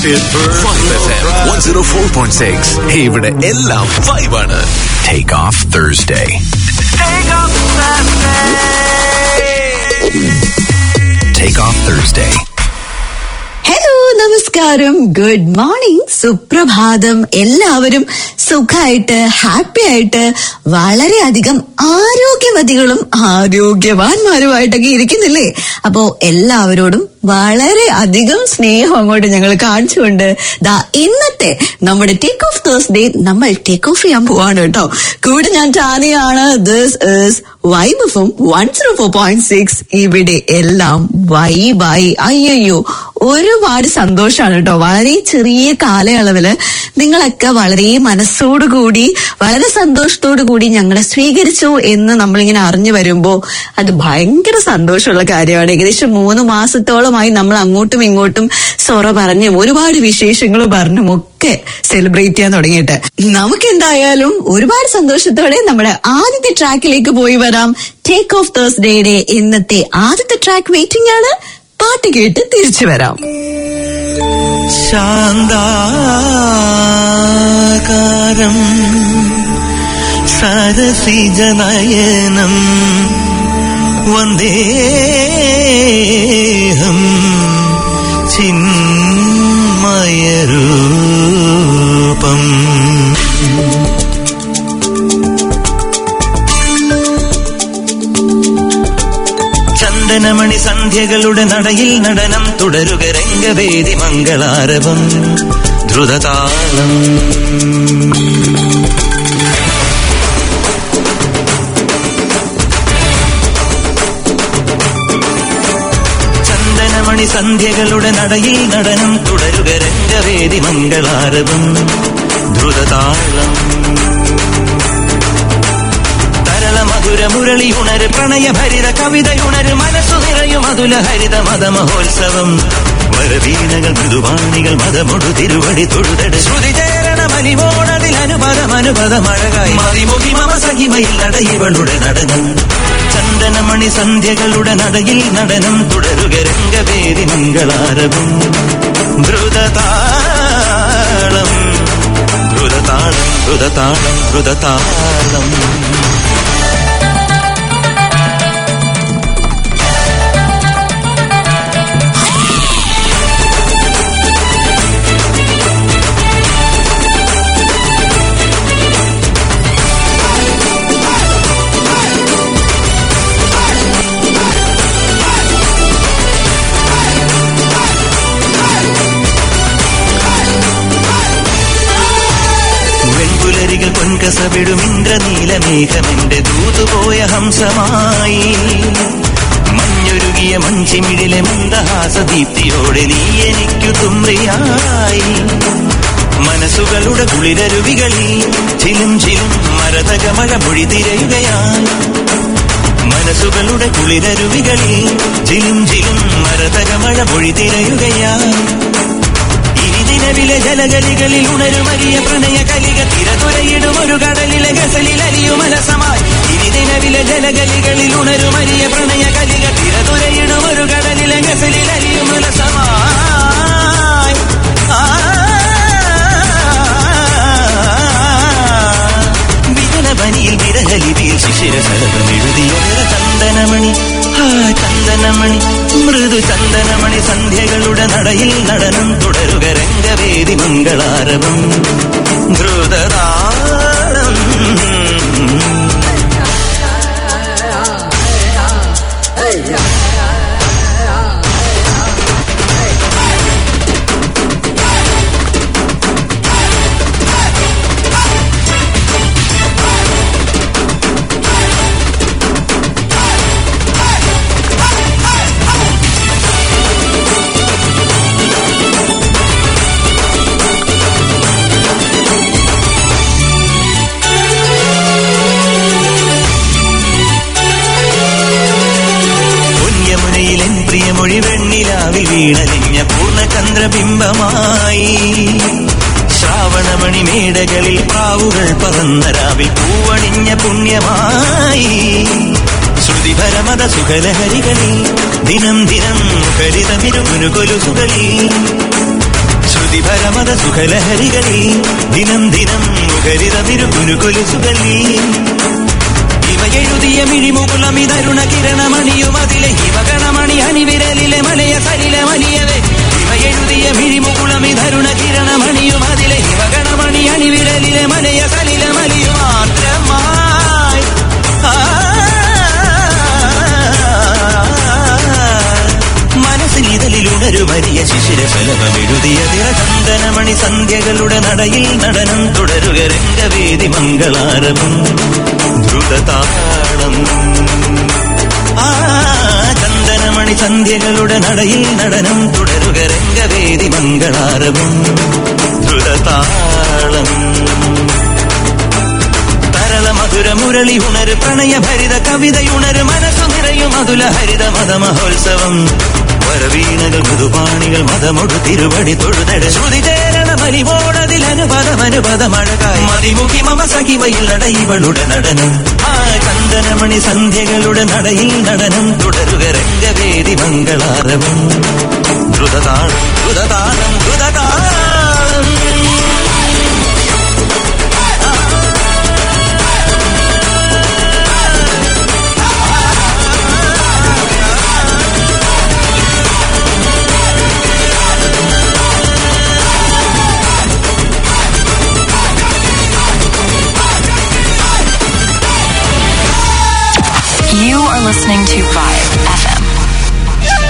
One zero four point six ഇവിടെ എല്ലാം five ആണ് take off Thursday take off Thursday hello നമസ്കാരം good morning സുപ്രഭാതം എല്ലാവരും സുഖമായിട്ട് ഹാപ്പി ആയിട്ട് വളരെയധികം ആരോഗ്യവതികളും ആരോഗ്യവാന്മാരുമായിട്ടൊക്കെ ഇരിക്കുന്നില്ലേ അപ്പോ എല്ലാവരോടും വളരെ അധികം സ്നേഹം അങ്ങോട്ട് ഞങ്ങൾ കാണിച്ചുകൊണ്ട് ദാ ഇന്നത്തെ നമ്മുടെ ടേക്ക് ഓഫ് തേഴ്സ്ഡേ നമ്മൾ ടേക്ക് ഓഫ് ചെയ്യാൻ പോവാണ് കേട്ടോ കൂടെ ഞാൻ ടാനിയാണ് this is Vibe FM one zero four point six ഇവിടെ എല്ലാം വൈബായി അയ്യോ ഒരുപാട് സന്തോഷമാണ് കേട്ടോ വളരെ ചെറിയ കാലയളവില് നിങ്ങളൊക്കെ വളരെ മനസ്സോടുകൂടി വളരെ സന്തോഷത്തോടു കൂടി ഞങ്ങളെ സ്വീകരിച്ചു എന്ന് നമ്മളിങ്ങനെ അറിഞ്ഞു വരുമ്പോ അത് ഭയങ്കര സന്തോഷമുള്ള കാര്യമാണ് ഏകദേശം മൂന്ന് മാസത്തോളമായി നമ്മൾ അങ്ങോട്ടും ഇങ്ങോട്ടും സൊറ പറഞ്ഞും ഒരുപാട് വിശേഷങ്ങളും പറഞ്ഞും ഒക്കെ സെലിബ്രേറ്റ് ചെയ്യാൻ തുടങ്ങിയിട്ട് നമുക്ക് എന്തായാലും ഒരുപാട് സന്തോഷത്തോടെ നമ്മുടെ ആദ്യത്തെ ട്രാക്കിലേക്ക് പോയി വരാം ടേക്ക് ഓഫ് തേഴ്സ്ഡേയുടെ ഇന്നത്തെ ആദ്യത്തെ ട്രാക്ക് വെയിറ്റിംഗ് ആണ് പാട്ട് കേട്ട് തിരിച്ചു വരാം ശാന്താകാരം സരസിജനയനം വന്ദേഹം ചിന്മയരൂപം ചന്ദനമണി സന്ധ്യകളുടെ നടയിൽ നടനം തുടരുക രംഗവേദി മംഗളാരവം ദ്രുതതാളം ചന്ദനമണി സന്ധ്യകളുടെ നടയിൽ നടനം തുടരുക രംഗവേദി മംഗളാരവം ദ്രുതതാളം തരള മധുര മുരളി ഉണര് പ്രണയ ഭരിത കവിതയുണര് മനസ്സു നിറയും അതുല ഹരിത മത മഹോത്സവം വരവീണകൾ മൃദുവാണികൾ മതമൊടു തിരുവടി തൊഴുതട് ശ്രുതി ചേരണ മലിമോടതിൽ അനുപദം അനുപദം അഴകായി മതിമുഖി മമ സഹിമയിൽ നടയിവളുടെ നടനം ചന്ദനമണി സന്ധ്യകളുടെ നടയിൽ നടനം തുടരുക രംഗവേദി മംഗളാരവും ദ്രുതതാളം ദ്രുതതാളം ദ്രുതതാളം ദ്രുതതാളം വെൺപുലരികൾ പൊൻകസവിടും ഇന്ദ്രനീലമേഘമെന്റെ ദൂതുപോയ ഹംസമായി മഞ്ഞൊരുകിയ മഞ്ചിമിഴിലെ മന്ദഹാസദീപ്തിയോടെ നീ എനിക്കു തുമ്രിയായി മനസ്സുകളുടെ കുളിരരുവികളിൽ ചിലും ചിലും മരതകമഴ മൊഴി തിരയുകയായി മനസ്സുകളുടെ കുളിരരുവികളിൽ ചിലും ചിലും മരതകമഴ മൊഴി തിരയുകയായി ഇരുദിനവിലെ ജലഗലികളിൽ ഉണരുമരിയ പ്രണയ കലിക തിരതുരയിടും ഒരു കടലിലെ ഗസലിൽ അലിയുമലസമായി ഇരുദിനവിലെ ജലഗലികളിൽ ഉണരുമരിയ പ്രണയ കലിക തിരതുരയിടും ഒരു കടലിലെ ഗസലിൽ അലിയുമലസമായി വിജലപനിയിൽ വിരഹലിതിയിൽ ശിശിര ശലഭം എഴുതിയൊര ചന്ദനമണി ആ ചന്ദനമണി മൃദു ചന്ദനമണി സന്ധ്യകളുടെ നടയിൽ നടനം തുടരുക രംഗവേദി മംഗളാരവം ദ്രുതതാളം പൊന്യമുനയിലെൻ പ്രിയമൊഴി വെണ്ണിലാവിൽ വീണലിഞ്ഞ പൂർണ്ണചന്ദ്രബിംബമായി ശ്രാവണമണി മേടകളിൽ പ്രാവുകൾ പറന്ന രാവിൽ പൂവണിഞ്ഞ പുണ്യമായി ശ്രുതിപരമത സുഖലഹരികളിൽ ദിനം ദിനം മുഖരിതമിരുകുനുകൊലുസുകളിൽ ശ്രുതി ശ്രുതിപരമത സുഖലഹരികളിൽ ദിനം ദിനം മുഖരിതമിരു കുരുകൊലുസുകളിൽ ഇവയെഴുതിയ മിഴിമുകുളമിതരുണ കിരണമണിയുമതിലെ ഇവഗണമണി അണിവിരലിലെ മലയ സലിലെ വലിയവേ ഇവയെഴുതിയ മിഴിമുകുളമിതരുണ കിരണമണിയുമതിലെ ഇവഗണമണി അണിവിരലിലെ മലയ സലിലെ മലിയു മാത്രമായി ആ മനസ്സിൽ ഇതലിലുണരു വലിയ ശിശിര ശലഭമെഴുതിയ തിരചന്ദനമണി സന്ധ്യകളുടെ നടയിൽ നടനം തുടരുക രംഗവേദി മംഗളാരവം ദ്രുതതാളം ആ ചന്ദനമണി സന്ധ്യകളുടെ നടയിൽ നടനം തുടരുക രംഗവേദി മംഗളാരവം ദ്രുതതാളം തരള മധുര മുരളി ഉണര് പ്രണയഭരിത കവിതയുണര് മനസ്സു നിറയും അതുല ഹരിത മതമഹോത്സവം വരവീണകൾ മൃദുപാണികൾ മതമൊടു തിരുവടി തൊഴുതട ശ്രുതി ചേരണ മലിവോടതിൽ അനുപദം അനുപദമഴകായി മതിമുഖി മമ സഖിവയിൽ നടയിവളുടെ നടനം ആ ചന്ദനമണി സന്ധ്യകളുടെ നടയിൽ നടനം തുടരുക രംഗവേദി മംഗളാരവം ദ്രുതതാളം ദ്രുതതാളം ദ്രുതതാളം You are listening to Vibe FM.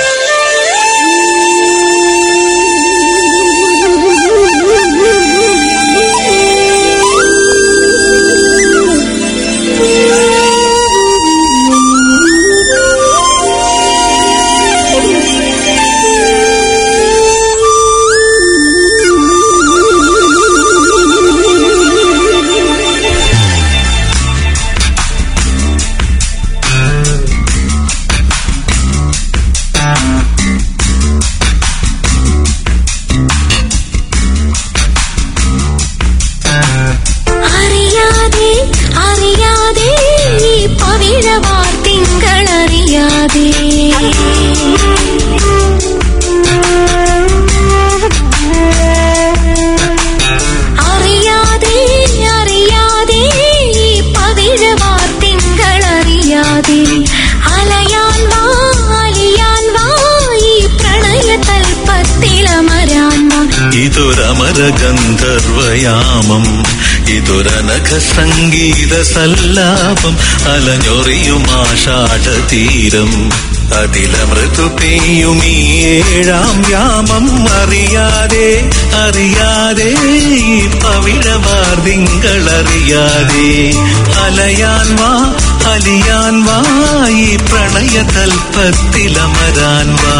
അറിയാതെ അറിയാതെ ഈ പവിഴവാർ തിങ്കളറിയാതെ അറിയാതെ അറിയാതെ ഈ പവിഴവാർ തിങ്കളറിയാതെ അലയാൻ വാ അലിയാൻ വാ ഈ പ്രണയ തൽപ്പത്തിലമരാൻ വാ ഇതൊരമര ഗന്ധർവയാമം ഇതൊരനഘ സംഗീത സല്ലാപം അലഞ്ഞൊറിയുമാഷാഢ തീരം അതിലമൃതു പെയ്യും ഈ ഏഴാം യാമം അറിയാതെ അറിയാതെ ഈ പവിഴവാർദിങ്കളറിയാതെ അലയാൻ വാ അലിയാൻ വാ ഈ പ്രണയ തൽപ്പത്തിലമരാൻ വാ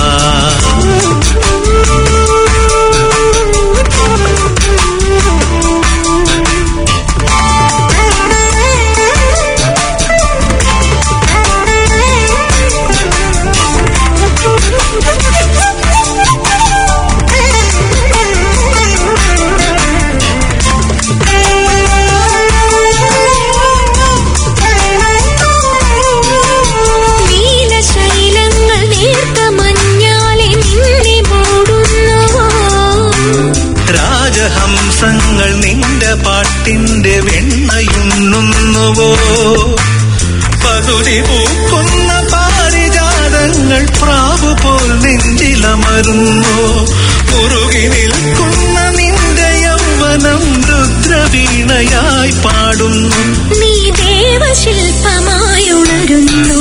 നീലശൈലങ്ങൾ നേർത്ത മഞ്ഞാലെ നിന്നെ മൂടുന്നുവോ രാജഹംസങ്ങൾ നിന്റെ പാട്ടിന്റെ വെണ്ണയുണ്ണുന്നുവോ പകുതി പൂക്കുന്ന പാരിജാതങ്ങൾ പ്രാവ് പോൽ നെഞ്ചിലമരുന്നു മുറുകി നിൽക്കുന്ന നിന്റെ യൗവനം രുദ്രവീണയായി പാടുന്നു നീ ദേവശില്പമായുണരുന്നു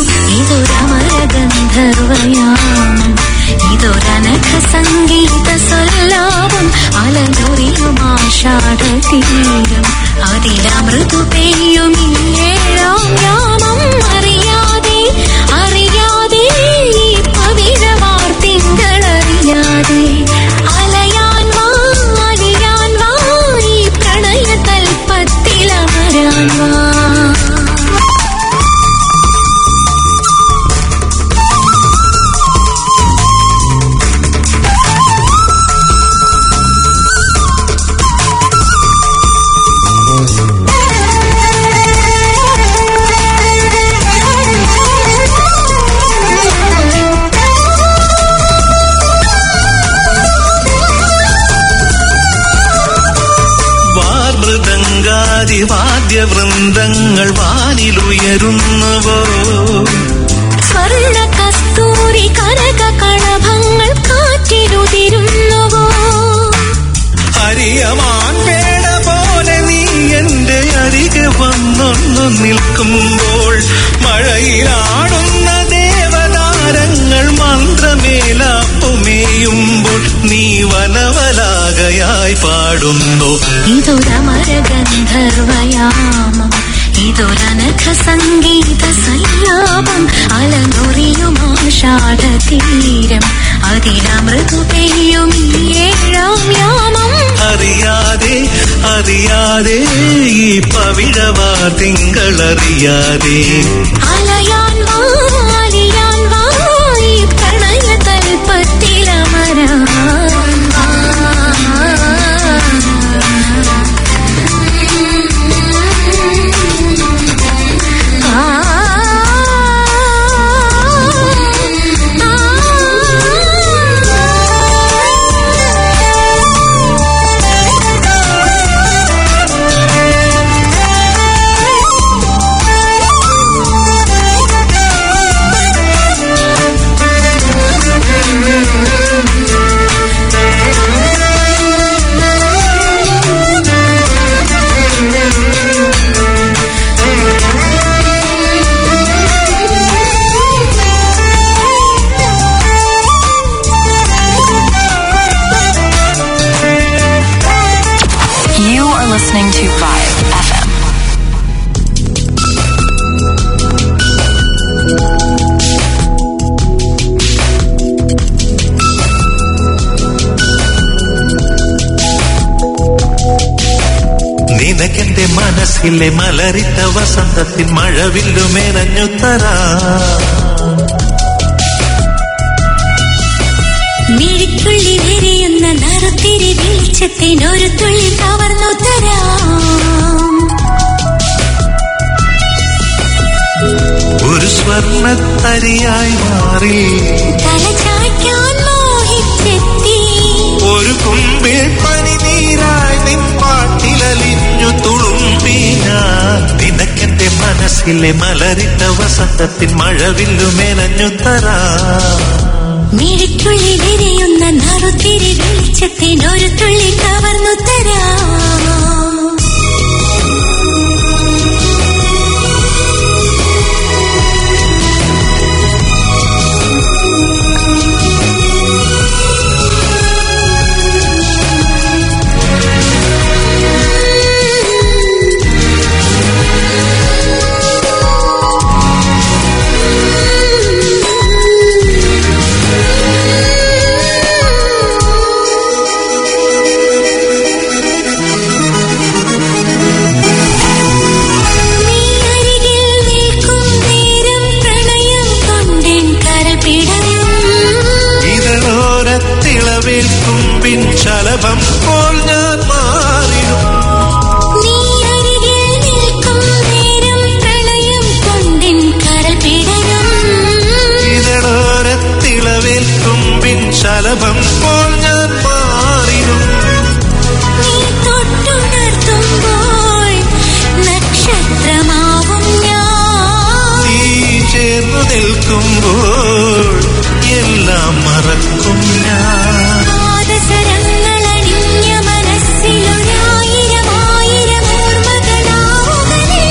ഇതൊരമരഗന്ധർവയാമം ഇതൊരനഘ സംഗീത സല്ലാപം അലനൊറിയുമാഷാഢ തീരം അതിലമൃതു പെയ്യും ഈ ഏഴാം യാമം അറിയാതെ അറിയാതെ ഈ പവിഴവാർ തിങ്കളറിയാതെ അലയാൻ വാ അലിയാൻ വാ ഈ പ്രണയ തൽപ്പത്തിലമരാൻ വാ ആ മേളാതിവാദ്യ വൃന്ദങ്ങൾ വാനിലുയരുന്നുവോ സ്വർണ്ണ കസ്തൂരി കനക കളഭങ്ങൾ കാറ്റിലുതിരുന്നുവോ ഹരിയമാൻ പേട പോലെ നീ എന്റെ അരികെ വന്നൊന്നു നിൽക്കുമ്പോൾ മഴയിലാടുന്ന ദേവതാരങ്ങൾ മന്ത്രമേലാപ്പുമേയുമ്പോൾ നീ വനവലാകയായി പാടുന്നു ഇതൊരമരഗന്ധർവയാമം ഇതൊരനഘ സംഗീത സല്ലാപം അലനൊറിയുമാഷാഢതീരം അതിലമൃതു പെയ്യും ഈ ഏഴാം യാമം അറിയാതെ അറിയാതെ ഈ പവിഴവാർ തിങ്കളറിയാതെ അലയാൻ വാ അലിയാൻ വാ ഈ പ്രണയ തൽപ്പത്തിലമരാൻ വാ. You are listening to Vibe FM. നിനക്കെന്റെ മനസ്സിലെ മലരിട്ട വസന്തത്തിൽ മഴവില്ലു മേനഞ്ഞു തരാ മിഴിത്തുള്ളി വിരിയുന്ന നറുത്തിരി വെളിച്ചത്തിനൊരു തുള്ളി കവർന്നു തരാം ഒരു സ്വർണത്തരിയായി മാറി തല ചായ്ക്കാൻ മോഹിച്ചെത്തി ഒരു കുമ്പിൽ പനിനീരായി നിൻ പാട്ടിലലിഞ്ഞു തുളുമ്പി ഞാൻ നിനക്കെന്റെ മനസ്സിലെ മലരിട്ട വസന്തത്തിൽ മഴവില്ലു മേനഞ്ഞു തരാ മിഴിത്തുള്ളി വിരിയുന്ന നറുത്തിരി വെളിച്ചത്തിനൊരു തുള്ളി കവർന്നു തരാം നീ അരികിൽ നിൽക്കും നേരം പ്രണയം കൊണ്ടെൻ കരൾ പിടയും ഇതളോരത്തിളവേൽക്കും പിൻ ശലഭം പോൽ ഞാൻ മാറിടും നീ അരികിൽ നിൽക്കും നേരം പ്രണയം കൊണ്ടെൻ കരൾ പിടയും ഇതളോരത്തിളവേൽക്കും പിൻ ശലഭം പോൽ ഞാൻ മാറിടും നീ തൊട്ടുണർത്തുമ്പോൾ നക്ഷത്രമാവും ഞാൻ നീ ചേർന്നു നിൽക്കുമ്പോൾ എല്ലാം മറക്കും ഞാൻ പാദസരങ്ങളണിഞ്ഞ മനസ്സിലൊരായിരം ആയിരം ഓർമ്മകളാവുകലേ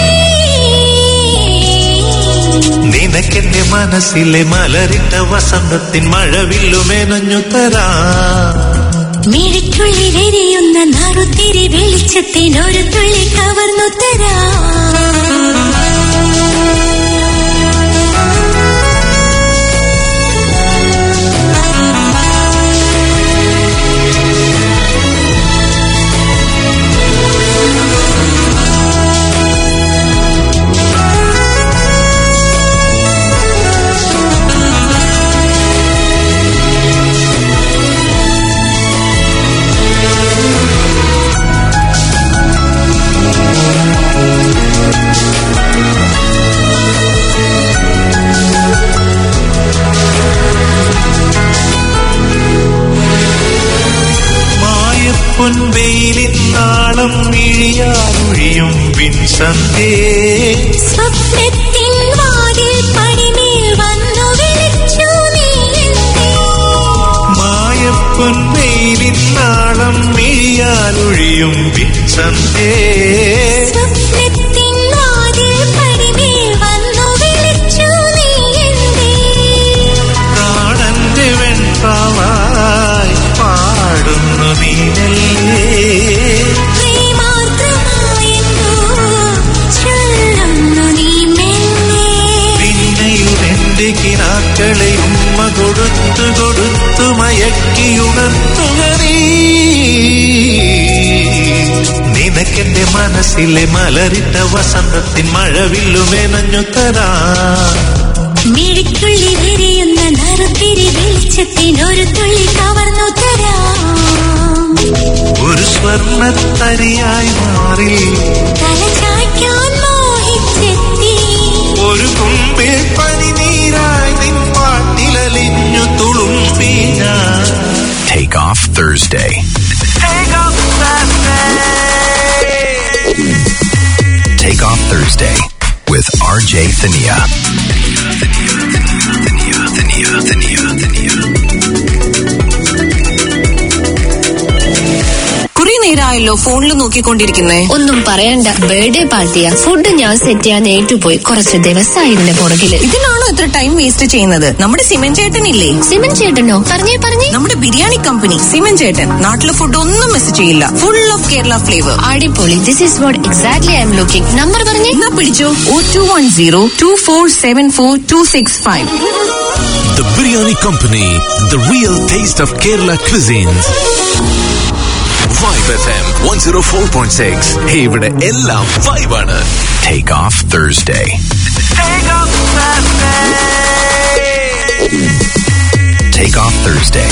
നിനക്കെന്റെ മനസ്സിലെ മലരിട്ട വസന്തത്തിൻ മഴവില്ലു മേനഞ്ഞു തരാ മിഴിക്കുള്ളിലെരിയുന്ന നറുത്തിരി വെളിച്ചത്തിനൊരു തുള്ളി കവർന്നു തരാം నీ മായപ്പൊൻവെയിലിൻ നാളം ഇഴിയാതൊഴിയും വിൻസന്തേ സ്വപ്നത്തിൻ വാതിൽ പടിമേൽ വന്നു വിളിച്ചു നീ എന്നെ. മായപ്പൊൻവെയിലിൻ നാളം ഇഴിയാതൊഴിയും വിൻസന്തേ സ്വപ്നത്തിൻ വാതിൽ പടിമേൽ വന്നു വിളിച്ചു നീ എന്നെ. കാണന്റെ വെൺപാവായി പാടുന്നു നീനല്ലേ പ്രേമാർദ്രമായെന്തോ ചൊല്ലുന്നു നീ മെല്ലെ. പിന്നെയുമെന്റെ കിനാക്കളെ ഉമ്മ കൊടുത്തു കൊടുത്തു മയക്കിയുണർത്തുക നീ നിനക്കെന്റെ മനസ്സിലെ മലരിട്ട വസന്തത്തിൻ മഴവില്ലുമെനഞ്ഞു തരാ മിഴിക്കുള്ളിൽ വിരിയുന്ന നറുത്തിരി വെളിച്ചത്തിനൊരു തുള്ളി കവർന്നു തരാം ഒരു സ്വർണത്തരിയായി മാറി തല ചായ്ക്കാൻ മോഹിച്ചെത്തി ഒരു കുമ്പിൽ പനിനീരായി നിൻ പാട്ടിലലിഞ്ഞു തുളുമ്പി ഞാൻ Take off Thursday. Take off Thursday with RJ Thania. Thania, Thania, Thania, Thania. കുറെ നേരമായല്ലോ ഫോണിൽ നോക്കിക്കൊണ്ടിരിക്കുന്നേ ഒന്നും പറയണ്ട ബർത്ത്ഡേ പാർട്ടിയാ ഫുഡ് ഞാൻ സെറ്റ് ചെയ്യാൻ ഏറ്റുപോയി കുറച്ച് ദിവസമായി ഇതിന്റെ പുറകില് ഇതിനാണോ ഇത്ര ടൈം വേസ്റ്റ് ചെയ്യുന്നത് നമ്മുടെ സിമൻ ചേട്ടനില്ലേ സിമൻ ചേട്ടനോ പറഞ്ഞേ പറഞ്ഞേ നമ്മുടെ ബിരിയാണി കമ്പനി സിമൻ ചേട്ടൻ നാട്ടിലെ ഫുഡ് ഒന്നും മിസ് ചെയ്യില്ല ഫുൾ ഓഫ് കേരള ഫ്ലേവർ അടിപൊളി this is what exactly I'm looking number പറഞ്ഞേ എന്നാ പിടിച്ചോ oh two one zero two four seven four two six five The Biryani Company, the real taste of Kerala cuisines. Vibe FM 104.6. ഇവിടെ എല്ലാം vibe ആണ്. Take off Thursday. Take off Thursday.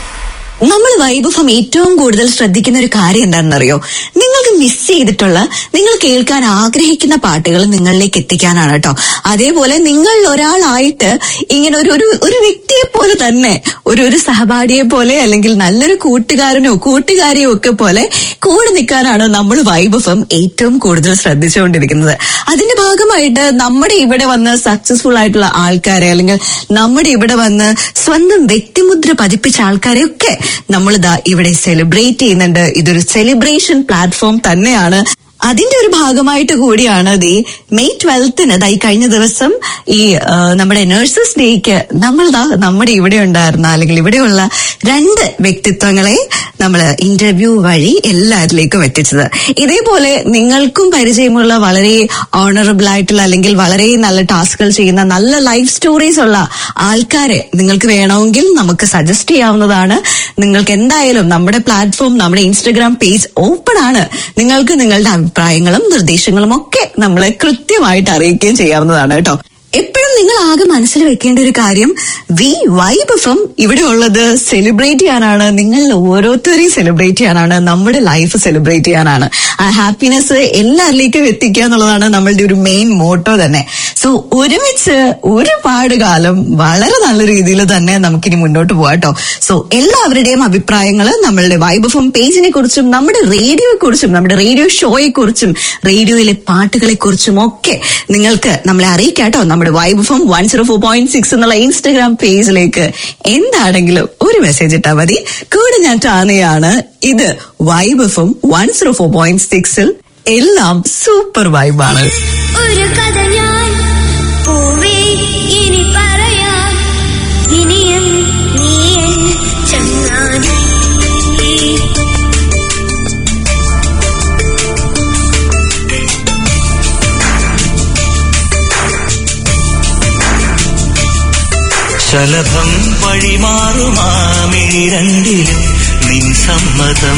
നമ്മൾ വൈഭവം ഏറ്റവും കൂടുതൽ ശ്രദ്ധിക്കുന്ന ഒരു കാര്യം എന്താണെന്നറിയോ നിങ്ങൾക്ക് മിസ് ചെയ്തിട്ടുള്ള നിങ്ങൾ കേൾക്കാൻ ആഗ്രഹിക്കുന്ന പാട്ടുകൾ നിങ്ങളിലേക്ക് എത്തിക്കാനാണ് കേട്ടോ അതേപോലെ നിങ്ങൾ ഒരാളായിട്ട് ഇങ്ങനെ ഒരു ഒരു ഒരു വ്യക്തിയെ പോലെ തന്നെ ഒരു ഒരു സഹപാഠിയെ പോലെ അല്ലെങ്കിൽ നല്ലൊരു കൂട്ടുകാരനോ കൂട്ടുകാരിയോ ഒക്കെ പോലെ കൂടെ നിൽക്കാനാണ് നമ്മൾ വൈഭവം ഏറ്റവും കൂടുതൽ ശ്രദ്ധിച്ചുകൊണ്ടിരിക്കുന്നത് അതിന്റെ ഭാഗമായിട്ട് നമ്മുടെ ഇവിടെ വന്ന് സക്സസ്ഫുൾ ആയിട്ടുള്ള ആൾക്കാരെ അല്ലെങ്കിൽ നമ്മുടെ ഇവിടെ വന്ന് സ്വന്തം വ്യക്തിമുദ്ര പതിപ്പിച്ച ആൾക്കാരെ ഒക്കെ നമ്മൾ ഇതാ ഇവിടെ സെലിബ്രേറ്റ് ചെയ്യുന്നുണ്ട് ഇതൊരു സെലിബ്രേഷൻ പ്ലാറ്റ്ഫോം തന്നെയാണ് അതിന്റെ ഒരു ഭാഗമായിട്ട് കൂടിയാണ് ദി മെയ് ട്വൽത്തിന് ഈ കഴിഞ്ഞ ദിവസം ഈ ആ, നമ്മുടെ നഴ്സസ് ഡേക്ക് നമ്മൾ ദാ നമ്മുടെ ഇവിടെ ഉണ്ടായിരുന്ന അല്ലെങ്കിൽ ഇവിടെയുള്ള രണ്ട് വ്യക്തിത്വങ്ങളെ നമ്മൾ ഇന്റർവ്യൂ വഴി എല്ലാവരിലേക്കും എത്തിച്ചത് ഇതേപോലെ നിങ്ങൾക്കും പരിചയമുള്ള വളരെ ഓണറബിൾ ആയിട്ടുള്ള അല്ലെങ്കിൽ വളരെ നല്ല ടാസ്കുകൾ ചെയ്യുന്ന നല്ല ലൈഫ് സ്റ്റോറീസ് ഉള്ള ആൾക്കാരെ നിങ്ങൾക്ക് വേണമെങ്കിൽ നമുക്ക് സജസ്റ്റ് ചെയ്യാവുന്നതാണ് നിങ്ങൾക്ക് എന്തായാലും നമ്മുടെ പ്ലാറ്റ്ഫോം നമ്മുടെ ഇൻസ്റ്റഗ്രാം പേജ് ഓപ്പൺ ആണ് നിങ്ങൾക്ക് നിങ്ങളുടെ അഭിപ്രായങ്ങളും നിർദ്ദേശങ്ങളും ഒക്കെ നമ്മളെ കൃത്യമായിട്ട് അറിയിക്കുകയും ചെയ്യാവുന്നതാണ് കേട്ടോ എപ്പോഴും നിങ്ങൾ ആകെ മനസ്സിൽ വെക്കേണ്ട ഒരു കാര്യം വി വൈബ് എഫം ഇവിടെ ഉള്ളത് സെലിബ്രേറ്റ് ചെയ്യാനാണ് നിങ്ങൾ ഓരോരുത്തരെയും സെലിബ്രേറ്റ് ചെയ്യാനാണ് നമ്മുടെ ലൈഫ് സെലിബ്രേറ്റ് ചെയ്യാനാണ് ആ ഹാപ്പിനെസ് എല്ലാവരിലേക്കും എത്തിക്കുക എന്നുള്ളതാണ് നമ്മളുടെ ഒരു മെയിൻ മോട്ടോ തന്നെ സോ ഒരുമിച്ച് ഒരുപാട് കാലം വളരെ നല്ല രീതിയിൽ തന്നെ നമുക്കിനി മുന്നോട്ട് പോകാട്ടോ സോ എല്ലാവരുടെയും അഭിപ്രായങ്ങൾ നമ്മളുടെ വൈബ് എഫം പേജിനെ കുറിച്ചും നമ്മുടെ റേഡിയോയെ കുറിച്ചും നമ്മുടെ റേഡിയോ ഷോയെ കുറിച്ചും റേഡിയോയിലെ പാട്ടുകളെ കുറിച്ചും ഒക്കെ നിങ്ങൾക്ക് നമ്മളെ അറിയിക്കാട്ടോ നമ്മുടെ Vibe FM one zero four point six എന്നുള്ള ഇൻസ്റ്റഗ്രാം പേജിലേക്ക് എന്താണെങ്കിലും ഒരു മെസ്സേജ് ഇട്ടാൽ മതി കൂടെ ഞാൻ ടാനയാണ് ഇത് Vibe FM one zero four point സിക്സിൽ എല്ലാം സൂപ്പർ വൈബാണ് ഒരു കഥ ഞാൻ പൂവേ ഇനി പറയാം ഇനിയും നീ എൻ ചങ്ങാതി ശലഭം വഴിമാറുമാമിഴി രണ്ടിലും നിൻ സമ്മതം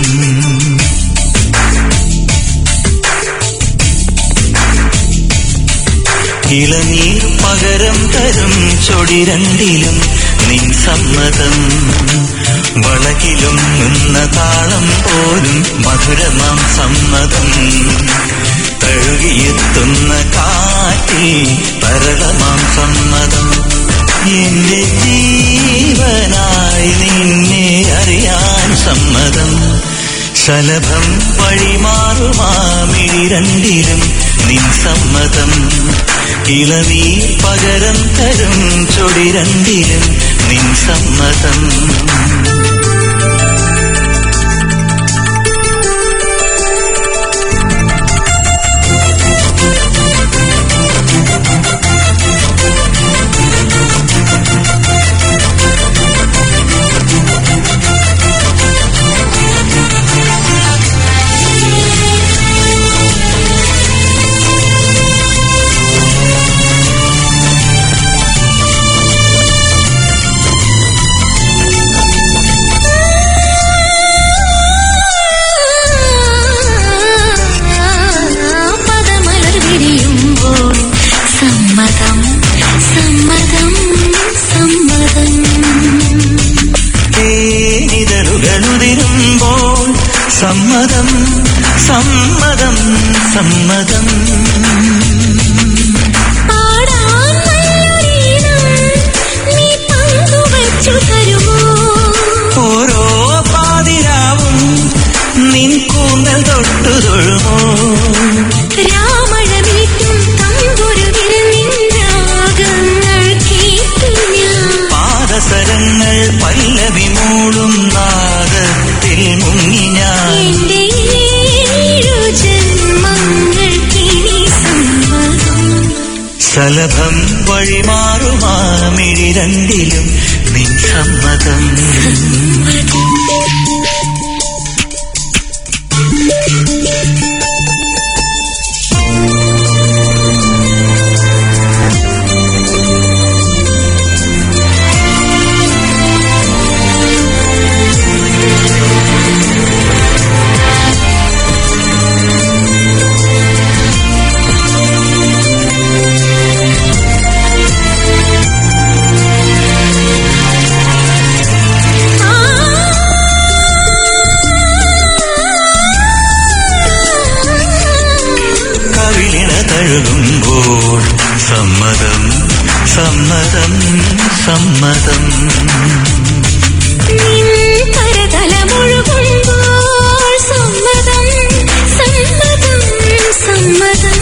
ഇളനീർ പകരം തരും ചൊടി രണ്ടിലും നിൻ സമ്മതം വളകിലും നിന്ന താളം പോലും മധുരമാം സമ്മതം തഴുകിയെത്തുന്ന കാറ്റിൽ തരളമാം സമ്മതം എന്റെ ജീവനായി നിന്നെ അറിയാൻ സമ്മതം ശലഭം വഴിമാറുമാമിഴി രണ്ടിലും നിൻ സമ്മതം ഇളവീ പകരം തരും ചൊടി രണ്ടിലും നിൻ സമ്മതം പദമലർ വിരിയുമ്പോൾ സമ്മതം സമ്മതം സമ്മതം തേനിതളുകളുതിരുമ്പോൾ സമ്മതം സമ്മതം സമ്മതം പാടാൻ നല്ലൊരീണം നീ പങ്കുവച്ചു തരുമോ ഓരോ പാതിരാവും നിൻ കൂന്തൽ തൊട്ടു തൊഴുമോ രാമഴമീട്ടും തമ്പുരുവിൽ നിൻരാഗങ്ങൾ കേട്ടു ഞാൻ പാദസരങ്ങൾ പല്ലവി മൂളും നാദത്തിൽ മുങ്ങി ഞാൻ എന്റെ ഏഴു ജന്മങ്ങൾക്കിനി സമ്മതം ശലഭം വഴിമാറുമാമിഴി രണ്ടിലും നിൻ സമ്മതം കവിളിണ തഴുകുമ്പോൾ സമ്മതം സമ്മതം സമ്മതം കരതലമൊഴുകുമ്പോൾ സമ്മതം സമ്മതം സമ്മതം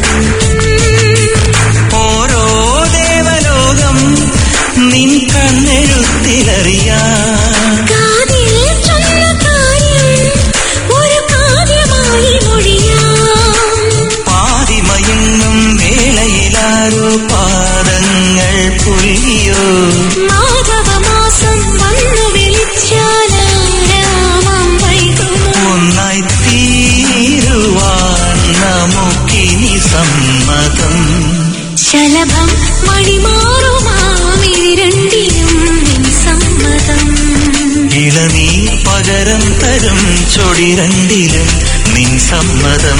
ഓരോ ദേവലോകം നിൻ കണ്ണെഴുത്തിലറിയാം കാതിൽ ചൊന്ന കാര്യം ഒരു കാവ്യമായി മൊഴിയാം പാതിമയങ്ങും വേളയിലാരോ പാദങ്ങൾ പുലിയോ മാധവമാസം വന്നു വിളിച്ചാലാരാമം വൈകുമോ ഒന്നായി തീരുവാൻ നമുക്കിനി സമ്മതം ശലഭം മണിമാറുമാമിരണ്ടിലും നിൻ സമ്മതം ഇളനീ പകരം തരും ചൊടി രണ്ടിലും നിൻ സമ്മതം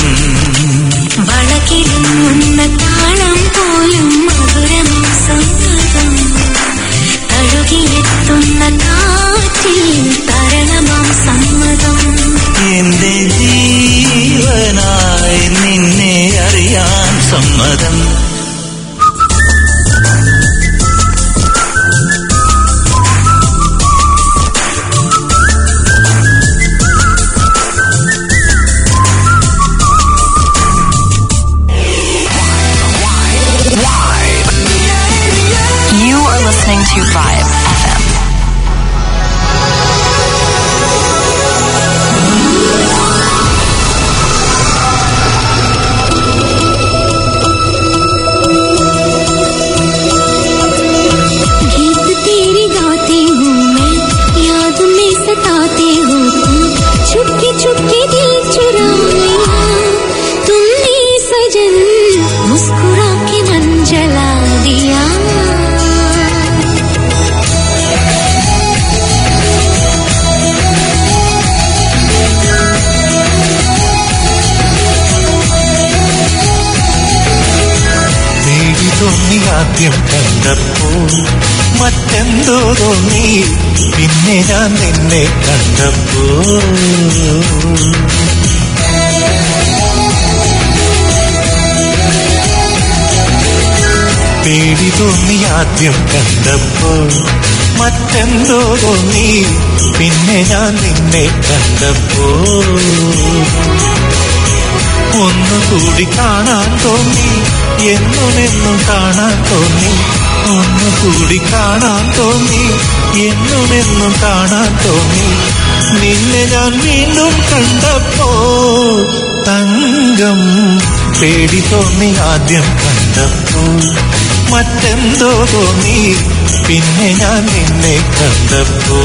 വളകിലുന്ന താളം പോലും മധുരമാം സമ്മതം തഴുകിയെത്തുന്ന കാറ്റിൽ തരണമാം സമ്മതം എന്റെ ജീവനായി നിന്നെ അറിയാൻ സമ്മതം You are listening to Vibe FM. गीत तेरे गाते हूँ मैं याद में सताते हो तुम छुपके छुपके दिल चुरा लिया तुमने सजन मुस्कुरा के मन जला दिया പേടി തോന്നി ആദ്യം കണ്ടപ്പോൾ മറ്റെന്തോ തോന്നി പിന്നെ ഞാൻ നിന്നെ കണ്ടപ്പോൾ പേടി തോന്നി ആദ്യം കണ്ടപ്പോൾ മറ്റെന്തോ തോന്നി പിന്നെ ഞാൻ നിന്നെ കണ്ടപ്പോ ഒന്നുകൂടി കാണാൻ തോന്നി എന്നും എന്നും കാണാൻ തോന്നി ഒന്നുകൂടി കാണാൻ തോന്നി എന്നും എന്നും കാണാൻ തോന്നി നിന്നെ ഞാൻ വീണ്ടും കണ്ടപ്പോ തങ്കം പേടി തോന്നി ആദ്യം കണ്ടപ്പോ മറ്റെന്തോ തോന്നി പിന്നെ ഞാൻ നിന്നെ കണ്ടപ്പോ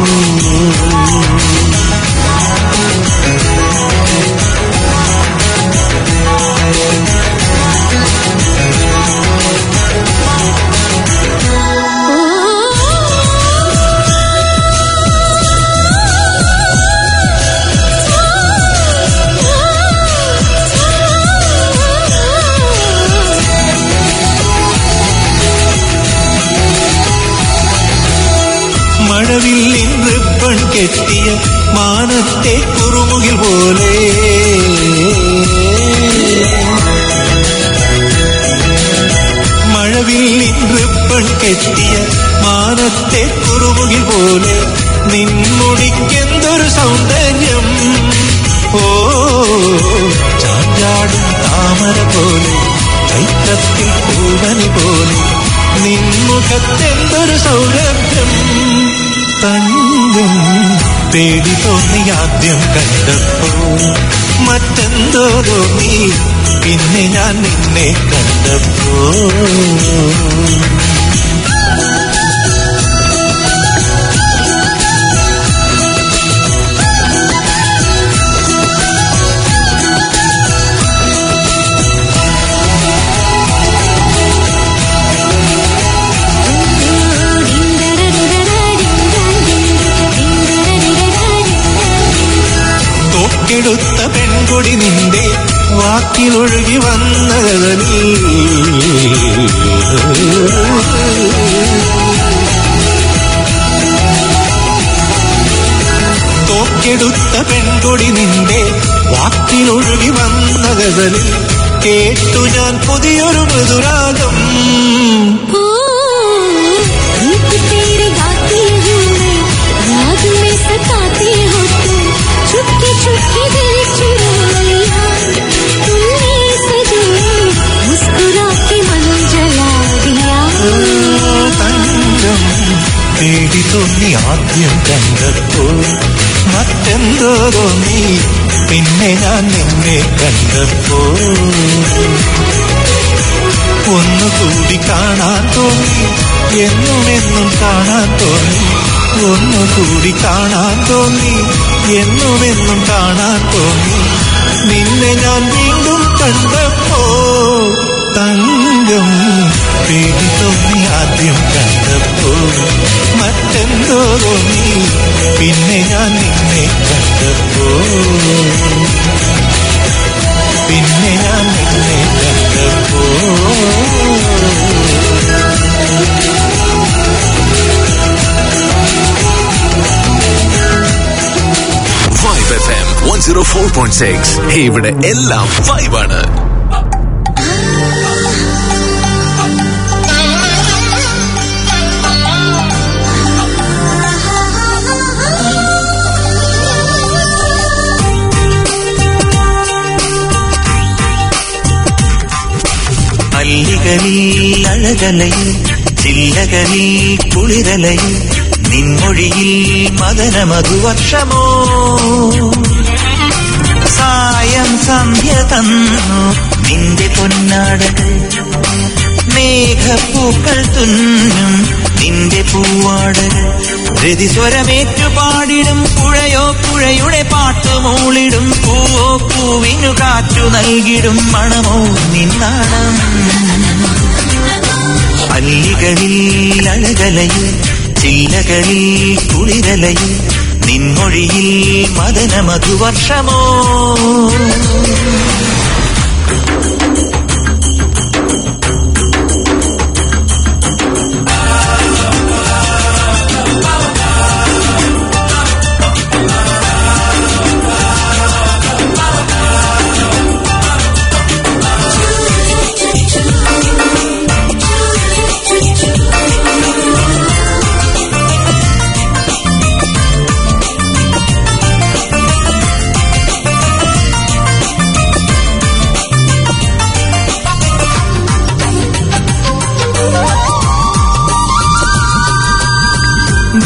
മഴവില്ലിൻ റിപ്പൺ കെട്ടിയ മാനത്തെ കുറുമുകിൽ പോലെ മഴവില്ലിൻ റിപ്പൺ കെട്ടിയ മാനത്തെ കുറുമുകിൽ പോലെ നിൻമുടിക്കെന്തൊരു സൗന്ദര്യം ഓ ചാഞ്ചാടും താമര പോലെ ചൈത്രത്തിൽ പൂവനി പോലെ നിൻമുഖത്തെന്തൊരു സൗരഭ്യം തങ്കം പേടി തോന്നി ആദ്യം കണ്ടപ്പോ മറ്റെന്തോ തോന്നി പിന്നെ ഞാൻ നിന്നെ കണ്ടപ്പോ തോക്കെടുത്ത പെൺകൊടി നിന്റെ വാക്കിലൊഴുകി വന്നതീ തോക്കെടുത്ത പെൺകൊടി നിന്റെ വാക്കിലൊഴുകി വന്നതലിൽ കേട്ടു ഞാൻ പുതിയൊരു മൃദുരാഗം ओ गीत तेरे गाती हूँ मैं राग में सताती हो तुम चुपके चुपके दिल चुरा लिया तुमने सजो मुस्कुरा के मन जला दिया തങ്കം പേടി തോന്നി ആദ്യം കണ്ടപ്പോൾ മറ്റെന്തോ തോന്നി പിന്നെ ഞാൻ നിന്നെ കണ്ടപ്പോൾ ഒന്നുകൂടി കാണാൻ തോന്നി എന്നും എന്നും കാണാൻ തോന്നി ഒന്നുകൂടി കാണാൻ തോന്നി എന്നും എന്നും കാണാൻ തോന്നി നിന്നെ ഞാൻ വീണ്ടും കണ്ടപ്പോ തങ്കം പേടി തോന്നി ആദ്യം കണ്ടപ്പോ മറ്റെന്തോ തോന്നി പിന്നെ ഞാൻ നിന്നെ കണ്ടപ്പോ പിന്നെ ഞാൻ നിന്നെ കണ്ടപ്പോ Vibe F M one zero four point six ഇവിടെ എല്ലാം വൈബാണ് അല്ലികളിൽ അഴകലയിൽ ചില്ലകളിൽ കുളിരലയിൽ നിൻമൊഴിയിൽ മദന മധുവർഷമോ സായം സന്ധ്യ തന്നു നിന്റെ പൊന്നാടകൾ മേഘപ്പൂക്കൾ തുന്നും നിന്റെ പൂവാടകൾ രതിസ്വരമേറ്റു പാടിടും പുഴയോ പുഴയുടെ പാട്ടുമൂളിടും പൂവോ പൂവിനു കാറ്റു നൽകിടും മണമോ നിന്നാണം അല്ലികളിൽ അഴകലയിൽ ചില്ലകളിൽ കുളിരലയിൽ നിൻമൊഴിയിൽ മദന മധുവർഷമോ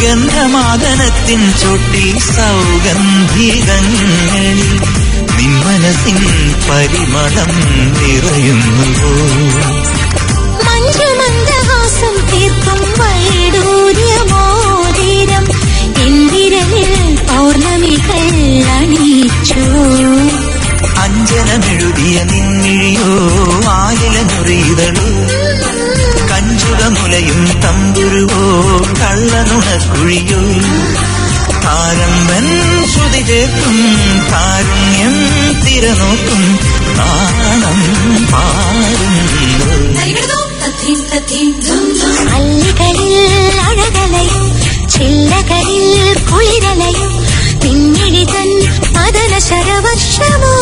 സുഗന്ധമാദനത്തിൻ ചൊട്ടിൽ സൗഗന്ധികങ്ങളിൽ നിൻ മനസ്സിൻ പരിമളം നിറയുന്നുവോ മഞ്ജുമന്ദഹാസം തീർക്കും വൈഡൂര്യമോതിരം എന്തിരലിൽ പൗർണമികൾ അണിയിച്ചു അഞ്ജനമെഴുതിയ നിന്നിഴിയോ ആയിലനുറിയതളോ കഞ്ചുകമുലയും തമ്പുരുവോ കള്ളനുണക്കുഴിയോ താരമ്പൻ ശ്രുതി ചേർക്കും കാരുണ്യം തിരനോക്കും നാണം പാടുന്നു അല്ലികളിൽ അഴകലയും ചില്ലകളിൽ കുളിരലയും പിന്നിടി തൻ മദന ശരവർഷമോ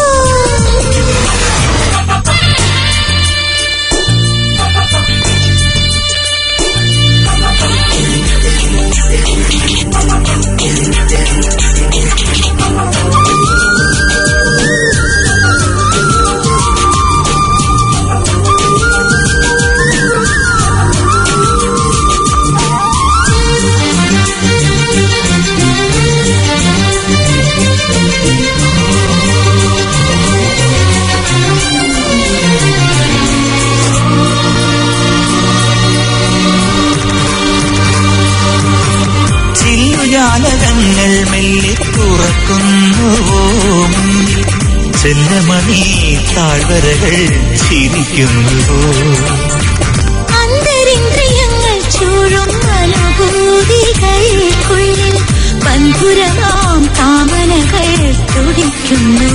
ചില്ലുജാലകങ്ങൾ മെല്ലെ തുറക്കുന്നുവോ മുന്നിൽ ചെല്ലമണി താഴ്വരകൾ ചിരിക്കുന്നുവോ അന്തരിന്ദ്രിയങ്ങൾ ചൂഴും അനുഭൂതികൾക്കുള്ളിൽ പൻപുരമാം കാമനകൾ തുടിക്കുന്നു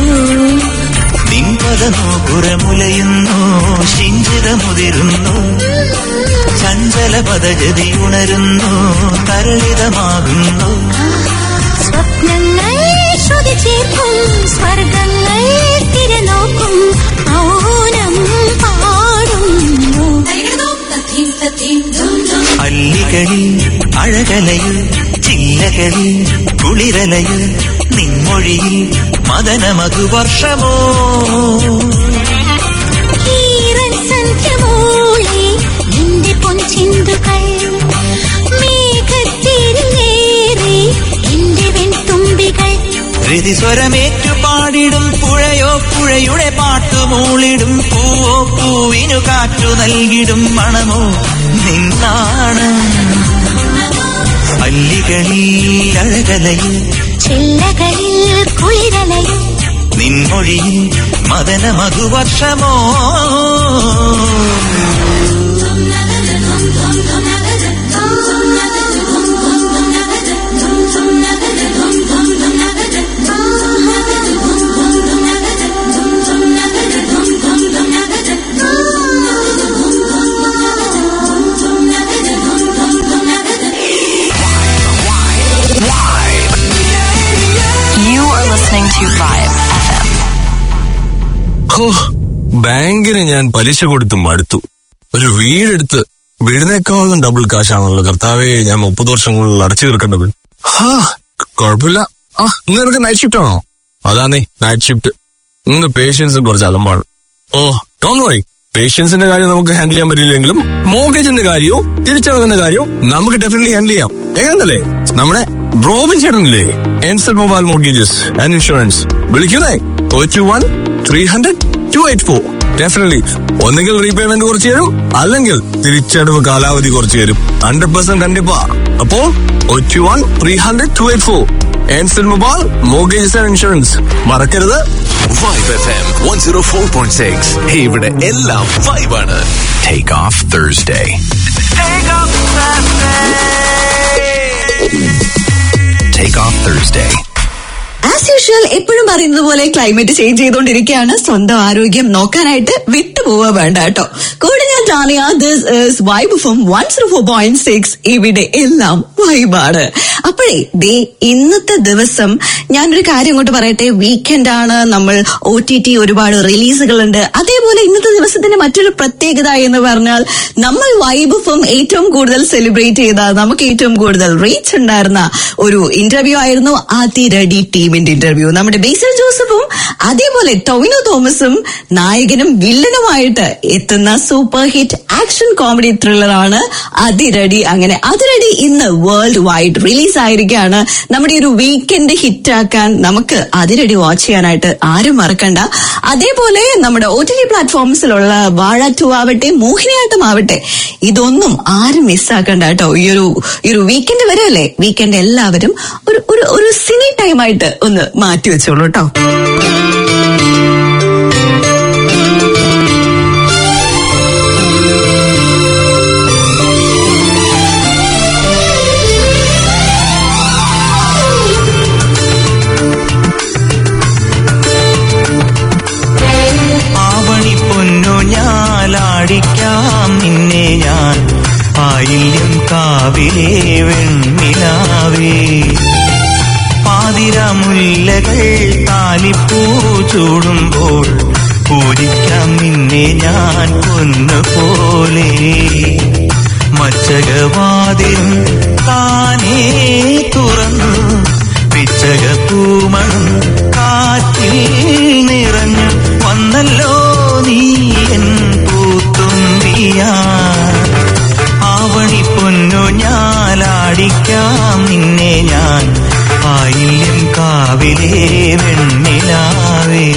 നിൻപദനോപുരമുലയുന്നു ശിഞ്ചിതമുതിരുന്നു ചഞ്ചല പദഗതി ഉണരുന്നു തരളിതമാകുന്നു സ്വപ്നങ്ങൾ ശ്രുതി ചേർക്കും സ്വർഗങ്ങൾ തിരനോക്കും മൗനം പാടുന്നു അല്ലികളിൽ അഴകലയിൽ ചില്ലകളിൽ കുളിരലയിൽ നിൻമൊഴിയിൽ മദന മധുവർഷമോ ഈറൻ സന്ധ്യമൂളി നിന്റെ പൊൻചിന്തുകൾ മേഘത്തിരിലേറി എന്റെ വെൺതുമ്പികൾ രതിസ്വരമേറ്റു പാടിടും പുഴയോ പുഴയുടെ പാട്ടുമൂളിടും പൂവോ പൂവിനു കാറ്റു നൽകിടും മണമോ നിന്നാണ് അല്ലികളിൽ അഴകലയിൽ ചില്ലകളിൽ കുളിരലയും നിൻമൊഴിയിൽ മദന മധുവർഷമോ You are listening to Vibe FM. ഹോ, ബാങ്കിന് ഞാൻ പലിശ കൊടുത്ത് മടുത്തു ഒരു വീടെടുത്ത് വീടിനേക്കാളും ഡബിൾ കാശാണല്ലോ കർത്താവേ ഞാൻ മുപ്പത് വർഷങ്ങളിൽ അടച്ചു തീർക്കേണ്ടത് ഹാ കുഴപ്പമില്ല ആ ഇന്ന് നിനക്ക് നൈറ്റ് ഷിഫ്റ്റ് ആണോ അതാന്നേ നൈറ്റ് ഷിഫ്റ്റ് ഇന്ന് പേഷ്യൻസ് കുറച്ച് അലമ്പാണ് ഓ ഡോൺ വറി പേഷ്യൻസിന്റെ കാര്യം നമുക്ക് ഹാൻഡിൽ ചെയ്യാൻ പറ്റില്ലെങ്കിലും മോർഗേജിന്റെ കാര്യവും തിരിച്ചടവിന്റെ കാര്യവും നമുക്ക് ഡെഫിനറ്റ്ലി ഹാൻഡിൽ ചെയ്യാം എങ്ങനല്ലേ നമ്മുടെ റോബിൻ ചേട്ടനില്ലേ എൻസൽ മൊബൈൽ മോർഗേജസ് ആൻഡ് ഇൻഷുറൻസ് വിളിക്കുന്നേ two one three hundred two eight four definitely ഒന്നെങ്കിൽ റീപേയ്മെന്റ് കുറച്ച് തരും അല്ലെങ്കിൽ തിരിച്ചടവ് കാലാവധി കുറച്ച് തരും ഹൺഡ്രഡ് പെർസെന്റ് കണ്ടിപ്പാ അപ്പോ two one three hundred two eight four എൻസൽ mobile mortgages and insurance മറക്കരുത് vibe F M one zero four point six ഇവിടെ എല്ലാം വൈബാണ് take off Thursday take off Thursday as usual എപ്പോഴും പറയുന്നത് പോലെ ക്ലൈമറ്റ് ചേഞ്ച് ചെയ്തുകൊണ്ടിരിക്കുകയാണ് സ്വന്തം ആരോഗ്യം നോക്കാനായിട്ട് വിട്ടുപോവുക വേണ്ട കേട്ടോ കൂടെ ഞാൻ ജാനിയ this is Vibe from one zero four point six ഇവിടെ എല്ലാം വൈബാണ് അപ്പോഴേ ദേ ഇന്നത്തെ ദിവസം ഞാനൊരു കാര്യം അങ്ങോട്ട് പറയട്ടെ വീക്കെൻഡ് ആണ് നമ്മൾ ഒ ടി ടി ഒരുപാട് റിലീസുകളുണ്ട് അതേപോലെ ഇന്നത്തെ ദിവസത്തിന്റെ മറ്റൊരു പ്രത്യേകത എന്ന് പറഞ്ഞാൽ നമ്മൾ വൈബ് ഫ്രം ഏറ്റവും കൂടുതൽ സെലിബ്രേറ്റ് ചെയ്ത നമുക്ക് ഏറ്റവും കൂടുതൽ റീച്ച് ഉണ്ടായിരുന്ന ഒരു ഇന്റർവ്യൂ ആയിരുന്നു ആതിരടി ടീമിന്റെ ഇന്റർവ്യൂ നമ്മുടെ ബേസിൽ ജോസഫും അതേപോലെ ടൊവിനോ തോമസും നായകനും വില്ലനുമായിട്ട് എത്തുന്ന സൂപ്പർ ഹിറ്റ് ആക്ഷൻ കോമഡി ത്രില്ലറാണ് അതിരടി അങ്ങനെ അതിരടി ഇന്ന് വേൾഡ് വൈഡ് റിലീസ് ആയിരിക്കുകയാണ് നമ്മുടെ ഈ ഒരു വീക്കെൻഡ് ഹിറ്റ് ആക്കാൻ നമുക്ക് അതിരടി വാച്ച് ചെയ്യാനായിട്ട് ആരും മറക്കണ്ട അതേപോലെ നമ്മുടെ ഒ ടി ടി പ്ലാറ്റ്ഫോംസിലുള്ള വാഴ ടു ആവട്ടെ മോഹിനിയാട്ടം ആവട്ടെ ഇതൊന്നും ആരും മിസ്സാക്കണ്ട കേട്ടോ ഈ ഒരു ഈ ഒരു വീക്കെൻഡ് വരുമല്ലേ വീക്കെൻഡ് എല്ലാവരും ഒരു ഒരു ഒരു സിനി ടൈം ആയിട്ട് ഒന്ന് മാറ്റി വെച്ചോളൂ കേട്ടോ ആവണി പൊന്നു ഞാലാടിക്കാം നിന്നെ ഞാൻ ആയില്യം കാവിലെ വെണ്ണിലാവേ പാതിരമുല്ലകൾ താലിപ്പൂ ചൂടുമ്പോൾ പൂരിക്കാം നിന്നെ ഞാൻ പൊന്നുപോലെ മച്ചകവാതിലും താനേ തുറന്നു പിച്ചക പൂമണം കാറ്റിൽ നിറഞ്ഞു വന്നല്ലോ നീ എൻ പൂത്തുമ്പിയാ ആവണി പൊന്നു ഞാലാടിക്കാം നിന്നെ ഞാൻ ആയില്യം കാവിലെ വെണ്ണിലാവേ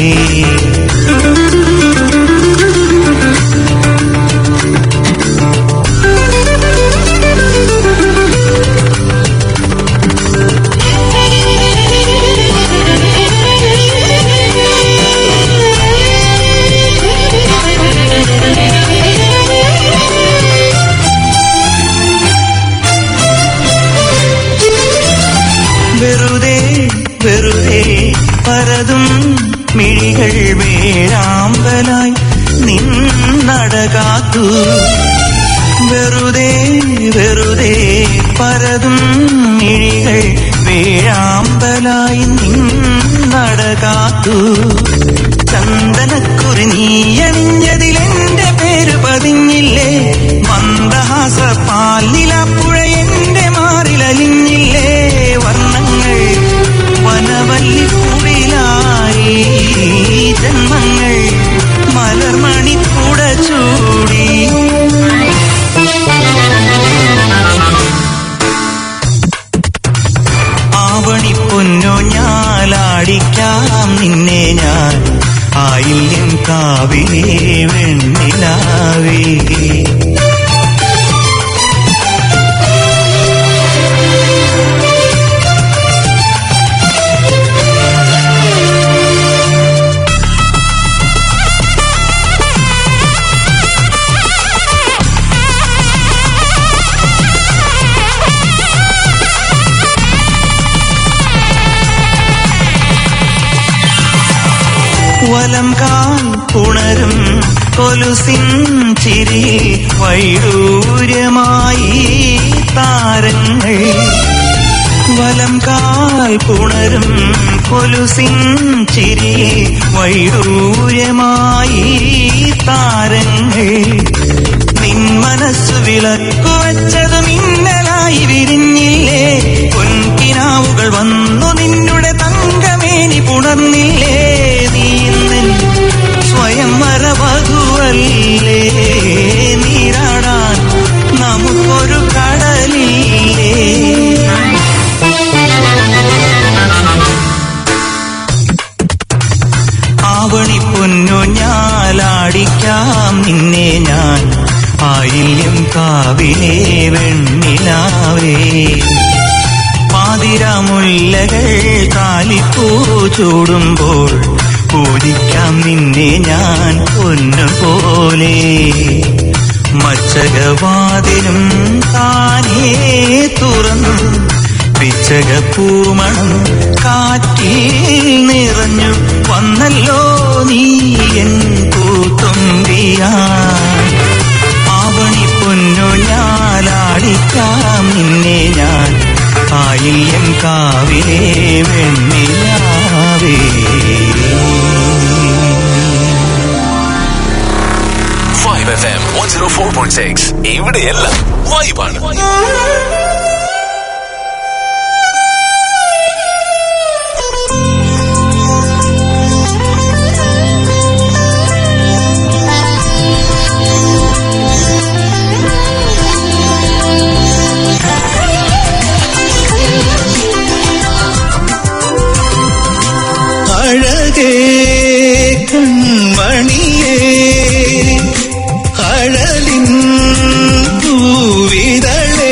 വെറുതെ വെറുതെ പരതും മിഴികൾ വേഴാമ്പലായി നിന്നടകാത്തു വെറുതെ വെറുതെ പരതും മിഴികൾ വേഴാമ്പലായി നിന്നടകാത്തു ചന്ദനക്കുറി നീയണിഞ്ഞതിലെന്റെ പേര് പതിഞ്ഞില്ലേ മന്ദഹാസ പാലിലപ്പുഴ എന്റെ മാറിലലിഞ്ഞില്ലേ വർണ്ണങ്ങൾ വനവല്ലി പൂവിലായി ജന്മങ്ങൾ മലർമണി കൂട ചൂടി ആവണി പൊന്നു ഞാലാടിക്കാം നിന്നെ ഞാൻ ആയില്യം കാവിലെ വെണ്ണിലാവേ വലം കാൽ ഉണരും കൊലുസിൻ ചിരി വൈഡൂര്യമായി താരങ്ങൾ വലം കാൽ പുണരും കൊലുസിൻ ചിരി വൈഡൂര്യമായി താരങ്ങൾ നിൻ മനസ്സ് വിളക്കു വെച്ചത് മിന്നലായി വിരിഞ്ഞില്ലേ പൊൻകിനാവുകൾ വന്നു നിന്നുടെ തങ്കമേനി പുണർന്നില്ലേ നീ ഇന്നൻ സ്വയം വരവധുവല്ലേ നീരാടാൻ നമുക്കൊരു കടലില്ലേ ആവണി പൊന്നു ഞാലാടിക്കാം നിന്നെ ഞാൻ ആയില്യം കാവിലെ വെണ്ണിലാവേ പാതിരാമുല്ലകൾ കാലിപ്പൂ ചൂടുമ്പോൾ പൂജിക്കാം നിന്നെ ഞാൻ പൊന്നുപോലെ മച്ചകവാതിലും താനേ തുറന്നു പിച്ചക പൂമണം കാറ്റിൽ നിറഞ്ഞു വന്നല്ലോ നീ എൻ പൂത്തുമ്പിയാ ആവണി പൊന്നു ഞാലാടിക്കാം നിന്നെ ഞാൻ ആയില്യം കാവിലെ വെണ്ണിലാവേ five F M one zero four point six ഇവിടെയെല്ലാം വൈബാണ് Thank you. അഴകേ കൺമണിയേ അഴലിൻ പൂവിതളേ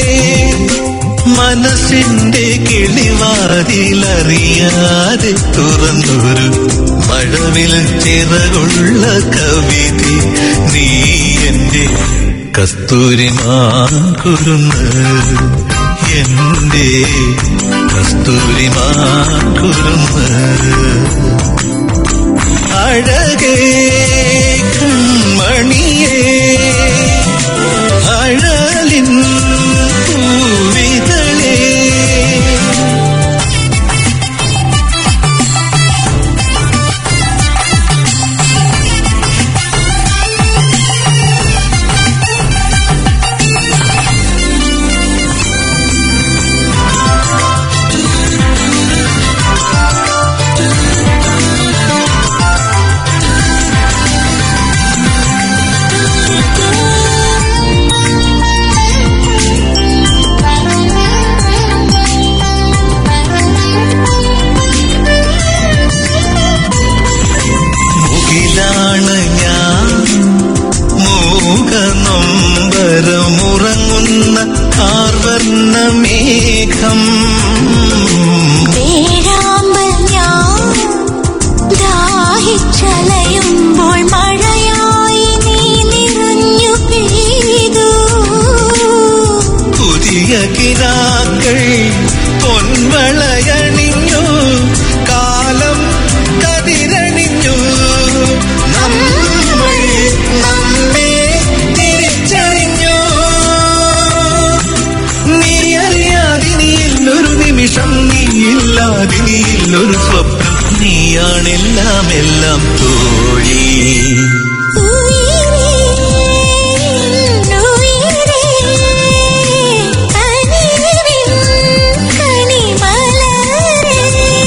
മനസ്സിന്റെ കിളിവാതിലറിയാതെ തുറന്നൊരു മഴവിൽ ചിറകുള്ള കവിത നീ എന്റെ കസ്തൂരിമാൻ കുരുന്ന് എന്റെ കസ്തൂരിമാൻ കുരുന്ന് അഴകേ കൺമണിയേ അഴലിൻ പൂവിതളേ മുകിലാണ് ഞാൻ മൂകനൊമ്പരമുറങ്ങുന്ന ആർവർണ്ണ മേഘം വേഴാമ്പൽ ഞാൻ ദാഹിച്ചലയുമ്പോൾ മഴയായി നീ നിറഞ്ഞു പെയ്തു പുതിയ കിനാക്കൾ പൊൻവളയണിഞ്ഞു കാലം കതിരണിഞ്ഞു നമ്മൾ നമ്മെ തിരിച്ചറിഞ്ഞു നീ അറിയാതിനിയില്ലൊരു നിമിഷം നീയില്ലാതിനിയില്ലൊരു സ്വപ്നം നീയാണെല്ലാം എല്ലാം തോഴി ഉയിരേ ഉയിരേ കനിവിൻ കനിമലരേ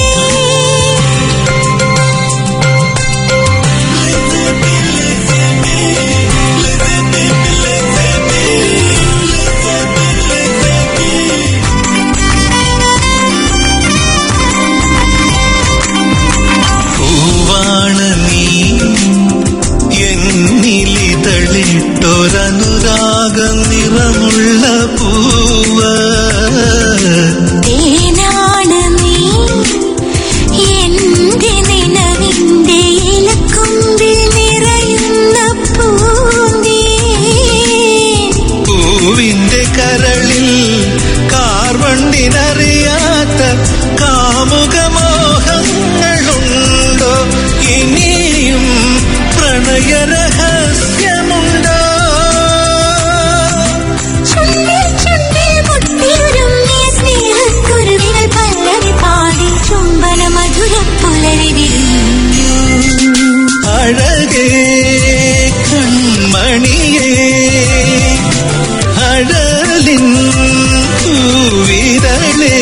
പൂവാണ് നീ എന്നിലിതളിട്ടൊരനുരാഗ നിറമുള്ള പൂവ് തേനാണ് നീ എന്റെ നിലവിന്റെ ഇലക്കൊമ്പിൽ നിറയുന്ന പൂന്തേ പൂവിന്റെ കരളിൽ കാർവണ്ടിനറിയാത്ത കാമുകമോഹങ്ങളുണ്ടോ ഇനിയും പ്രണയരഹസ്യമുണ്ടോ ചുണ്ടിൽ ചുണ്ടിൽ മുട്ടിയുരുമ്മിയ സ്നേഹക്കുരുവികൾ പല്ലവി പാടി ചുംബന മധുര പുലരി വിരിഞ്ഞു അഴകേ കൺമണിയേ അഴലിൻ പൂവിതളേ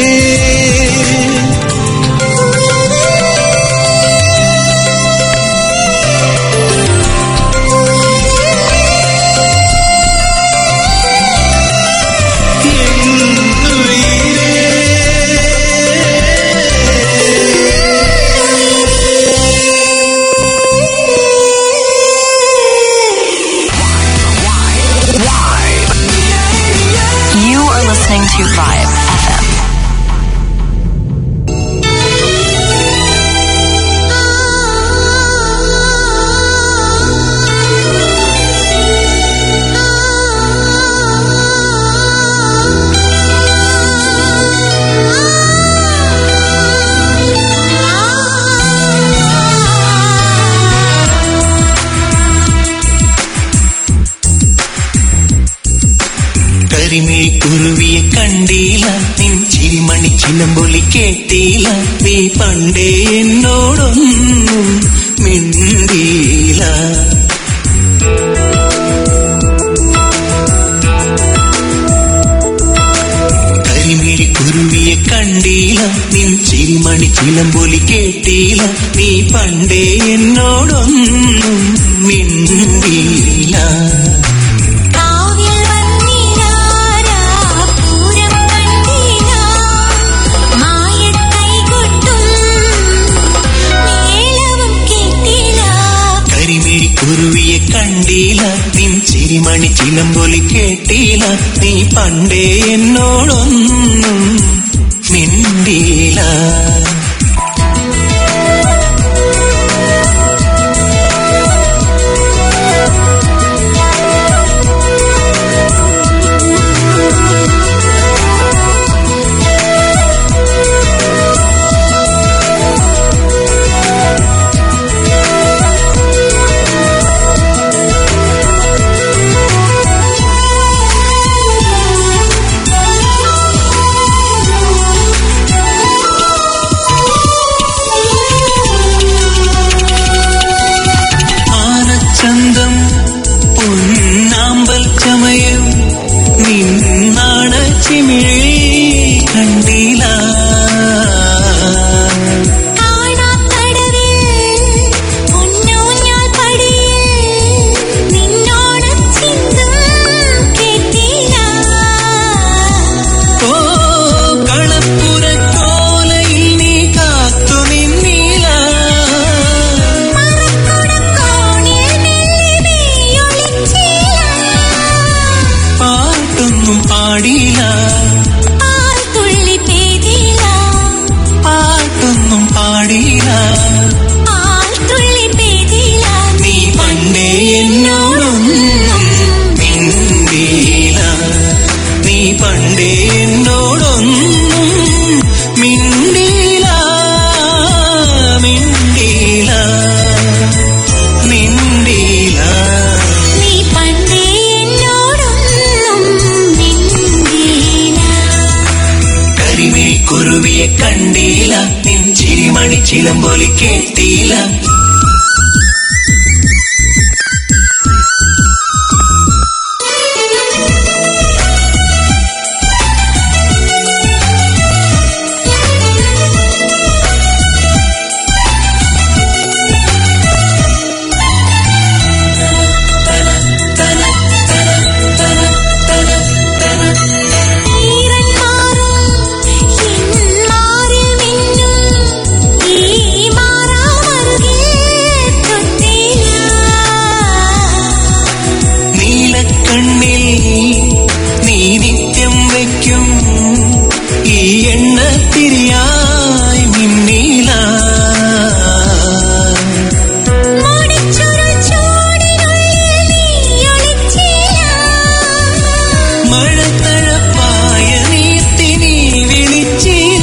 You are listening to Vibe FM. കരിമീ കുരുവിയെ കണ്ടീല നിൻ ചിരിമണി ചിലമ്പൊലി കേട്ടീല നീ പണ്ടേ എന്നോടൊന്നും മിണ്ടീല കരിമിഴി കുരുവിയെ കണ്ടീല നിൻ ചിരിമണി ചിലമ്പൊലി കേട്ടീല നീ പണ്ടേ എന്നോടൊന്നും മിണ്ടീല കാവ്യ വന്നിരാരാ പൂരം കണ്ടീനാ മായക്കൈകൊട്ടും ചിരിമണി ചിലമ്പൊലി കേട്ടില്ല നീ പണ്ടേ എന്നോടൊന്നും മിണ്ടിയില്ല ആനച്ചന്തം പൊന്നാമ്പൽ ചമയം നിന്നാണ ചിമിഴി കണ്ടില്ല കാണാക്കടവിൽ പൊന്നൂഞ്ഞാൽ പടിയിൽ നിന്നോട് ചിന്തും കേട്ടില്ല ഓ കളപ്പുരക്കോലയിൽ നീ കാത്തു നിന്നില്ല മറക്കുടക്കോണിൽ മെല്ലെ നീയൊളിച്ചില്ല പാട്ടൊന്നും പാടിയില്ല പാൽത്തുള്ളി പെയ്തില്ല പാട്ടൊന്നും പാടിയില്ല പാൽത്തുള്ളി പെയ്തില്ല നീ പണ്ടേ എന്നോടൊന്നും മിണ്ടിയില്ല നീ പണ്ടേ എന്നോടൊന്നും മിണ്ടിയില്ല മിണ്ടിയില്ല മിണ്ടിയില്ല നീ പണ്ടേ എന്നോടൊന്നും മിണ്ടിയില്ല കരിമിഴി കുരുവിയെ കണ്ടില്ല നിൻ ചിരിമണി ചിലമ്പൊലി കേട്ടില്ല ഈറന്മാറും ഹിന്മാരിൽ മിന്നും ഈ മാറാമറുകിൽ തൊട്ടില്ല നീലക്കണ്ണിൽ നീ നിത്യം വയ്ക്കും ഈ എണ്ണ തിരിയായി മിന്നീല മോടിച്ചുരുൾ ചൂടിനുള്ളിൽ നീയൊളിച്ചില്ല മഴത്തഴപ്പായ നീർത്തി നീ വിളിച്ചില്ല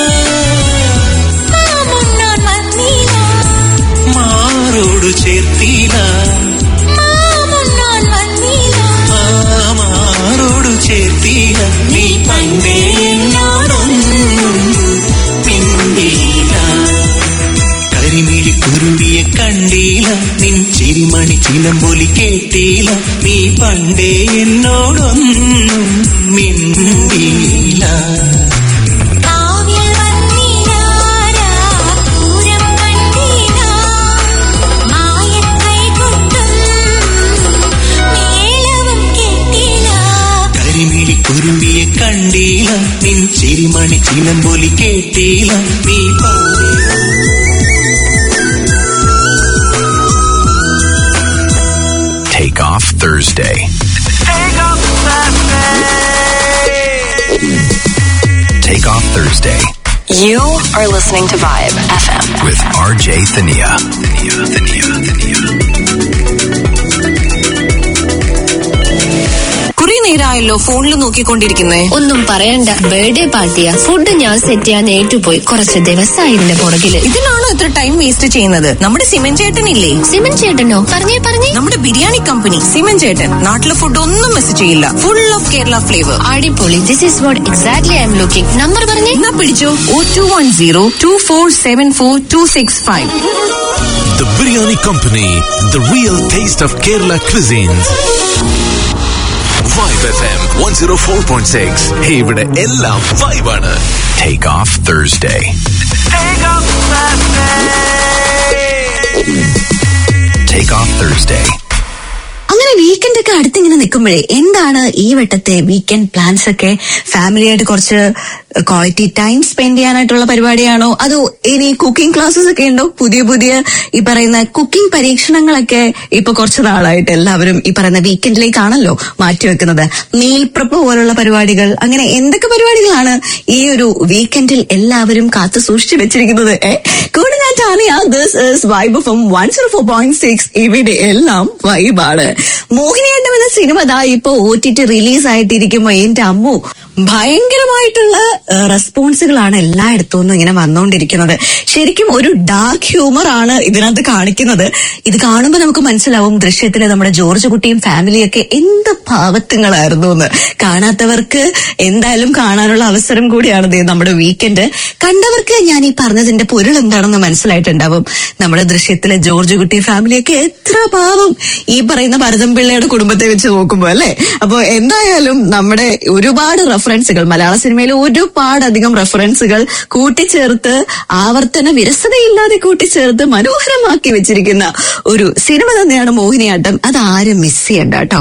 മാമുണ്ണാൻ വന്നില്ല മാറോടു ചേർത്തില്ല മാമുണ്ണാൻ വന്നില്ല ആ മാറോടു ചേർത്തില്ല നീ പണ്ടേ എന്നോടൊന്നും മിണ്ടിയില്ല കരിമിഴി കുരുവിയെ കണ്ടില്ല നിൻ ചിരിമണി ചിലമ്പൊലി കേട്ടില്ല നീ പണ്ടേ എന്നോടൊന്നും മിണ്ടിയില്ല കാവ്യൽ വന്നിലാരാ പൂരം കണ്ടില്ല മായക്കൈ കൊട്ടും മേളവും കേട്ടില്ല കരിമിഴി കുരുവിയെ കണ്ടില്ല നിൻ ചിരിമണി ചിലമ്പൊലി കേട്ടില്ല നീ പണ്ടേ Take off Thursday. Take off Thursday You are listening to Vibe FM. with RJ Thania. Thania, Thania, Thania. കുറെ നേരമായല്ലോ ഫോണിൽ നോക്കിക്കൊണ്ടിരിക്കുന്നേ ഒന്നും പറയണ്ട ബർത്ത്ഡേ പാർട്ടിയാ ഫുഡ് ഞാൻ സെറ്റ് ചെയ്യാൻ ഏറ്റുപോയി കുറച്ച് ദിവസമായി ഇതിന്റെ പുറകില് ഇതിനാണോ ഇത്ര ടൈം വേസ്റ്റ് ചെയ്യുന്നത് നമ്മുടെ സിമൻ ചേട്ടനില്ലേ സിമൻ ചേട്ടനോ പറഞ്ഞേ പറഞ്ഞേ നമ്മുടെ ബിരിയാണി കമ്പനി സിമൻ ചേട്ടൻ നാട്ടിലെ ഫുഡ് ഒന്നും മിസ് ചെയ്യില്ല ഫുൾ ഓഫ് കേരള ഫ്ലേവർ അടിപൊളി this is what exactly I'm looking number പറഞ്ഞേ എന്നാ പിടിച്ചോ oh two one zero two four seven four two six five The Biryani Company, the real taste of Kerala cuisines. Vibe FM 104.6. Hey, ഇവിടെ എല്ലാം vibe ആണ്. Take off Thursday. Take off Thursday. അങ്ങനെ weekend ഒക്കെ അടുത്തിങ്ങനെ ഇങ്ങനെ നിൽക്കുമ്പോഴേ എന്താണ് ഈ വട്ടത്തെ weekend plans ഒക്കെ ഫാമിലിയായിട്ട് കുറച്ച് ക്വാളിറ്റി ടൈം സ്പെൻഡ് ചെയ്യാനായിട്ടുള്ള പരിപാടിയാണോ അതോ ഇനി കുക്കിംഗ് ക്ലാസ്സസ് ഒക്കെ ഉണ്ടോ പുതിയ പുതിയ ഈ പറയുന്ന കുക്കിംഗ് പരീക്ഷണങ്ങളൊക്കെ ഇപ്പൊ കുറച്ച് നാളായിട്ട് എല്ലാവരും ഈ പറയുന്ന വീക്കെൻഡിലേക്കാണല്ലോ മാറ്റിവെക്കുന്നത് മീൽ പ്രപ്പ് പോലുള്ള പരിപാടികൾ അങ്ങനെ എന്തൊക്കെ പരിപാടികളാണ് ഈ ഒരു വീക്കെൻഡിൽ എല്ലാവരും കാത്തു സൂക്ഷിച്ചു വെച്ചിരിക്കുന്നത് ഏ? കൂടെ ഞാൻ Tania this is Vibe from one zero four point six ഇവിടെ എല്ലാം വൈബാണ് മോഹിനിയാട്ടം എന്ന സിനിമ ദാ ഇപ്പൊ ഒ ടി ടി റിലീസ് ആയിട്ടിരിക്കുമ്പോ എന്റെ അമ്മു ഭയങ്കരമായിട്ടുള്ള റെസ്പോൺസുകളാണ് എല്ലായിടത്തു നിന്നും ഇങ്ങനെ വന്നുകൊണ്ടിരിക്കുന്നത് ശരിക്കും ഒരു ഡാർക്ക് ഹ്യൂമർ ആണ് ഇതിനകത്ത് കാണിക്കുന്നത് ഇത് കാണുമ്പോൾ നമുക്ക് മനസ്സിലാവും ദൃശ്യത്തില് നമ്മുടെ ജോർജ് കുട്ടിയും ഫാമിലിയൊക്കെ എന്ത് ഭാവത്വങ്ങളായിരുന്നു എന്ന് കാണാത്തവർക്ക് എന്തായാലും കാണാനുള്ള അവസരം കൂടിയാണ് ദേ നമ്മുടെ വീക്കെൻഡ് കണ്ടവർക്ക് ഞാൻ ഈ പറഞ്ഞതിന്റെ പൊരുൾ എന്താണെന്ന് മനസ്സിലായിട്ടുണ്ടാവും നമ്മുടെ ദൃശ്യത്തിലെ ജോർജ് കുട്ടി ഫാമിലിയൊക്കെ എത്ര പാവം ഈ പറയുന്ന ഭരതം പിള്ളയുടെ കുടുംബത്തെ വെച്ച് നോക്കുമ്പോ അല്ലെ അപ്പൊ എന്തായാലും നമ്മുടെ ഒരുപാട് റെഫറൻസുകൾ മലയാള സിനിമയിൽ ഒരുപാട് അധികം റെഫറൻസുകൾ കൂട്ടിച്ചേർത്ത് ആവർത്തന വിരസതയില്ലാതെ കൂട്ടിച്ചേർത്ത് മനോഹരമാക്കി വെച്ചിരിക്കുന്ന ഒരു സിനിമ തന്നെയാണ് മോഹിനിയാട്ടം അത് ആരും മിസ് ചെയ്യണ്ട കേട്ടോ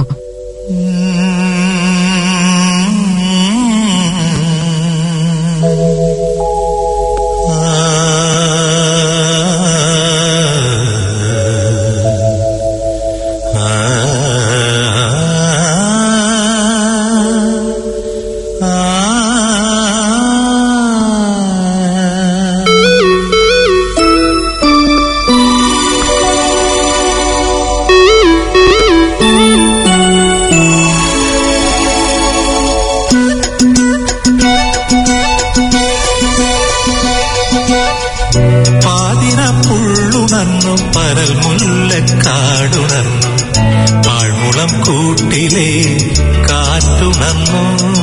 പാതിര പുള്ളുണർന്നു പരൽ മുല്ലക്കാടുണർന്നു പാഴ്മുളം കൂട്ടിലെ കാറ്റുണർന്നു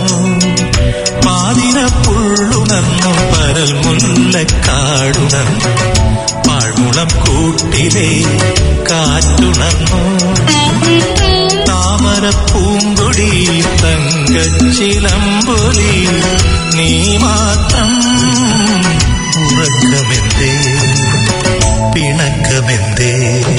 പാതിര പുള്ളുണർന്നു പരൽ മുല്ലക്കാടുണർന്നു പാഴ്മുളം കൂട്ടിലെ കാറ്റുണർന്നു താമര പൂങ്കൊടി തങ്കച്ചിലമ്പൊലി നീ മാത്രം ഉറക്കമെന്തേ പിണക്കമെന്തേ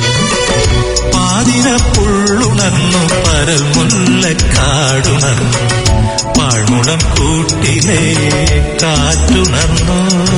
പാതിര പുള്ളുണർന്നു പരൽ മുല്ലക്കാടുണർന്നു പാഴ്മുളം കൂട്ടിലെ കാറ്റുണർന്നു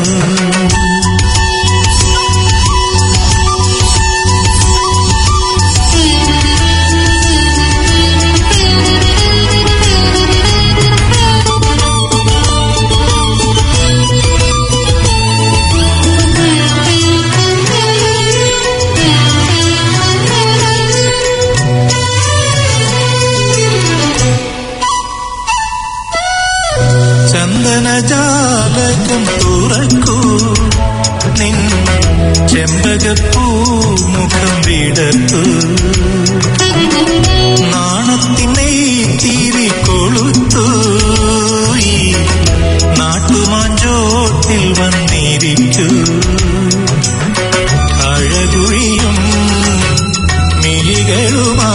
ചന്ദനജാലകം തുറക്കൂ നിൻ ചെമ്പകപ്പൂ മുഖം വിടത്തു നാണത്തിനെ തിരി കൊളുത്തു ഈ നാട്ടുമാഞ്ചോട്ടിൽ വന്നിരിക്കൂ അഴകുഴിയും മിഴികളുമാ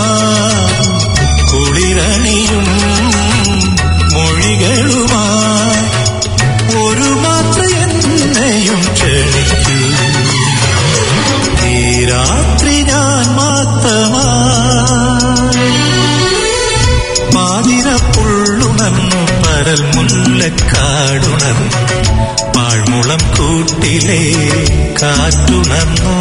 കുളിരണിയും മൊഴികളുമാ ഒരു മാത്ര എന്നെയും ക്ഷണിക്കൂ ഈ രാത്രി ഞാൻ മാത്രമായി പാതിര പുള്ളുണർന്നു പരൽ മുല്ലക്കാടുണർന്നു പാഴ്മുളം കൂട്ടിലെ കാറ്റുണർന്നു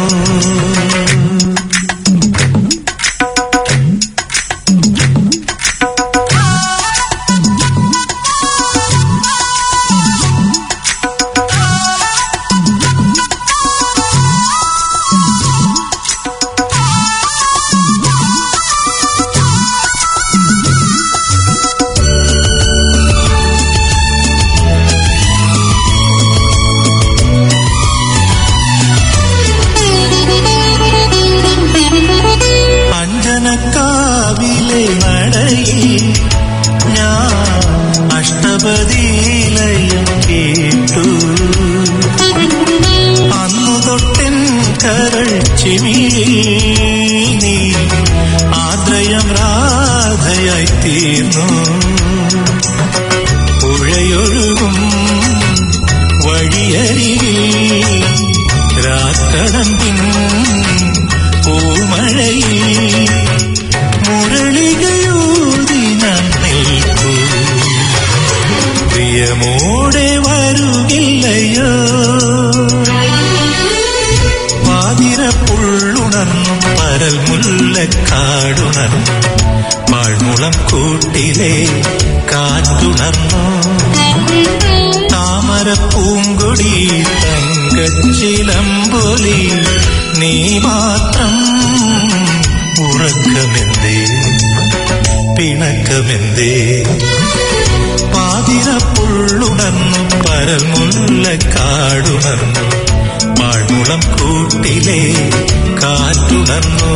അഞ്ജനക്കാവിലെ നടയിൽ ഞാൻ അഷ്ടപതിയിലയം കേട്ടു അന്നു തൊട്ടൻ കരൾ ചിമിഴി നീ ആദ്രയം രാധയായി തീർന്നു പുഴയൊഴുകും വഴിയരികിൽ രാക്കടമ്പിൻ പൂമഴയിൽ മുരളികയൂതും പ്രിയമോടെ വരുകില്ലയോ പാതിരപ്പുള്ളുണർന്നു പരൽ മുല്ലക്കാടുണർന്നു പാഴ്മുളം കൂട്ടിലെ കാറ്റുണർന്നു താമര പൂങ്കൊടി തങ്കച്ചിലമ്പൊലി നീ മാത്രം ഉറക്കമെന്തേ പിണക്കമെന്തേ പാതിരപ്പുള്ളുണർന്നു പരൽ മുല്ലക്കാടുണർന്നു പാഴ്മുളം കൂട്ടിലെ കാറ്റുണർന്നു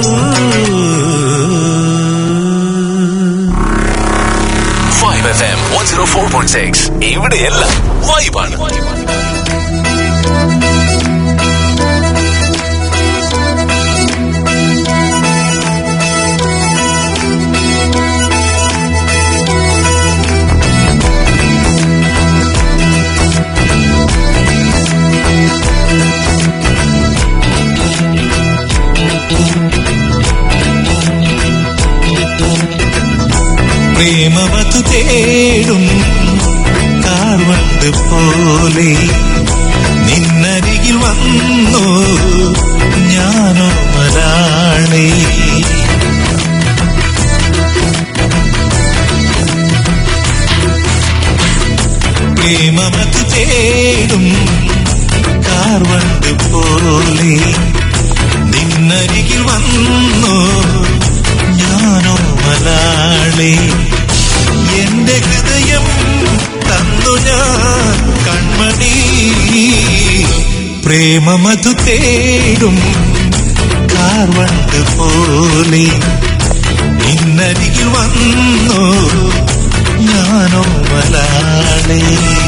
five F M one zero four point six ഇവിടെയെല്ലാം വൈബാണ് പ്രേമവതു തേടും കാർവണ്ട് പോലെ നിന്നരികിൽ വന്നു ഞാനോ മലാളി പ്രേമവതു തേടും കാർവണ്ട് പോലെ നിന്നരികിൽ വന്നു ഞാനോ മലാളി എന്റെ ഹൃദയം തന്നു ഞാൻ കൺമണി പ്രേമമതു തേടും കാർവണ്ട് പോലെ ഇന്നരികിൽ വന്നു ഞാനോ മലാളി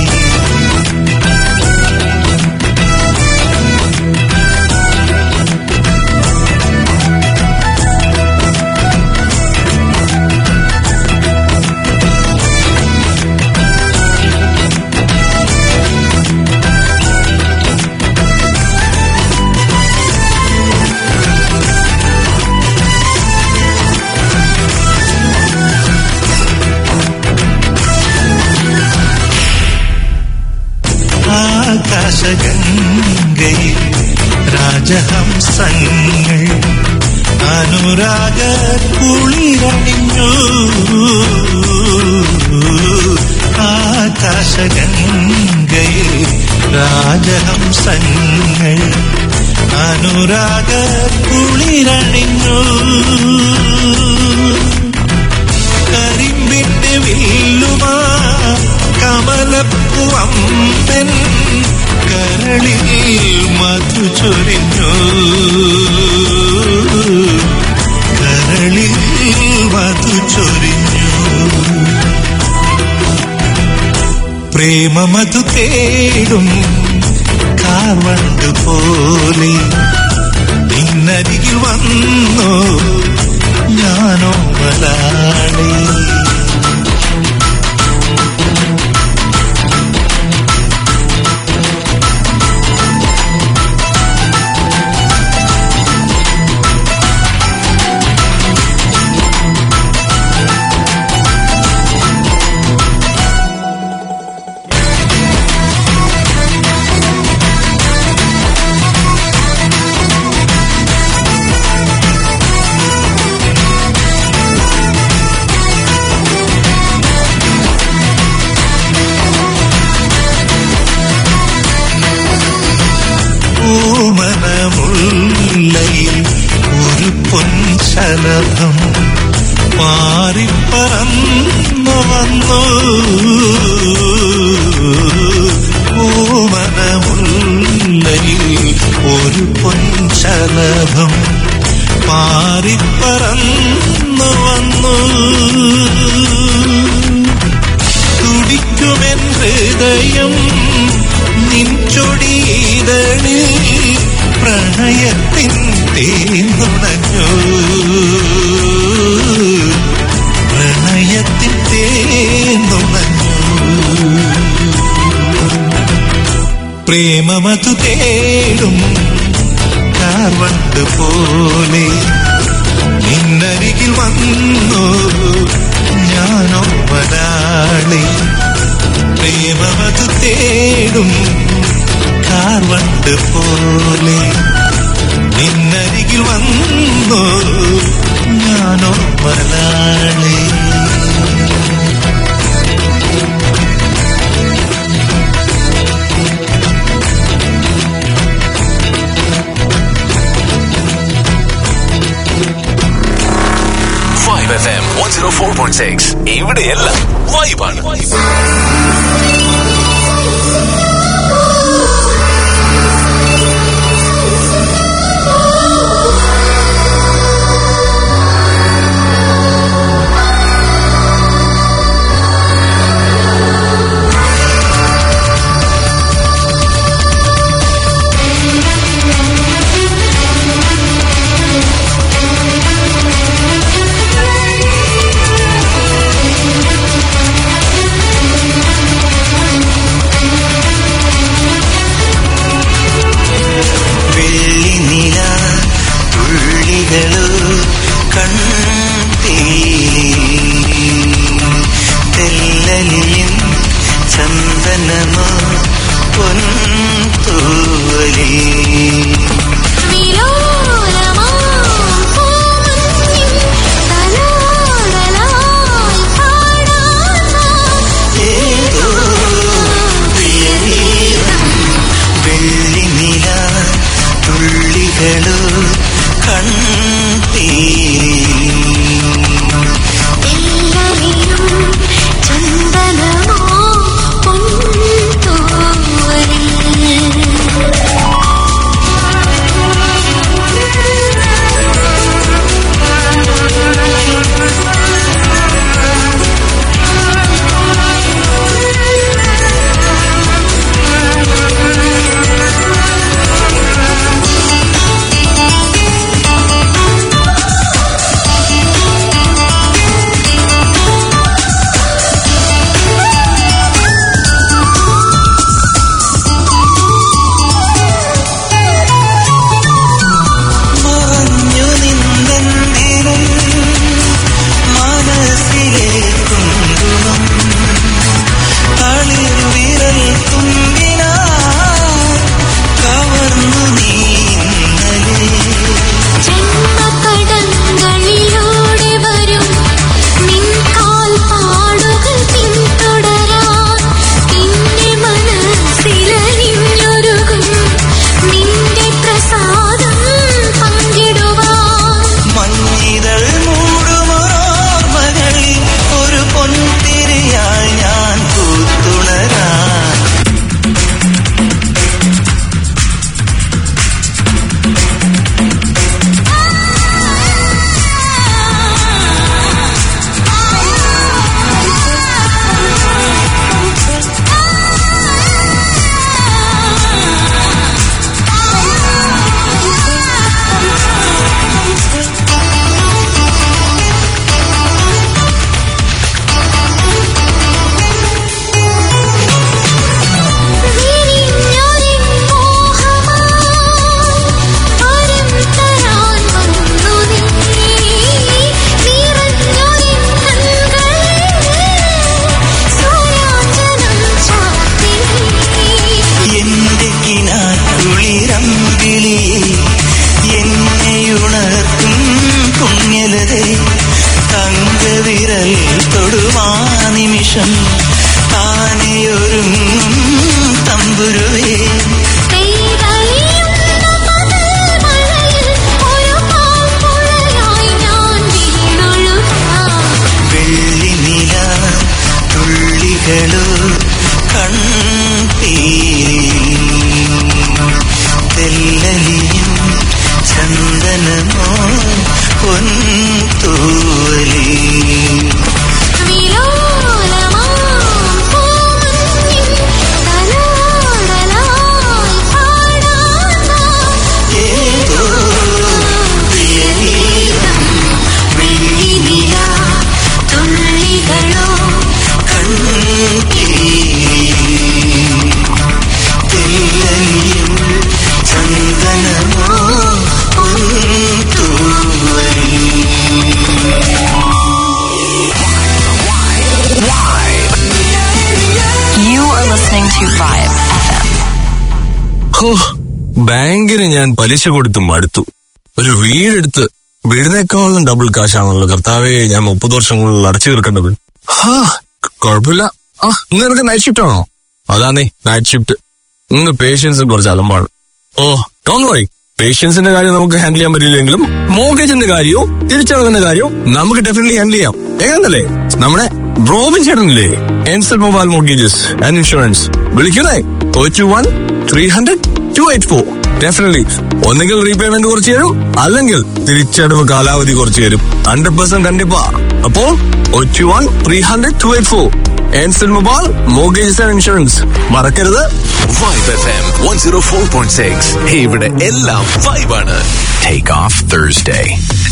ആകാശഗംഗയിൽ രാജഹംസങ്ങൾ അനുരാഗ കുളിരണിഞ്ഞു ആകാശഗംഗയിൽ രാജഹംസങ്ങൾ അനുരാഗ കുളിരണിഞ്ഞു കരിമ്പിന്റെ വില്ലുമാ കമലപ്പുവമ്പൻ കരളിൽ മധു ചൊരിഞ്ഞു കരളിൽ മധു ചൊരിഞ്ഞു പ്രേമമധു തേടും കാർവണ്ട് പോലെ നിന്നരികിൽ വന്നു ഞാനോ മലാളി പൂമനമുല്ലയിൽ ഒരു പൊൻശലഭം മാറിപ്പറന്നു വന്നു പൂമനമുല്ലയിൽ ഒരു പൊൻശലഭം മാറിപ്പറന്നു വന്നു തുടിക്കുമെൻ ഹൃദയം നിൻചൊടിയിതളിൽ പ്രണയത്തിൻ തേന്നുണഞ്ഞു പ്രണയത്തിൻ തേന്നുണഞ്ഞു പ്രേമമതു തേടും കാർവണ്ട് പോലെ നിന്നരികിൽ വന്നു ഞാനോ മലാളി പ്രേമമത് തേടും കാർവണ്ട് പോലെ നിന്നരികിൽ വന്നു ഞാനോ മലാളേ five F M one zero four point six ഇവിടെയെല്ലാം വൈബാണ് വെള്ളിനില തുള്ളികളു കൺതീലി തെല്ലലിയും ചന്ദനമോ പൊൻതൂവലി വിലോലമാ പൂമഞ്ഞിൻ തലോടലായി പാടാനാം ഏതോ പ്രിയഗീതം വെള്ളിനില തുള്ളികളു കൺതീലി എല്ലാരിലും ചന്ദനമോ പൊൻതൂവലിൽ മറഞ്ഞു നിന്നെന്തിനും മനസ്സിലെ കുങ്കുമം തളിർവിരൽ തുമ്പിനാ കവർന്നു നീ ഇന്നലെ ജന്മകടങ്ങളിലൂടെ വരും നിൻ കാൽപ്പാടുകൾ പിന്തുടരാൻ നിന്റെ മനസ്സിലലിഞ്ഞൊരുകും നിന്റെ പ്രസാദം പങ്കിടുവാൻ മഞ്ഞിതൾ മൂടുമോർമകളിൽ ഒരു പൊൻതിരിയായി ഞാൻ കൂത്തുണരാൻ വിരിഞ്ഞൊരിൻ മോഹമായി വരം തരാൻ വന്നു നീ നിറഞ്ഞൊരിൻ കൺകളിൽ സൂര്യാഞ്ജനം ചാർത്തി എന്റെ കിനാക്കുളിരമ്പിളി എന്നെയുണർത്തും പുണ്യലതേ തങ്കവിരൽ തൊടുമാ നിമിഷം താനെയൊരുങ്ങും തമ്പുരുവേ പെയ്തലിയുന്ന മണൽമഴയിൽ ഒരു പാമ്പുഴയായി ഞാൻ വീണൊഴുകാം വെള്ളിനില തുള്ളികളു കൺതീരി തെല്ലലിയും ചന്ദനമോ പൊൻതൂവലി വിലോലമാം പൂമഞ്ഞിൻ തലോടലായി പാടാനാം ഏതോ പ്രിയഗീതം വെള്ളിനില തുള്ളികളോ കൺതീരി തെല്ലലിയും ചന്ദനമോ പൊൻതൂവലി ഹോ ബാങ്കിന് ഞാൻ പലിശ കൊടുത്ത് മടുത്തു ഒരു വീടെടുത്ത് വീടിനേക്കാളും ഡബിൾ കാശാണല്ലോ കർത്താവേ ഞാൻ മുപ്പത് വർഷം കൂടുതൽ അടച്ചു തീർക്കേണ്ടത് ഹാ കുഴപ്പമില്ല ആ ഇന്ന് നിനക്ക് നൈറ്റ് ഷിഫ്റ്റ് ആണോ അതാന്നേ നൈറ്റ് ഷിഫ്റ്റ് ഇന്ന് പേഷ്യൻസ് കുറച്ച് അലമ്പാണ് ഓ ഡോണ്ട് വറി പേഷ്യൻസിന്റെ കാര്യം നമുക്ക് ഹാൻഡിൽ ചെയ്യാൻ പറ്റില്ലെങ്കിലും മോർഗേജിന്റെ കാര്യവും തിരിച്ചടവിന്റെ കാര്യവും നമുക്ക് ഡെഫിനറ്റ്ലി ഹാൻഡിൽ ചെയ്യാം എങ്ങനല്ലേ നമ്മുടെ റോബിൻ ചേട്ടനില്ലേ എൻസൽ മൊബൈൽ മോർഗേജസ് ആൻഡ് ഇൻഷുറൻസ് വിളിക്കുന്നേ oh two one three hundred two eight four definitely ഒന്നെങ്കിൽ റീപേയ്മെന്റ് കുറച്ച് തരും അല്ലെങ്കിൽ തിരിച്ചടവ് കാലാവധി കുറച്ച് തരും ഹൺഡ്രഡ് പെർസെന്റ് കണ്ടിപ്പാ അപ്പോ oh two one three hundred two eight four എൻസൽ mobile mortgages and insurance മറക്കരുത് vibe F M one zero four point six ഇവിടെ എല്ലാം വൈബാണ് take off Thursday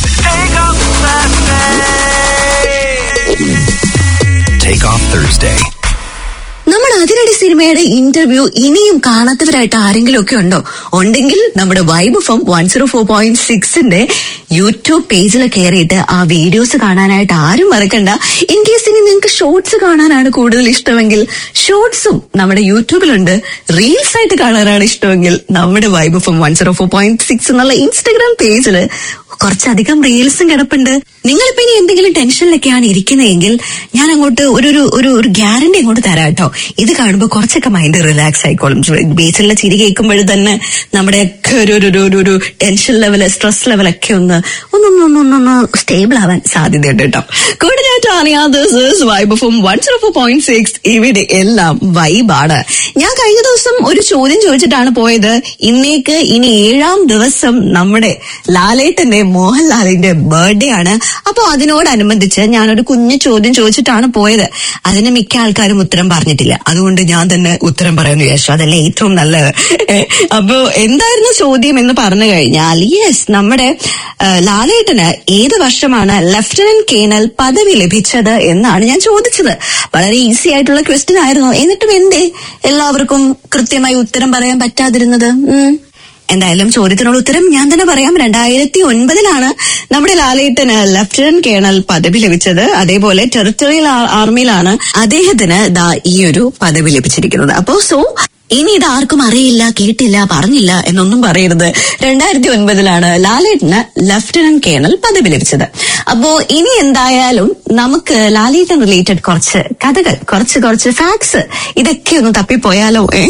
take off Thursday നമ്മുടെ അതിരടി സിനിമയുടെ ഇന്റർവ്യൂ ഇനിയും കാണാത്തവരായിട്ട് ആരെങ്കിലും ഒക്കെ ഉണ്ടോ ഉണ്ടെങ്കിൽ നമ്മുടെ Vibe from one zero four point സിക്സിന്റെ യൂട്യൂബ് പേജിൽ കയറിയിട്ട് ആ വീഡിയോസ് കാണാനായിട്ട് ആരും മറക്കണ്ട ഇൻ കേസ് ഇനി നിങ്ങൾക്ക് ഷോർട്സ് കാണാനാണ് കൂടുതൽ ഇഷ്ടമെങ്കിൽ ഷോർട്സും നമ്മുടെ യൂട്യൂബിലുണ്ട് റീൽസ് ആയിട്ട് കാണാനാണ് ഇഷ്ടമെങ്കിൽ നമ്മുടെ Vibe from one zero four point six എന്നുള്ള ഇൻസ്റ്റഗ്രാം പേജില് കുറച്ചധികം റീൽസും കിടപ്പുണ്ട് നിങ്ങളിപ്പോ ഇനി എന്തെങ്കിലും ടെൻഷനിലൊക്കെയാണ് ഇരിക്കുന്നതെങ്കിൽ ഞാൻ അങ്ങോട്ട് ഒരു ഒരു ഒരു ഒരു ഗ്യാരണ്ടി അങ്ങോട്ട് തരാം കേട്ടോ ഇത് കാണുമ്പോൾ കുറച്ചൊക്കെ മൈൻഡ് റിലാക്സ് ആയിക്കോളും ബേസിലുള്ള ചിരി കേൾക്കുമ്പോൾ തന്നെ നമ്മുടെ ഒക്കെ ഒരു ഒരു ഒരു- ഒരു ഒരു ടെൻഷൻ ലെവൽ സ്ട്രെസ് ലെവലൊക്കെ ഒന്ന് ഒന്നൊന്നൊന്നൊന്നൊന്ന് സ്റ്റേബിൾ ആവാൻ സാധ്യതയുണ്ട് കേട്ടോ കൂടുതലായിട്ട് അറിയാതെ Vibe from one zero four point six ഇവിടെ എല്ലാം വൈബാണ് ഞാൻ കഴിഞ്ഞ ദിവസം ഒരു ചോദ്യം ചോദിച്ചിട്ടാണ് പോയത് ഇന്നേക്ക് ഇനി ഏഴാം ദിവസം നമ്മുടെ ലാലേട്ടന്റെ മോഹൻലാലിന്റെ ബർത്ത്ഡേ ആണ് അപ്പൊ അതിനോടനുബന്ധിച്ച് ഞാനൊരു കുഞ്ഞു ചോദ്യം ചോദിച്ചിട്ടാണ് പോയത് അതിന് മിക്ക ആൾക്കാരും ഉത്തരം പറഞ്ഞിട്ടില്ല അതുകൊണ്ട് ഞാൻ തന്നെ ഉത്തരം പറയാന്ന് വിചാരിച്ചു അതല്ലേ ഏറ്റവും നല്ലത് ഏ, അപ്പൊ എന്തായിരുന്നു ചോദ്യം എന്ന് പറഞ്ഞു കഴിഞ്ഞാൽ യെസ് നമ്മുടെ ആ, ലാലേട്ടന് ഏത് വർഷമാണ് ലഫ്റ്റനന്റ് കേണൽ പദവി ലഭിച്ചത് എന്നാണ് ഞാൻ ചോദിച്ചത് വളരെ ഈസി ആയിട്ടുള്ള ക്വസ്റ്റ്യൻ ആയിരുന്നു എന്നിട്ടും എന്തേ എല്ലാവർക്കും കൃത്യമായി ഉത്തരം പറയാൻ പറ്റാതിരുന്നത് ഉം എന്തായാലും ചോദ്യത്തിനുള്ള ഉത്തരം ഞാൻ തന്നെ പറയാം രണ്ടായിരത്തി ഒൻപതിലാണ് നമ്മുടെ ലാലേട്ടന് ലഫ്റ്റനന്റ് കേണൽ പദവി ലഭിച്ചത് അതേപോലെ ടെറിട്ടറിയൽ ആ- ആർമിയിലാണ് അദ്ദേഹത്തിന് ദാ ഈ ഒരു പദവി ലഭിച്ചിരിക്കുന്നത് അപ്പോ സോ ഇനി ഇത് ആർക്കും അറിയില്ല കേട്ടില്ല പറഞ്ഞില്ല എന്നൊന്നും പറയരുത് രണ്ടായിരത്തി ഒൻപതിലാണ് ലാലേട്ടന് ലഫ്റ്റനന്റ് കേണൽ പദവി ലഭിച്ചത് അപ്പോ ഇനി എന്തായാലും നമുക്ക് ലാലേട്ടൻ റിലേറ്റഡ് കുറച്ച് കഥകൾ കുറച്ച് കുറച്ച് ഫാക്ട്സ് ഇതൊക്കെ ഒന്ന് തപ്പിപ്പോയാലോ ഏ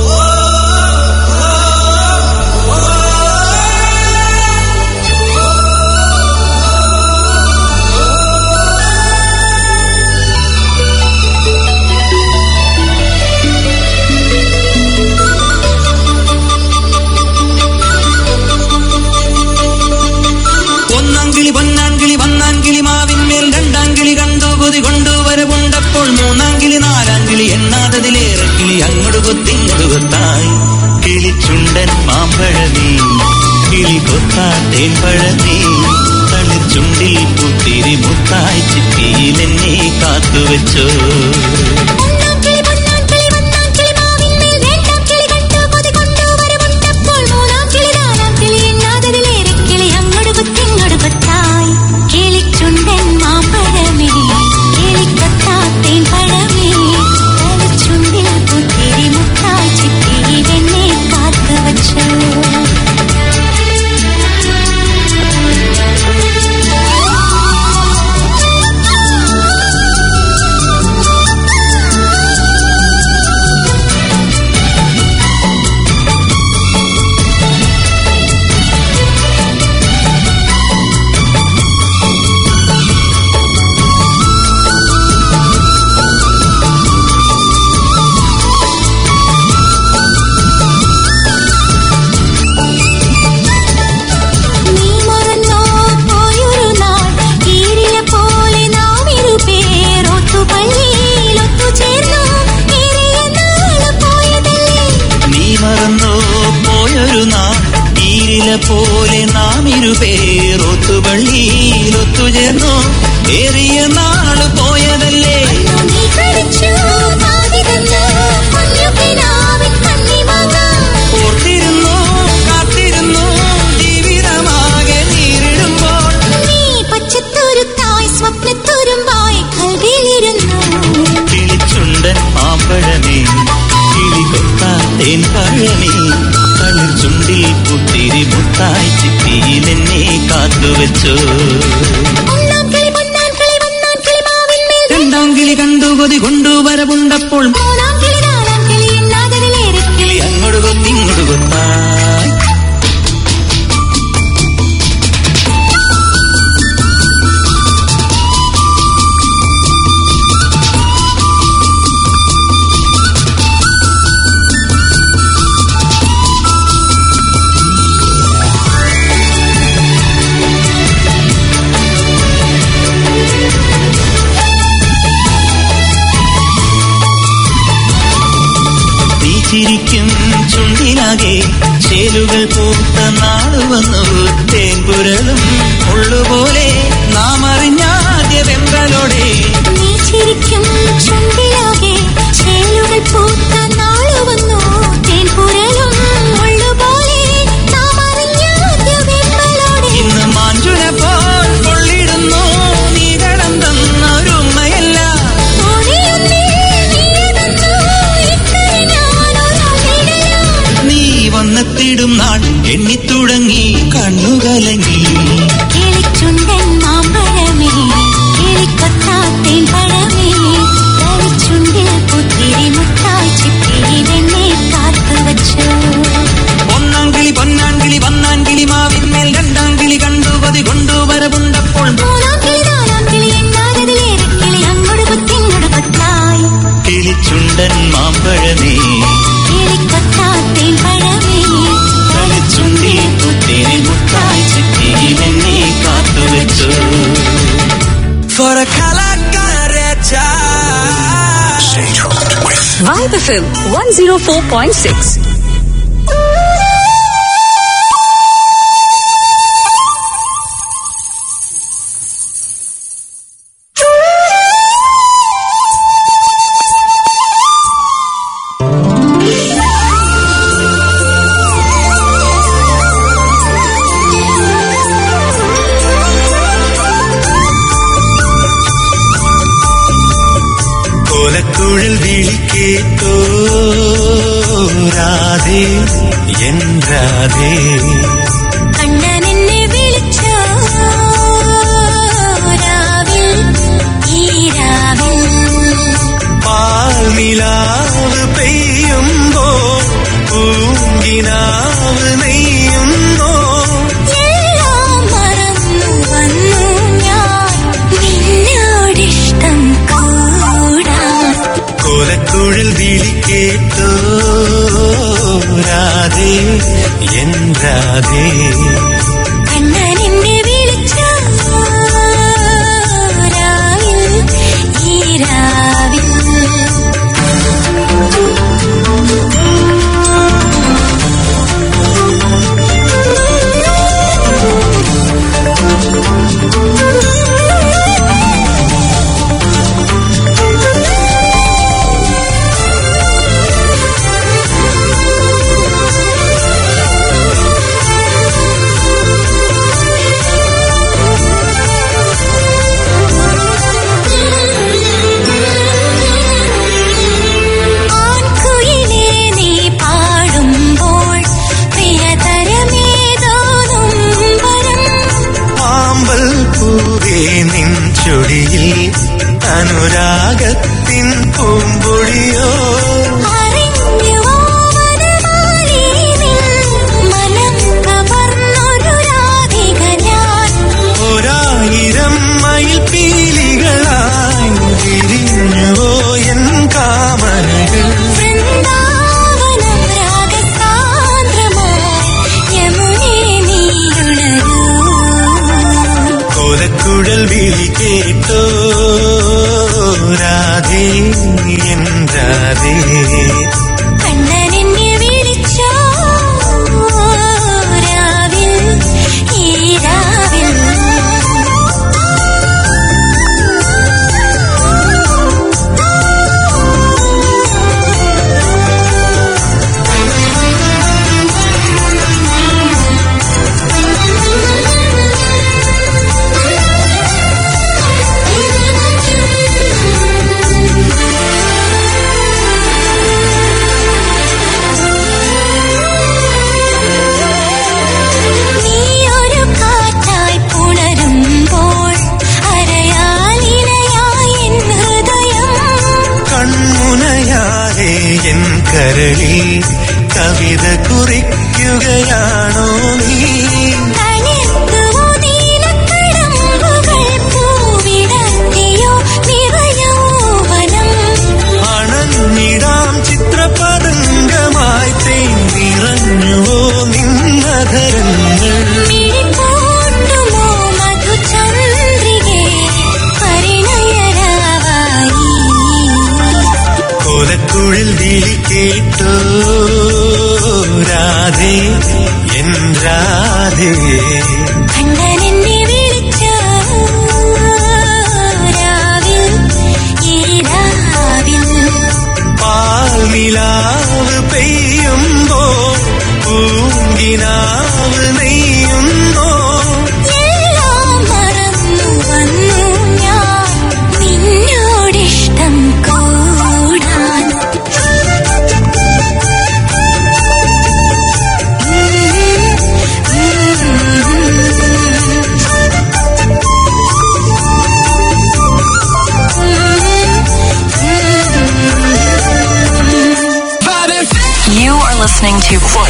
ഒന്നാം കിളി പൊന്നാം കിളി വന്നാം കിളി മാവിന്മേൽ രണ്ടാം കിളി കണ്ടു കൊതി കൊണ്ടുവരവുണ്ടപ്പോൾ മൂന്നാം കിളി നാലാം കിളി എണ്ണാതതിലേറെ കിളി അങ്ങോട്ട് കൊത്തിങ്ങോട്ട് കൊത്തായി കിളിച്ചുണ്ടൻ മാമ്പഴമേ കിളി കൊത്താട്ടേൻ പഴമേ തളിച്ചുണ്ടിൽ പുത്തിരി മുത്തായി ചിറ്റിയിലെന്നെ കാത്തുവെച്ചോ ഒന്നാം കിളി പൊന്നാം കിളി വന്നാം കിളി മാവിന്മേൽ രണ്ടാം കിളി കണ്ടു കൊതി കൊണ്ടുവരവുണ്ടപ്പോൾ മൂന്നാം കിളി നാലാം കിളി എണ്ണാതതിലേറെ കിളി അങ്ങോട്ട് കുത്തിങ്ങോട്ട് കൊത്തായി കിളിച്ചുണ്ടൻ മാമ്പഴമേ കിളിക്കൊത്താത്തേൻ പഴമേ തലച്ചുണ്ടിൽ പുത്തിരി മുത്തായി ചിറ്റിയിലെന്നെ കാത്തു വച്ചു നീ മറന്നോ പോയൊരു നാൾ കീരില പോലെ നാം ഇരുപേർ ഒത്തുപള്ളിയിൽ ഒത്തുചേർന്നു ഏറിയ നാള് പോയതല്ലേ നീ മറന്നോ പോയൊരു നാൾ ഈരില പോലെ നാം ഇരുപേർ ഒത്തുപള്ളിയിൽ ഒത്തുചേർന്നോ ഏറിയ നാള് പോയതല്ലേ നീ കളിച്ചു പാതി തന്നു കുഞ്ഞു പിതാവിൻ കണ്ണിമകം ഓർത്തിരുന്നു കാത്തിരുന്നു ജീവിതമാകെ നീരിടുമ്പോൾ നീ പച്ചത്തുരുത്തായി സ്വപ്നത്തുരുമ്പായി കൽവിയിലിരുന്നു കിളിച്ചുണ്ടൻ മാമ്പഴമേ കിളികൊത്താത്തേൻ പഴമേ മുത്തായി ചിപ്പിയിൽ എന്നെ കാത്തുവെച്ചു ഒന്നാം കിളി പൊന്നാം കിളി വന്നാം കിളി മാവിന്മേൽ രണ്ടാം കിളി കണ്ടു കൊതി കൊണ്ടുവരവുണ്ടപ്പോൾ മൂന്നാം കിളി നാലാം കിളി എന്നാകതിലേറെ കിളി അങ്ങോട്ട് കൊത്തി ഇങ്ങോട്ട് കൊത്തായി നീ ചിരിക്കും ചുണ്ടിലാകെ ചേലുകൾ പൂത്ത നാള് വന്നു തേൻപുരലും ഉള്ളുപോലെ നാം അറിഞ്ഞാദ്യ വെമ്പലോടെ നീ ചിരിക്കും ചുണ്ടിലാകെ ചേലുകൾ പൂത്ത നാളു വന്നു തേൻപുരലും മുള്ളുപോലെ നാം അറിഞ്ഞാദ്യ വെമ്പലോടെ ഇന്ന് മാഞ്ചുന പോൽ കൊള്ളിടുന്നു നീ കടം തന്നൊരുമ്മയല്ല ഓടിയൊന്നേ നീയകന്നു ഇക്കരെ ഞാനൊരാളിടയാ നീ വന്നെത്തിടും നാൾ എണ്ണിത്തുടങ്ങി കണ്ണുകലങ്ങി കിളിച്ചുണ്ടൻ മാമ്പഴമേ കിളിക്കൊത്താത്തേൻ പഴമേ കളിച്ചുണ്ടിൽ പുത്തിരി മുത്തായി ചിപ്പിയിലെന്നെ കാത്തുവച്ചു ഒന്നാം കിളി പൊന്നാം കിളി വന്നാൻ കിളി മാവിന്മേൽ രണ്ടാം കിളി കണ്ടു കൊതി കൊണ്ടുവരവുണ്ടപ്പോൾ മൂന്നാം കിളി നാലാം കിളി എന്നാകതിലേറെ കിളി അങ്ങോട്ട് കുത്തിങ്ങോട്ട് കൊത്തായി കിളിച്ചുണ്ടൻ മാമ്പഴമേ കിളിക്കൊത്താത്തേൻ പഴമേ കളിച്ചുണ്ടി കുത്തിരി മുത്തായി ചിപ്പിയിൽ എന്നെ കാത്തുവെച്ചു For a കലാകാരച്ച Vibe FM 104.6. കോലക്കുഴൽ വിളിക്കേത്തോ രാധേ എൻ രാധേ കണ്ണൻ എന്നെ വിളിച്ചോ രാവിൽ ഈ രാവിൽ പാൽനിലാവ് പെയ്യുമ്പോ പൂങ്കിനാവ് നെയ്യുന്നോ എല്ലാം മറന്നു വന്നു ഞാൻ നിന്നോടിഷ്ടം കൂടാൻ കോലക്കുഴൽ വിളിക്കേത്തോ രാധേ എൻ രാധേ കണ്ണൻ എന്നെ വിളിച്ചോ രാവിൽ ഈ രാവിൽ ആൺകുയിലേ നീ പാടുമ്പോൾ പ്രിയതരമേതോ നൊമ്പരം ആമ്പൽ പൂവേ നിൻ ചൊടിയിൽ അനുരാഗത്തിൻ പൂമ്പൊടിയോ അറിഞ്ഞുവോ വനമാലി നിൻ മനം കവർന്നൊരു രാധിക ഞാൻ ഒരായിരം മയിൽ പീലികളായി വിരിഞ്ഞുവോ എൻ കാമനകൾ വൃന്ദാവനം രാഗസാന്ദ്രമായി യമുനേ നീയുണരൂ കോലക്കുഴൽ വിളി കേട്ടോ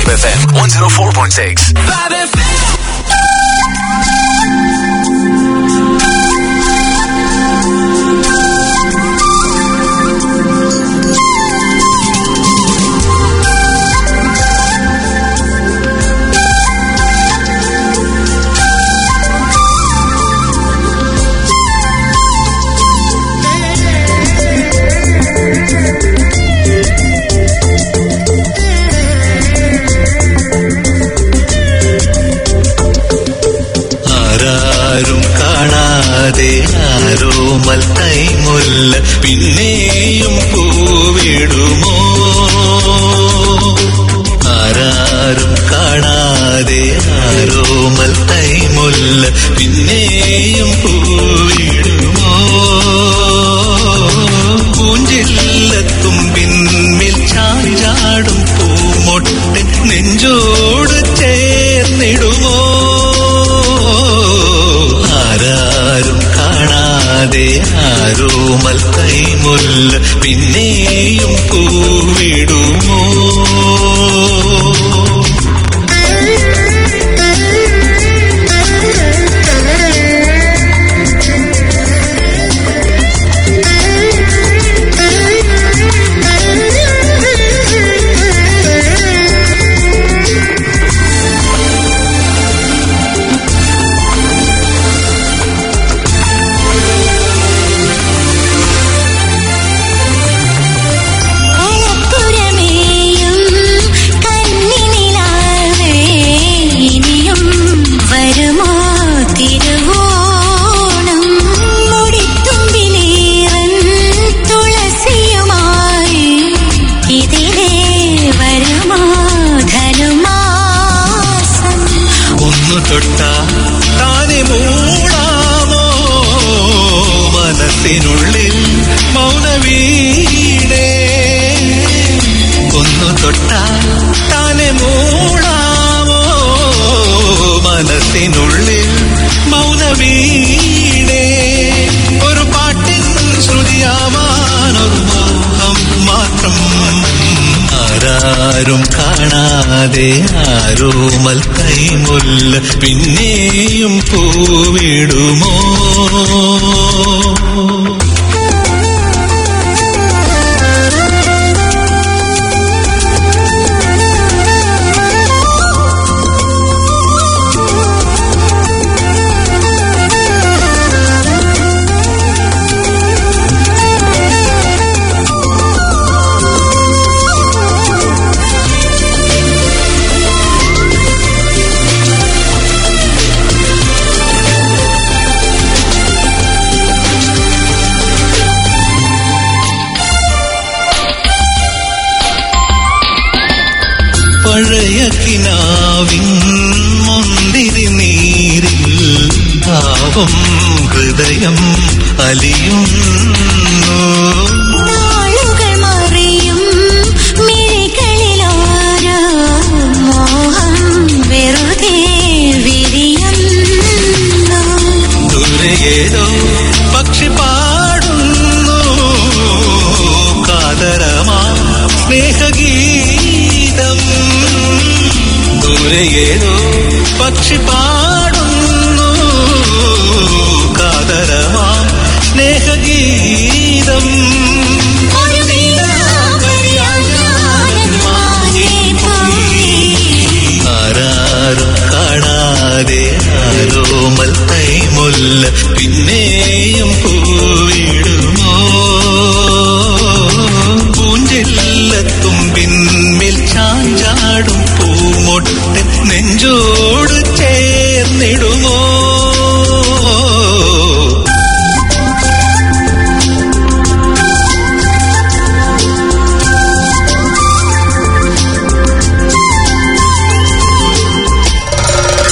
Vibe FM 104.6. ആരാരും കാണാതെ ആരോമൽ കൈമുല്ല പിന്നെയും പൂവിടുമോ ആരാരും കാണാതെ ആരോമൽ കൈമുല്ല പിന്നെയും പൂവിടുമോ പൂഞ്ചില്ലത്തുമ്പിന്മേൽ ചാഞ്ചാടും പൂമൊട്ട് നെഞ്ചോട് ചേർന്നിടുമോ ആരാരും കാണാതെ ആരോമൽ കൈമുല്ല പിന്നെയും പൂവിടുമോ കളപ്പുരമേയും കന്നിനിലാവേ ഇനിയും വരുമോ തിരുവോണം മുടിത്തുമ്പിലേറൻ തുളസിയുമായി ഇതിലേ വരുമോ ധനുമാസം ഒന്നു തൊട്ടാ താനെ മൂടാമോ മനസ്സിനുള്ളിൽ മൗനവീടേ ഒന്നു തൊട്ടാ താനെ മൂടാമോ മനസ്സിനുള്ളിൽ മൗനവീടേ ഒരു പാട്ടിൻ ശ്രുതിയാവാനൊരു മോഹം മാത്രം ആരാരും കാണാതെ ആരോമൽ കൈമുല്ല പിന്നെയും പൂവിടുമോ പഴയ കിനാവിൻ മുന്തിരി നീരിൽ ഭാവം ഹൃദയം അലിയുന്നു നാളുകൾ മറിയും മിഴികളിലോരോ മോഹം വെറുതെ വിരിയുന്നു ദൂരെ ഏതോ പക്ഷി പാടുന്നു കാതരമാ സ്നേഹഗീതം ദൂരെ ഏതോ പക്ഷി പാടുന്നു കാതരമാ സ്നേഹഗീതം ഒരു നീലാംബരിയായി പോയി ആരാരും കാണാതെ ആരോമൽ കൈമുല്ല പിന്നെയും പൂവിടുമോ പൂഞ്ചില്ലത്തുമ്പിന്മേൽ ചാഞ്ചാടും പൂമൊട്ട് നെഞ്ചോട് ചേർന്നിടുമോ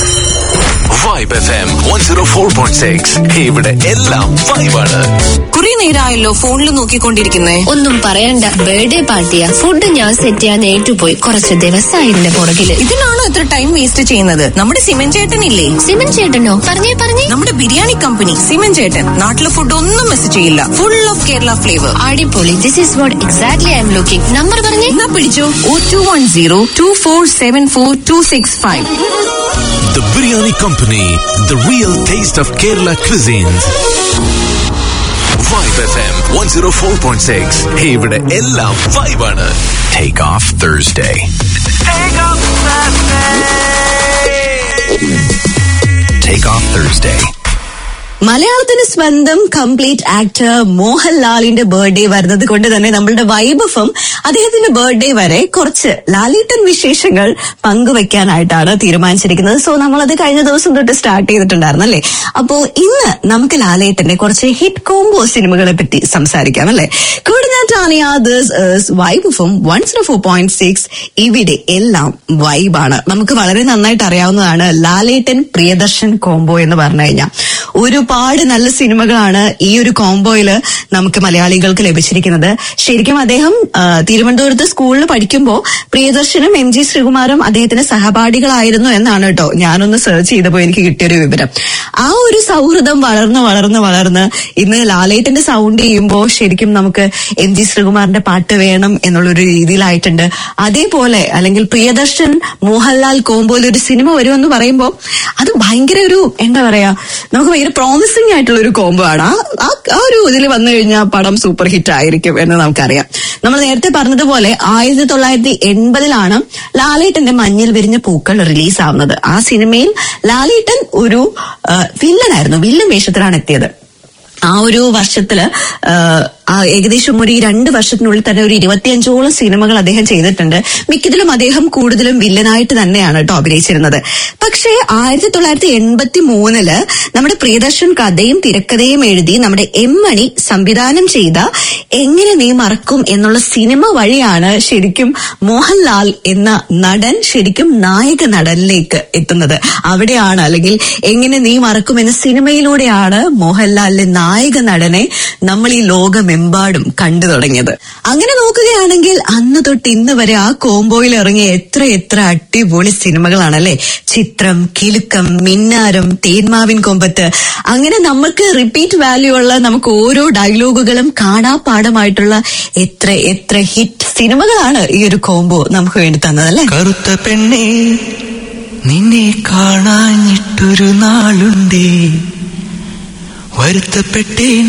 Vibe FM 104.6. ഇവിടെ എല്ലാം വൈബാണ് കുറെ നേരമായല്ലോ ഫോണിൽ നോക്കിക്കൊണ്ടിരിക്കുന്നേ ഒന്നും പറയണ്ട ബർത്ത്ഡേ പാർട്ടിയാ ഫുഡ് ഞാൻ സെറ്റ് ചെയ്യാൻ ഏറ്റുപോയി കുറച്ച് ദിവസമായി ഇതിന്റെ പുറകില് ഇതിനാണോ ഇത്ര ടൈം വേസ്റ്റ് ചെയ്യുന്നത് നമ്മുടെ സിമൻ ചേട്ടനില്ലേ സിമൻ ചേട്ടനോ പറഞ്ഞേ പറഞ്ഞേ നമ്മുടെ ബിരിയാണി കമ്പനി സിമൻ ചേട്ടൻ നാട്ടിലെ ഫുഡ് ഒന്നും മിസ് ചെയ്യില്ല ഫുൾ ഓഫ് കേരള ഫ്ലേവർ അടിപൊളി this is what exactly I'm looking number പറഞ്ഞേ എന്നാ പിടിച്ചോ oh two one zero two four seven four two six five The Biryani Company, the real taste of Kerala cuisines. Vibe FM 104.6. Hey, ഇവിടെ എല്ലാം vibe ആണ്. Take off Thursday. Take off Thursday. മലയാളത്തിന് സ്വന്തം complete actor മോഹൻലാലിന്റെ birthday വരുന്നത് കൊണ്ട് തന്നെ നമ്മളുടെ വൈബഫും അദ്ദേഹത്തിന്റെ ബർത്ത്ഡേ വരെ കുറച്ച് ലാലേട്ടൻ വിശേഷങ്ങൾ പങ്കുവെക്കാനായിട്ടാണ് തീരുമാനിച്ചിരിക്കുന്നത് സോ നമ്മളത് കഴിഞ്ഞ ദിവസം തൊട്ട് സ്റ്റാർട്ട് ചെയ്തിട്ടുണ്ടായിരുന്നു അല്ലേ അപ്പോ ഇന്ന് നമുക്ക് ലാലേട്ടന്റെ കുറച്ച് ഹിറ്റ് കോംബോ സിനിമകളെ പറ്റി സംസാരിക്കാം അല്ലേ കൂടുതലായിട്ടാണ് this Vibe FM one zero four point six ഇവിടെ എല്ലാം വൈബാണ് നമുക്ക് വളരെ നന്നായിട്ട് അറിയാവുന്നതാണ് ലാലേട്ടൻ പ്രിയദർശൻ കോംബോ എന്ന് പറഞ്ഞു കഴിഞ്ഞാൽ ഒരുപാട് നല്ല സിനിമകളാണ് ഈ ഒരു കോംബോയില് നമുക്ക് മലയാളികൾക്ക് ലഭിച്ചിരിക്കുന്നത് ശരിക്കും അദ്ദേഹം ആ, തിരുവനന്തപുരത്ത് സ്കൂളിൽ പഠിക്കുമ്പോൾ പ്രിയദർശനും എം ജി ശ്രീകുമാറും അദ്ദേഹത്തിന്റെ സഹപാഠികളായിരുന്നു എന്നാണ് കേട്ടോ ഞാനൊന്ന് സെർച്ച് ചെയ്തപ്പോൾ എനിക്ക് കിട്ടിയൊരു വിവരം ആ ഒരു സൗഹൃദം വളർന്ന് വളർന്ന് വളർന്ന് ഇന്ന് ലാലേട്ടന്റെ സൗണ്ട് ചെയ്യുമ്പോൾ ശരിക്കും നമുക്ക് എം ജി ശ്രീകുമാറിന്റെ പാട്ട് വേണം എന്നുള്ളൊരു രീതിയിലായിട്ടുണ്ട് അതേപോലെ അല്ലെങ്കിൽ പ്രിയദർശൻ മോഹൻലാൽ കോമ്പോയിൽ ഒരു സിനിമ വരുമെന്ന് പറയുമ്പോൾ അത് ഭയങ്കര ഒരു എന്താ പറയാ നമുക്ക് ഭയങ്കര പ്രോമിസിംഗ് ആയിട്ടുള്ള ഒരു കോംബോ ആണ് ആ- ആ ആ ഒരു ഇതിൽ വന്നു കഴിഞ്ഞാൽ പടം സൂപ്പർ ഹിറ്റ് ആയിരിക്കും എന്ന് നമുക്കറിയാം നമ്മൾ നേരത്തെ പറഞ്ഞതുപോലെ ആയിരത്തി തൊള്ളായിരത്തി എൺപതിലാണ് ലാലേട്ടന്റെ മഞ്ഞിൽ വിരിഞ്ഞ പൂക്കൾ റിലീസ് ആവുന്നത് ആ സിനിമയിൽ ലാലേട്ടൻ ഒരു വില്ലനായിരുന്നു വില്ലൻ വേഷത്തിലാണ് എത്തിയത് ആ ഒരു വർഷത്തില് ആ, ആ ഏകദേശം ഒരു ഈ രണ്ട് വർഷത്തിനുള്ളിൽ തന്നെ ഒരു ഇരുപത്തിയഞ്ചോളം സിനിമകൾ അദ്ദേഹം ചെയ്തിട്ടുണ്ട് മിക്കതിലും അദ്ദേഹം കൂടുതലും വില്ലനായിട്ട് തന്നെയാണ് കേട്ടോ അഭിനയിച്ചിരുന്നത് പക്ഷേ ആയിരത്തി തൊള്ളായിരത്തി എൺപത്തി മൂന്നില് നമ്മുടെ പ്രിയദർശൻ കഥയും തിരക്കഥയും എഴുതി നമ്മുടെ എം മണി സംവിധാനം ചെയ്ത എങ്ങനെ നീ മറക്കും എന്നുള്ള സിനിമ വഴിയാണ് ശരിക്കും മോഹൻലാൽ എന്ന നടൻ ശരിക്കും നായക നടനിലേക്ക് എത്തുന്നത് അവിടെയാണ് അല്ലെങ്കിൽ എങ്ങനെ നീ മറക്കും എന്ന സിനിമയിലൂടെയാണ് മോഹൻലാലിന്റെ നായക നടനെ നമ്മൾ ഈ ലോകമെമ്പാടും കണ്ടു തുടങ്ങിയത് അങ്ങനെ നോക്കുകയാണെങ്കിൽ അന്ന് തൊട്ട് ഇന്ന് വരെ ആ കോംബോയിൽ ഇറങ്ങിയ എത്ര എത്ര അടിപൊളി സിനിമകളാണല്ലേ ചിത്രം കിലുക്കം മിന്നാരം തേന്മാവിൻ കൊമ്പത്ത് അങ്ങനെ നമുക്ക് റിപ്പീറ്റ് വാല്യൂ ഉള്ള നമുക്ക് ഓരോ ഡയലോഗുകളും കാണാപ്പാടമായിട്ടുള്ള എത്ര എത്ര ഹിറ്റ് സിനിമകളാണ് ഈ ഒരു കോംബോ നമുക്ക് വേണ്ടി തന്നതല്ലേ കറുത്ത പെണ്ണേ നിന്നെ കാണാഞ്ഞിട്ടൊരു നാളുണ്ടേ വരുത്തപ്പെട്ടേൻ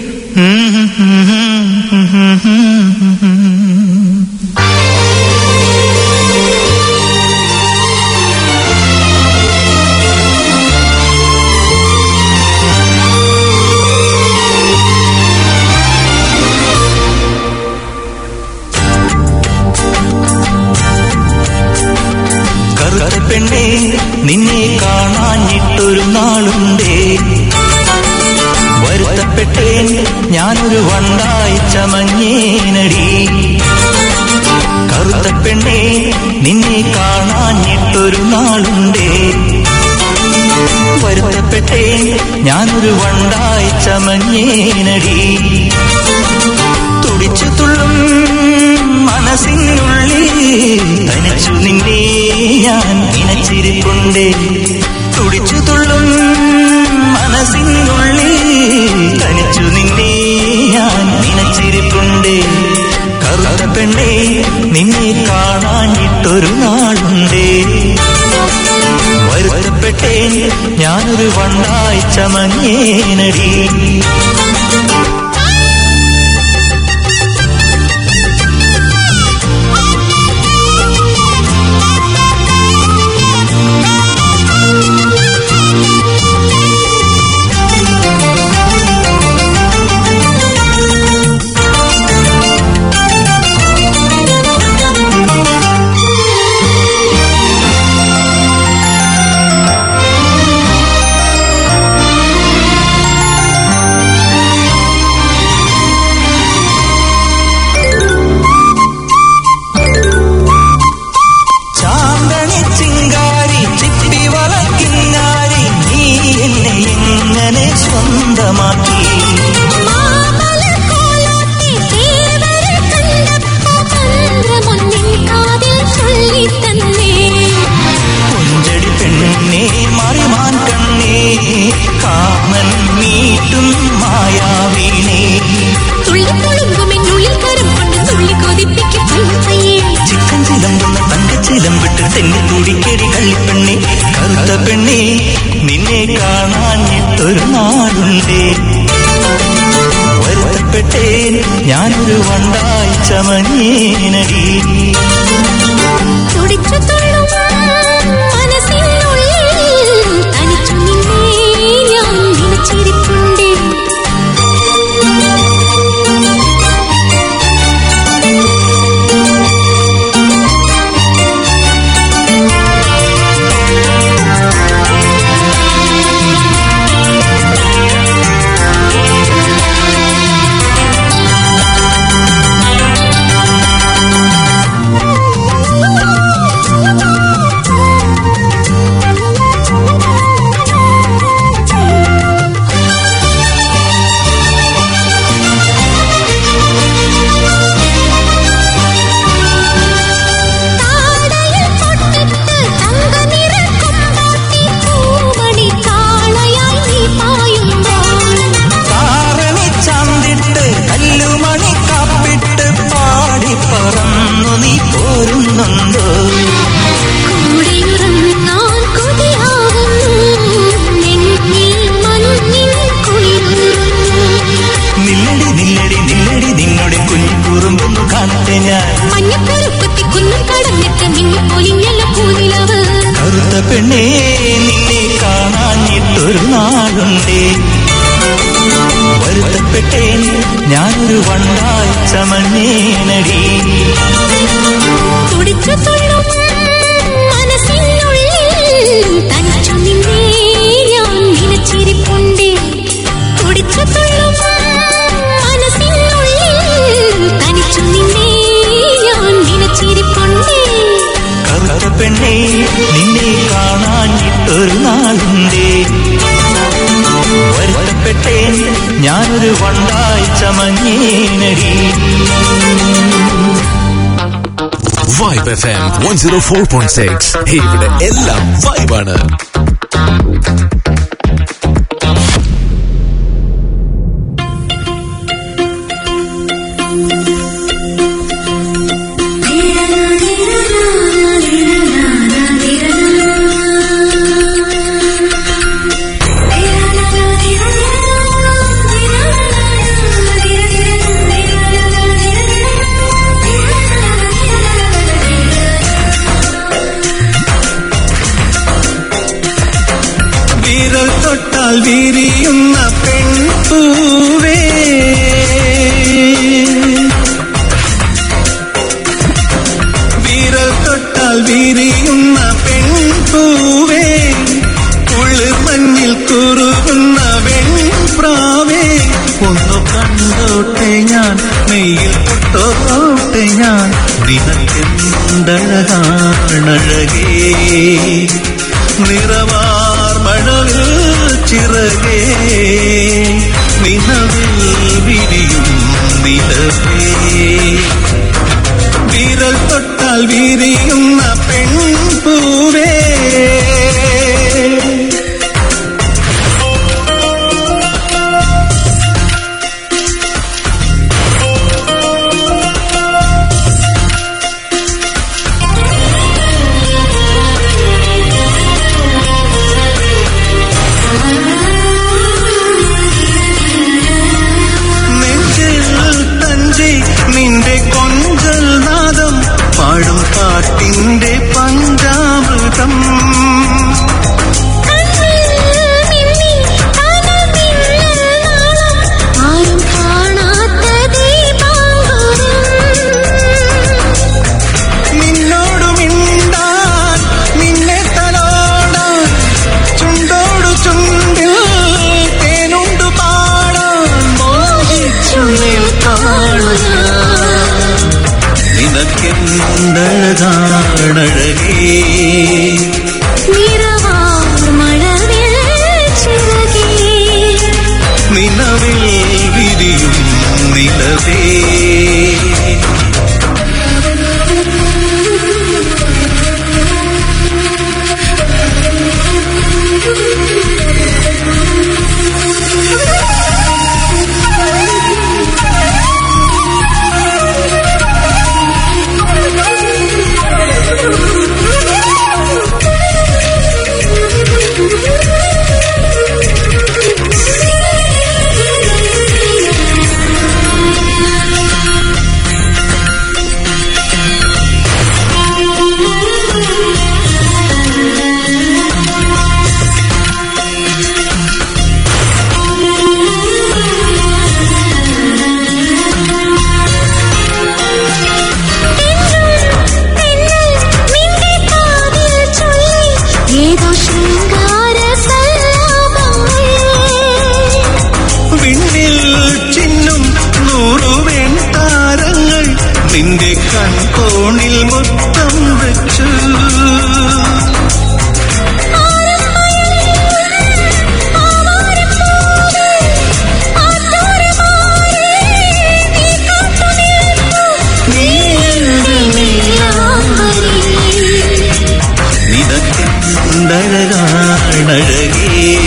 കറുത്ത പെണ്ണേ നിന്നെ കാണാഞ്ഞിട്ടൊരു നാളുണ്ടേ വരുത്തപ്പെട്ടേൻ ഞാനൊരു വണ്ടായി ചമഞ്ഞേനടി കറുത്ത പെണ്ണേ നിന്നെ കാണാഞ്ഞിട്ടൊരു നാളുണ്ടേ വരുത്തപ്പെട്ടേൻ ഞാനൊരു വണ്ടായി ചമഞ്ഞേനടി തുടിച്ചു തുള്ളും മനസ്സിനുള്ളിൽ തനിച്ചു നിന്നെ ഞാൻ ഇണച്ചിരിപ്പുണ്ടേ തുടിച്ചു തുള്ളും മനസ്സിനുള്ളിൽ തനിച്ചു നിന്നെ ഞാൻ ഇണച്ചിരിപ്പുണ്ടേ കറുത്ത പെണ്ണേ നിന്നെ കാണാഞ്ഞിട്ടൊരു നാളുണ്ടേ വരുത്തപ്പെട്ടേൻ ഞാനൊരു വണ്ടായി ചമഞ്ഞേനടി നിന്നെ കാണാഞ്ഞിട്ടൊരു നാളുണ്ടേ വരുത്തപ്പെട്ടേൻ ഞാനൊരു വണ്ടായി ചമഞ്ഞേനടി തുടിച്ചു തുള്ളും മനസ്സിനുള്ളിൽ തനിച്ചു നിന്നെ ഞാൻ നിലച്ചിരിപ്പുണ്ടേ താടയിൽ പൊട്ടിട്ട് തങ്ക നിറക്കൊണ്ടാട്ടി പൂമണി കാളയായി നീ പായുമ്പോൾ താരണി ചാന്തിട്ട് കല്ലുമണി കാപ്പിട്ട് പാടി പറന്നു നീ പോരുന്നുണ്ടോ കൂടെയുറങ്ങാൻ കൊതിയാകുന്നു നെഞ്ചിൽ മഞ്ഞിൻ കുളിരുന്നു നില്ലടി നില്ലടി നില്ലടി നിന്നോട് കുഞ്ഞിക്കുറുമ്പൊന്നു കാണട്ടെ ഞാൻ മഞ്ഞക്കറുപ്പത്തി കുന്നും കടന്നിട്ട് മിന്നി പൊലിഞ്ഞല്ല പൂനിലവ് കറുത്ത പെണ്ണേ നിന്നെ കാണാഞ്ഞിട്ടൊരു നാളുണ്ടേ വരുത്തപ്പെട്ടേൻ ഞാനൊരു വണ്ടായി ചമഞ്ഞേനടി തുടിച്ചു തുള്ളും മനസ്സിനുള്ളിൽ തനിച്ചു നിന്നെ ഞാൻ നിലച്ചിരിപ്പുണ്ടേ തുടിച്ചു തുള്ളും മനസ്സിനുള്ളിൽ തനിച്ചു നിന്നെ ഞാൻ നിലച്ചിരിപ്പുണ്ടേ കറുത്ത പെണ്ണേ നിന്നെ കാണാഞ്ഞിട്ടൊരു നാളുണ്ടേ വരുത്തപ്പെട്ടേൻ ഞാനൊരു വണ്ടായി ചമഞ്ഞേനടി Vibe F M one zero four point six ഇവിടെ എല്ലാം വൈബാണ് വിരൽ തൊട്ടാൽ വിരിയുന്ന പെൺപൂവേ വിരൽ തൊട്ടാൽ വിരിയുന്ന പെൺപൂവേ കുളിർമഞ്ഞിൽ കുറുകുന്ന വെൺപ്രാവേ ഒന്നു കണ്ടോട്ടെ ഞാൻ മെയ്യിൽ തൊട്ടോട്ടെ ഞാൻ ദിനക്കെന്തഴകാണഴകേ നിറവാർ മഴവിൽ ചിറകേ നിലവിൽ വിരിയും നിലവേ വിരൽ തൊട്ടാൽ വിരിയുന്ന പെൺപൂവേ നെഞ്ചിൽ തഞ്ചി നിന്റെ കൊഞ്ചൽ നാദം പാടും പാട്ടിന്റെ പങ്ക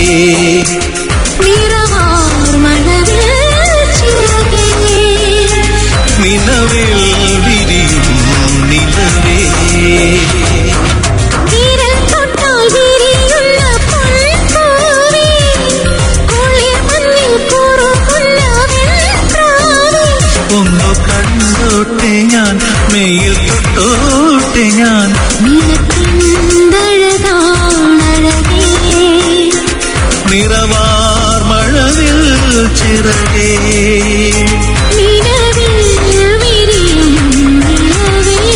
നിറവാർ മഴവിൽ ചിറകേ നിലവിൽ വിരിയും നിലവേ വിരൽ തൊട്ടാൽ വിരിയുന്ന പൊൻപൂവേ, കുളിർ മഞ്ഞിൽ കുറുകുന്ന വെൺപ്രാവേ. ഒന്നു കണ്ടോട്ടെ ഞാൻ മെയ്യിൽ തൊട്ടോട്ടെ ഞാൻ നിനക്കെന്തഴകാണഴകേ. നിറവാർ മഴവിൽ ചിറകേ നിലവിൽ വിരിയും നിലവേ.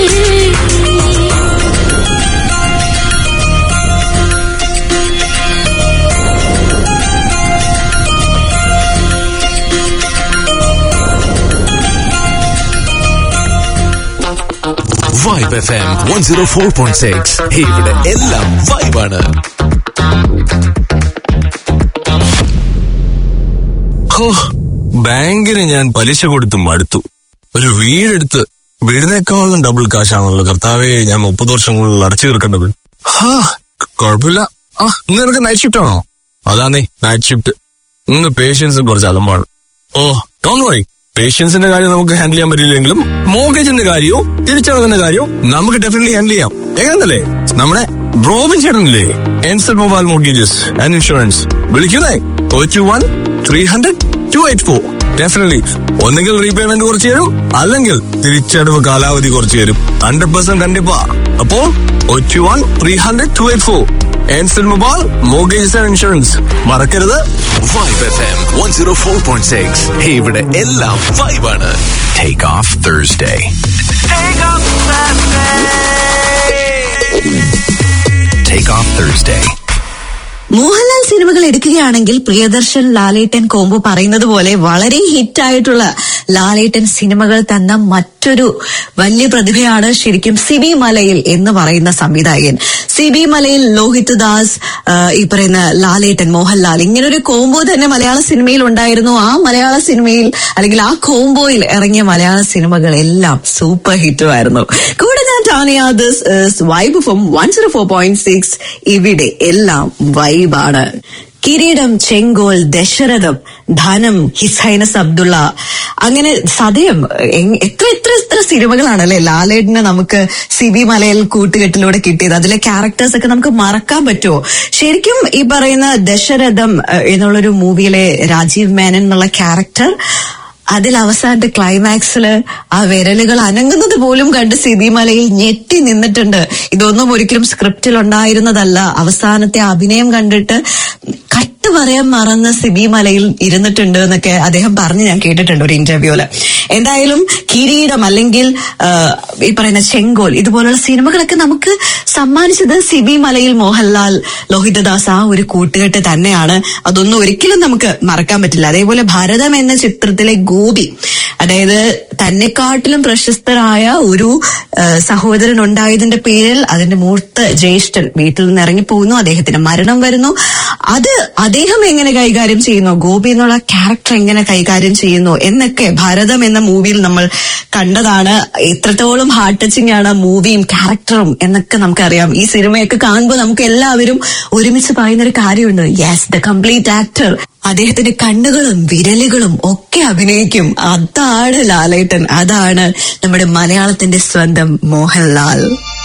Vibe F M one zero four point six ഇവിടെ എല്ലാം വൈബാണ് ഹോ ബാങ്കിന് ഞാൻ പലിശ കൊടുത്ത് മടുത്തു ഒരു വീടെടുത്ത് വീടിനേക്കാളും ഡബിൾ കാശാണല്ലോ കർത്താവേ ഞാൻ മുപ്പത് വർഷം കൂടുതൽ അടച്ചു തീർക്കേണ്ടത് ഹാ കുഴപ്പമില്ല ആ ഇന്ന് നിനക്ക് നൈറ്റ് ഷിഫ്റ്റ് ആണോ അതാന്നേ നൈറ്റ് ഷിഫ്റ്റ് ഇന്ന് പേഷ്യൻസ് കുറച്ച് അലമ്പാണ് ഓ ഡോൺ വറി പേഷ്യൻസിന്റെ കാര്യം നമുക്ക് ഹാൻഡിൽ ചെയ്യാൻ പറ്റില്ലെങ്കിലും മോർഗേജിന്റെ കാര്യവും തിരിച്ചടവിന്റെ കാര്യവും നമുക്ക് ഡെഫിനറ്റ്ലി ഹാൻഡിൽ ചെയ്യാം എങ്ങനല്ലേ നമ്മുടെ റോബിൻ ചേട്ടനില്ലേ എൻസൽ മൊബൈൽ മോർഗേജസ് ആൻഡ് ഇൻഷുറൻസ് വിളിക്കുന്നേ oh two one three hundred two eight four definitely ഒന്നുകിൽ റീപേയ്മെന്റ് കുറച്ച് തരും അല്ലെങ്കിൽ തിരിച്ചടവ് കാലാവധി കുറച്ച് തരും ഹൺഡ്രഡ് പെർസെന്റ് കണ്ടിപ്പാ അപ്പോ oh two one three hundred two eight four എൻസൽ mobile mortgages and insurance മറക്കരുത് vibe F M one zero four point six ഇവിടെ എല്ലാം വൈബാണ് take off Thursday take off Thursday Mohanlal സിനിമകൾ എടുക്കുകയാണെങ്കിൽ പ്രിയദർശൻ ലാലേട്ടൻ കോംബോ പറയുന്നത് പോലെ വളരെ ഹിറ്റ് ആയിട്ടുള്ള ലാലേട്ടൻ സിനിമകൾ തന്ന മറ്റൊരു വലിയ പ്രതിഭയാണ് ശരിക്കും സിബി മലയിൽ എന്ന് പറയുന്ന സംവിധായകൻ സിബി മലയിൽ ലോഹിത് ദാസ് ആ, ഈ പറയുന്ന ലാലേട്ടൻ മോഹൻലാൽ ഇങ്ങനൊരു കോംബോ തന്നെ മലയാള സിനിമയിൽ ഉണ്ടായിരുന്നു ആ മലയാള സിനിമയിൽ അല്ലെങ്കിൽ ആ കോംബോയിൽ ഇറങ്ങിയ മലയാള സിനിമകളെല്ലാം സൂപ്പർ ഹിറ്റുമായിരുന്നു കൂടെ ഞാൻ Tania this vibe from one zero four point six ഇവിടെ എല്ലാം വൈബാണ് കിരീടം ചെങ്കോൽ ദശരഥം ധനം ഹിസൈനസ് അബ്ദുള്ള അങ്ങനെ സതയം എങ്- എത്ര എത്ര എത്ര സിനിമകളാണ് അല്ലെ ലാലേട്ടന് നമുക്ക് സിബി മലയിൽ കൂട്ടുകെട്ടിലൂടെ കിട്ടിയത് അതിലെ ക്യാരക്ടേഴ്സ് ഒക്കെ നമുക്ക് മറക്കാൻ പറ്റുമോ ശരിക്കും ഈ പറയുന്ന ദശരഥം ഏഹ്, എന്നുള്ളൊരു മൂവിയിലെ രാജീവ് മേനൻ എന്നുള്ള ക്യാരക്ടർ അതിൽ അവസാനത്തെ ക്ലൈമാക്സില് ആ വിരലുകൾ അനങ്ങുന്നത് പോലും കണ്ട് സിബിമലയിൽ ഞെട്ടി നിന്നിട്ടുണ്ട് ഇതൊന്നും ഒരിക്കലും സ്ക്രിപ്റ്റിൽ ഉണ്ടായിരുന്നതല്ല അവസാനത്തെ അഭിനയം കണ്ടിട്ട് കട്ട് പറയാൻ മറന്ന് സിബി മലയിൽ ഇരുന്നിട്ടുണ്ട് എന്നൊക്കെ അദ്ദേഹം പറഞ്ഞ് ഞാൻ കേട്ടിട്ടുണ്ട് ഒരു ഇന്റർവ്യൂല് എന്തായാലും കിരീടം അല്ലെങ്കിൽ ആ, ഈ പറയുന്ന ചെങ്കോൽ ഇതുപോലുള്ള സിനിമകളൊക്കെ നമുക്ക് സമ്മാനിച്ചത് സിബി മലയിൽ മോഹൻലാൽ ലോഹിതദാസ് ആ ഒരു കൂട്ടുകെട്ട് തന്നെയാണ് അതൊന്നും ഒരിക്കലും നമുക്ക് മറക്കാൻ പറ്റില്ല അതേപോലെ ഭരതം എന്ന ചിത്രത്തിലെ ഗോപി അതായത് തന്നെക്കാട്ടിലും പ്രശസ്തരായ ഒരു ആ, സഹോദരൻ ഉണ്ടായതിന്റെ പേരിൽ അതിന്റെ മൂർത്ത ജ്യേഷ്ഠൻ വീട്ടിൽ നിന്ന് ഇറങ്ങിപ്പോകുന്നു അദ്ദേഹത്തിന് മരണം വരുന്നു അത് അദ്ദേഹം എങ്ങനെ കൈകാര്യം ചെയ്യുന്നു ഗോപി എന്നുള്ള ക്യാരക്ടർ എങ്ങനെ കൈകാര്യം ചെയ്യുന്നു എന്നൊക്കെ ഭാരതം എന്ന മൂവിയിൽ നമ്മൾ കണ്ടതാണ് എത്രത്തോളം ഹാർട്ട് ടച്ചിങ് ആണ് മൂവിയും ക്യാരക്ടറും എന്നൊക്കെ നമുക്കറിയാം ഈ സിനിമയൊക്കെ കാണുമ്പോൾ നമുക്ക് എല്ലാവരും ഒരുമിച്ച് പറയുന്ന ഒരു കാര്യമുണ്ട് യെസ് ദ കംപ്ലീറ്റ് ആക്ടർ അദ്ദേഹത്തിന്റെ കണ്ണുകളും വിരലുകളും ഒക്കെ അഭിനയിക്കും അതാണ് ലാലേട്ടൻ അതാണ് നമ്മുടെ മലയാളത്തിന്റെ സ്വന്തം മോഹൻലാൽ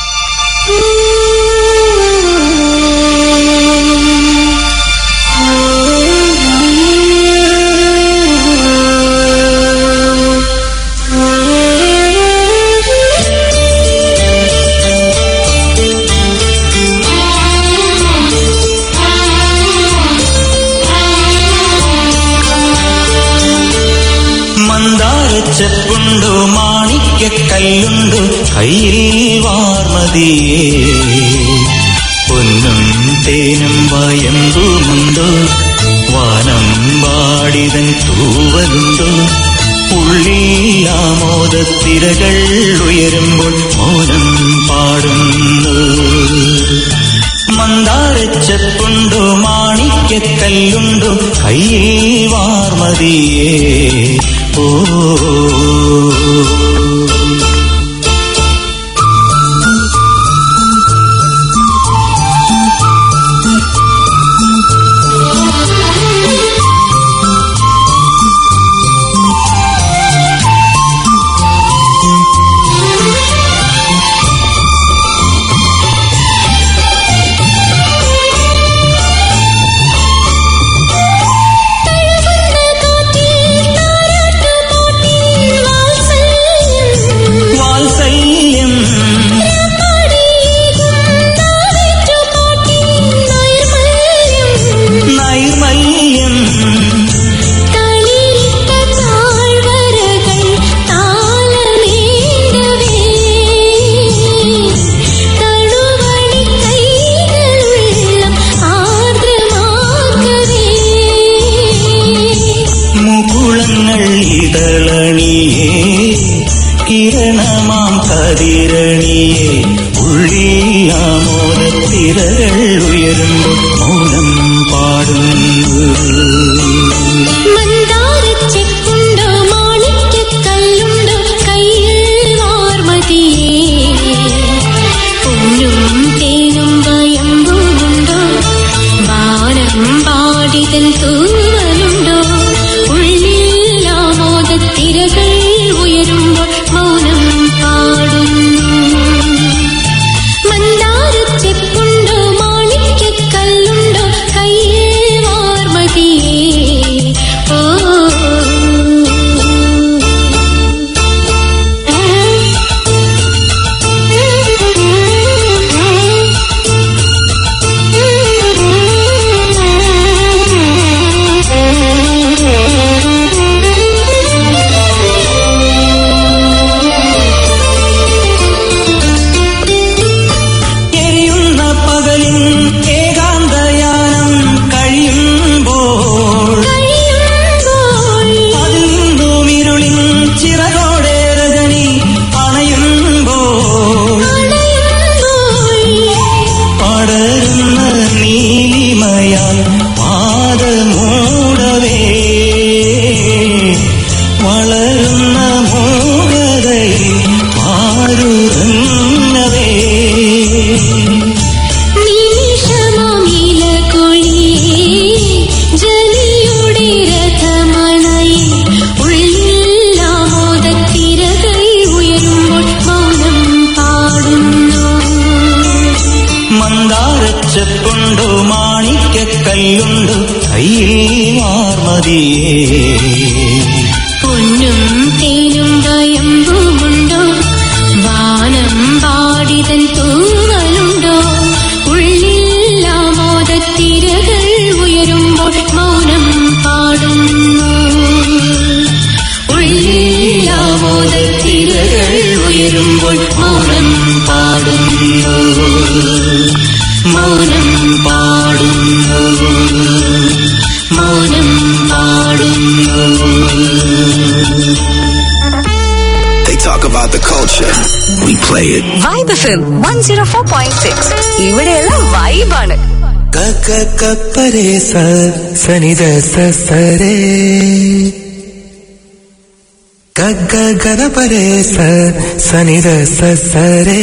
മന്ദാരച്ചെപ്പുണ്ടോ മാണിക്യക്കല്ലുണ്ടോ കയ്യിൽ വാർമതിയേ പൊന്നും തേനും വയമ്പുമുണ്ടോ വാനം വാടിതൻ തൂവലുണ്ടോ ഉള്ളിൽ ആമോദത്തിരകൾ ഉയരുമ്പോൾ മൗനം പാടുന്നു മന്ദാരച്ചെപ്പുണ്ടോ മാണിക്യക്കല്ലുണ്ടോ കയ്യിൽ വാർമതിയേ ഓ പാടിതൻ തൂവലുണ്ടോ ഉള്ളിൽ ആമോദത്തിരകൾ ഉയരുമ്പോൾ മൗനം പാടുന്നു മന്ദാരത്തെപ്പുണ്ടോ മാണിക്യക്കല്ലുണ്ടോ കയ്യിൽ വാർമതിയേ ഓ എരിയുന്ന പകലിൻ ഏകാന്തയാനം കഴിയുമ്പോൾ അതിൽ നിന്നും ഇരുളിൻ ചിറകോടെ രജനി അണയുമ്പോൾ പടരുന്ന നീലിമയാൽ പാദമൂടവേ വളരുന്ന മോഹതയിൽ ആരുറങ്ങവേ ജലിയുടെ രഥമണയിൽ ഉള്ളിൽ ആമോദത്തിരകൾ ഉയരുമ്പോൾ മൗനം പാടുന്നു മന്ദാരച്ചെപ്പുണ്ടോ മാണിക്യക്കല്ലുണ്ടോ കയ്യിൽ മാർമതിയേ പൊന്നും തേനും വയമ്പുമുണ്ടോ വാനം പാടിതൻ തൂവലുണ്ടോ ഉള്ളിൽ ആമോദത്തിരകൾ ഉയരുമ്പോൾ മൗനം പാടുന്നു ഉള്ളിൽ ആമോദത്തിരകൾ ഉയരുമ്പോൾ മൗനം പാടുന്നു മൗനം പാടുന്നു മൗനം പാടുന്നു They talk about the culture. We play it. Vibe F one zero four point six ഇവിടെയെല്ലാം വൈബാണ് കക്ക കപ്പരേ സ സനിത സ സരേ കഗ്ഗ ഗനപരേ സ സനിത സ സരേ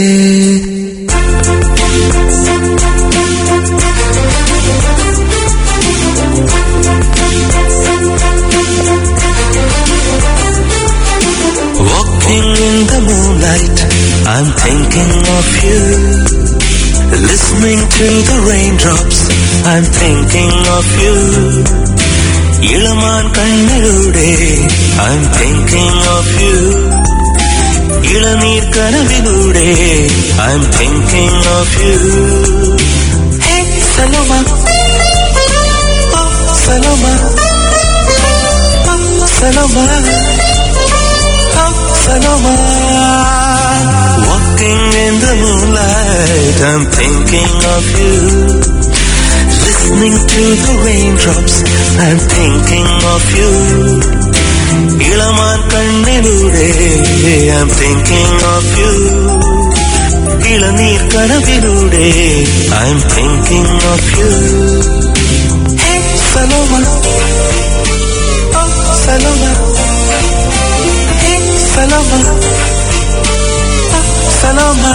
Walking in the moonlight, I'm thinking of you. Listening to the raindrops, I'm thinking of you. ഇളമാൻ കണ്ണിലൂടെ I'm thinking of you. ഇളനീർ കനവിലൂടെ I'm thinking of you. Hey, Saloma. Oh, Saloma. Oh, Saloma. Oh, Saloma. Walking in the moonlight, I'm thinking of you. Listening to the raindrops, I'm thinking of you. ഇളമാൻ കണ്ണിലൂടെ I'm thinking of you. ഇളനീർ കനവിലൂടെ I'm thinking of you. Hey, Saloma. Oh, Saloma. Hey, Saloma. Oh, Saloma.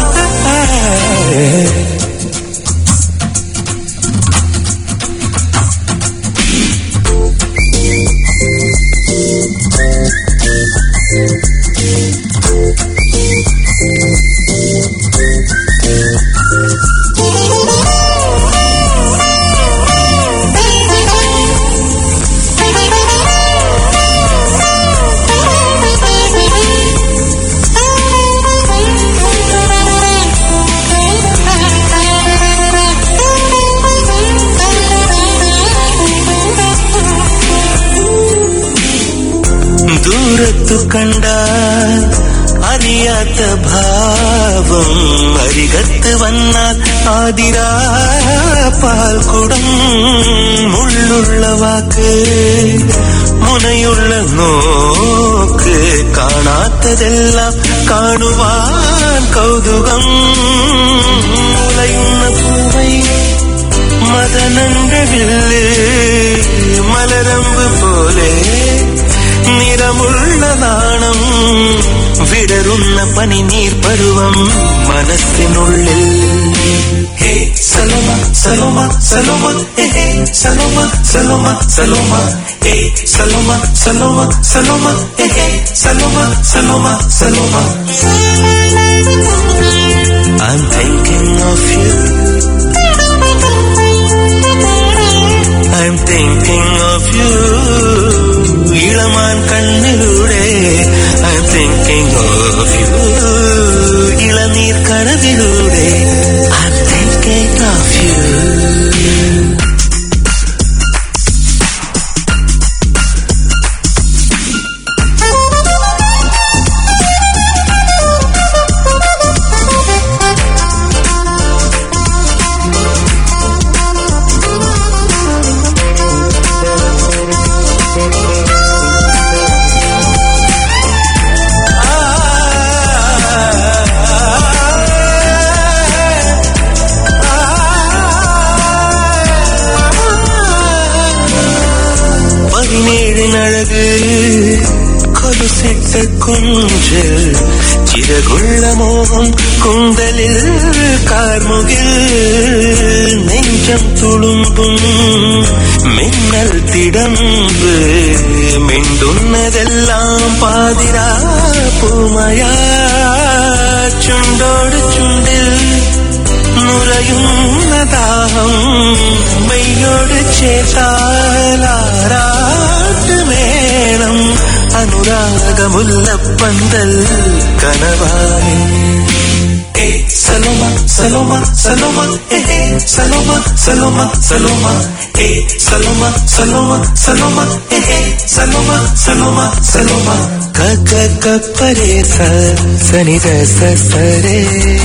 ദൂരത്തു കണ്ട അറിയാത്ത ഭാവം അരികത്ത് വന്നാൽ ആതിരാ പാൽക്കുടം മുള്ളുള്ള വാക്ക് മുനയുള്ള നോക്ക് കാണാത്തതെല്ലാം കാണുവാൻ കൗതുകം മുലയുന്ന പൂവൈ മദനന്റെ വില്ല് മലരമ്പ് പോലെ നിറമുള്ള നാണം വിടരുന്ന പനിനീർ പരുവം മനസ്സിനുള്ളിൽ ഹേ Salama Saloma, Saloma, eh, eh, Saloma, Saloma, Saloma, eh, Saloma, Saloma, Saloma, eh, eh, Saloma, Saloma, Saloma. I'm thinking of you. I'm thinking of you. ഇളമാൻ കണ്ണിലൂടെ I'm thinking of you. ഇളനീർ കനവിലൂടെ I'm thinking of you. പതിനേഴിനഴക് കൊലുസിട്ട Kunj ചിരകുള്ള മോഹം കുന്തലിൽ കാർമുകിൽ നെഞ്ചം തുളുമ്പും മിന്നൽ തിടമ്പ് മിണ്ടുന്നതെല്ലാം പാതിരാ പൂമയാ ചുണ്ടോട് ചുണ്ടിൽ നുരയുന്ന ദാഹം മെയ്യോട് ചേർത്താലാരാട്ട് വേണം അനുരാഗമുല്ലപ്പന്തൽ കനവായി ഏ സലോമ സലോമ സലോമ ഏ സലോമ സലോമ സലോമ ഏ സലോമ സലോമ സലോമ ഏ സലോമ സലോമ സലോമ ക ക ക പരേ സ സനി ര സ സ രേ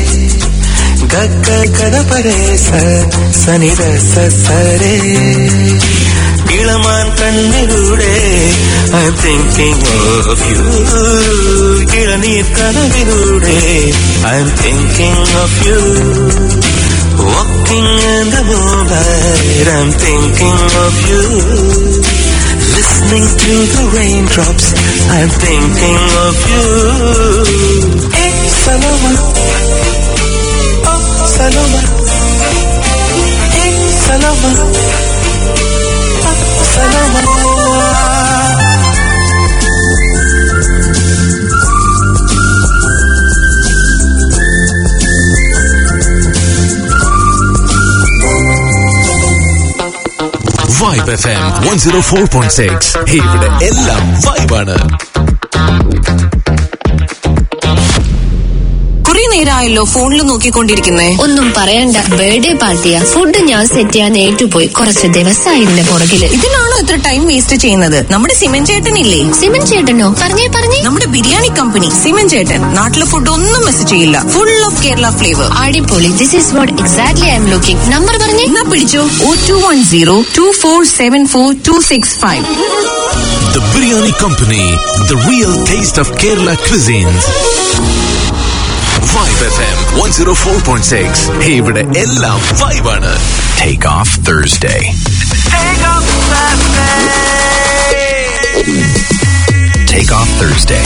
ഗഗ ഗദ പരേ സ സനി ര സ സ രേ ഇളമാൻ കണ്ണിലൂടെ I'm thinking of you ഇളനീർ കനവിലൂടെ I'm thinking of you Walking in the moonlight I'm thinking of you Listening to the raindrops I'm thinking of you Hey, Saloma Oh, Saloma Hey, Saloma Oh, Saloma vibe F M one zero four point six ഇവിടെ എല്ലാം വൈബാണ് കുറെ നേരമായല്ലോ ഫോണിൽ നോക്കിക്കൊണ്ടിരിക്കുന്നേ ഒന്നും പറയണ്ട birthday പാർട്ടിയാ ഫുഡ് ഞാൻ സെറ്റ് ചെയ്യാൻ ഏറ്റുപോയി കുറച്ച് ദിവസമായി ഇതിന്റെ പുറകില് ഇതിനാണോ ഇത്ര ടൈം വേസ്റ്റ് ചെയ്യുന്നത് നമ്മുടെ സിമൻ ചേട്ടനില്ലേ സിമൻ ചേട്ടനോ പറഞ്ഞേ പറഞ്ഞേ നമ്മുടെ ബിരിയാണി കമ്പനി സിമൻ ചേട്ടൻ നാട്ടിലെ ഫുഡ് ഒന്നും മിസ് ചെയ്യില്ല ഫുൾ ഓഫ് കേരള ഫ്ലേവർ അടിപൊളി this is what exactly I'm looking number പറഞ്ഞേ എന്നാ പിടിച്ചോ oh two one zero two four seven four two six five The Biryani Company, the real taste of Kerala cuisines. Vibe FM 104.6 ഇവിടെ എല്ലാം വൈബാണ് take off Thursday. Take off Thursday.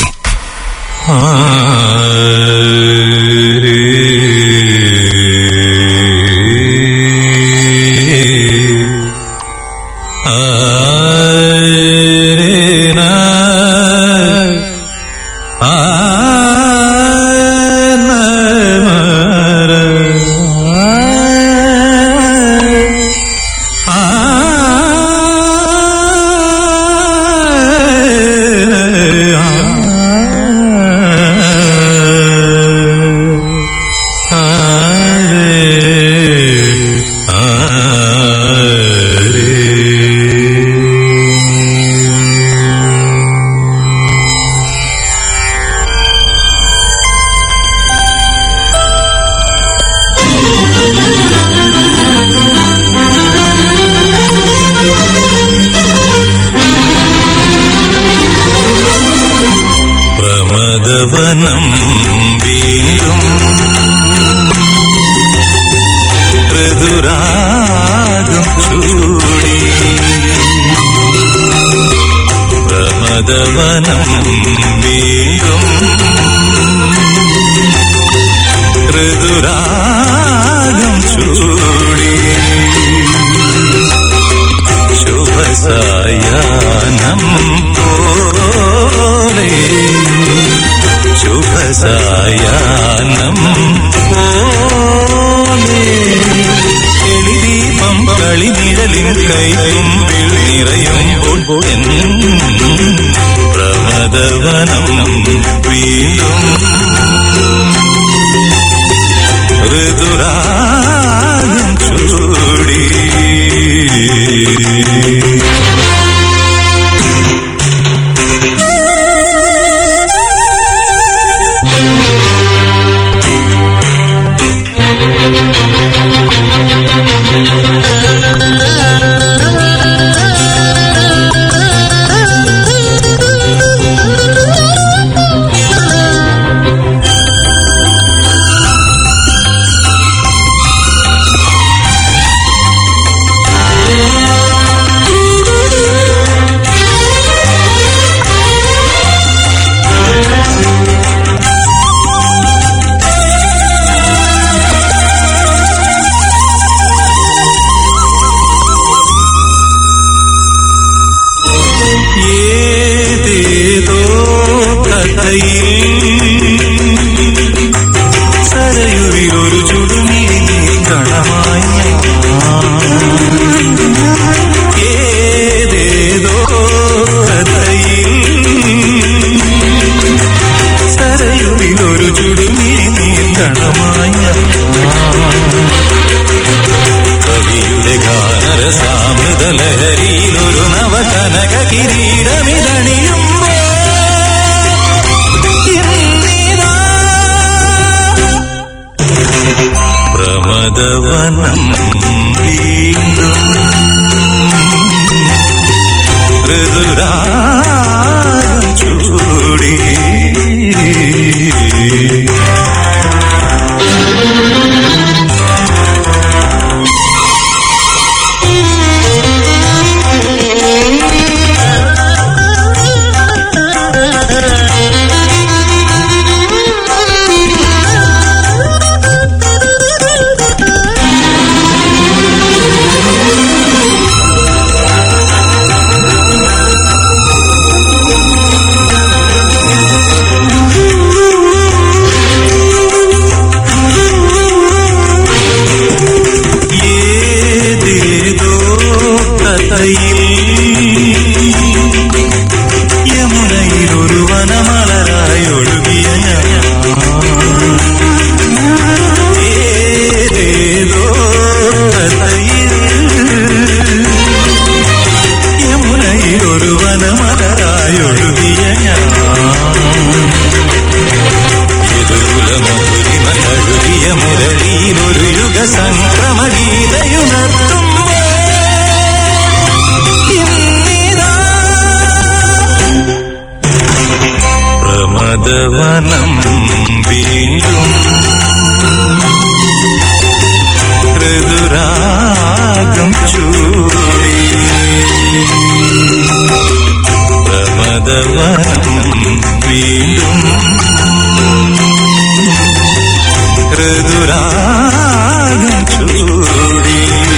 പ്രമദവനം വീണ്ടും ഋതുരാഗം ചൂടി പ്രമദവനം വീണ്ടും ഋതുരാഗം ചൂടി ശുഭസായാനം പോലെ ശുഭസായാനം പോലെ എളിദീപം കളിനിഴലിൻ കൈകുമ്പിൽ നിറയുമ്പോൾ എൻ പ്രമദവനം വീണ്ടും ഋതുരാഗം ചൂടി ഏതേതോ കഥയിൽ സരയുവിലൊരു ചുടുമി കണമായി ഏതേതോ കഥയിൽ സരയുവിലൊരു ചുടുമി കണമായി കവിയുടെ ഗാനരസാമൃത ലഹരിയിലൊരു നവകനക കിരീടമിതണിയുമ്പോ ഇന്നിതാ പ്രമദവനം വീണ്ടും ഋതുരാഗം ചൂടി ഏതേതോ കഥയിൽ യമുനയിലൊരു വനമലരായി ഒഴുകിയ ഞാൻ ഏതേതോ കഥയിൽ യമുനയിലൊരു വനമലരായി ഒഴുകിയ ഞാൻ ുരിയ മുരളിയിലൊരു യുഗ സംക്രമഗീതയുണർത്തുമ്പോ ഇന്നിതാ പ്രമദവനം വീണ്ടും ഋതുരാഗം ചൂടി പ്രമദവനം വീണ്ടും ഋതുരാഗം ചൂടി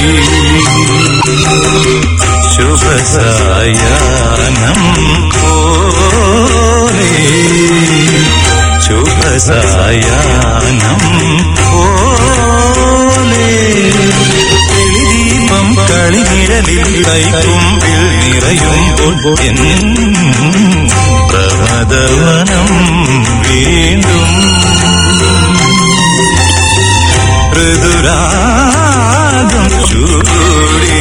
ശുഭസായാനം പോലെ ശുഭസായാനം പോലെ എളിദീപം കളിനിഴലിൽ കൈകുമ്പിൽ നിറയുമ്പോൾ എൻ പ്രമദവനം വീണ്ടും ഋതുരാഗം ചൂടി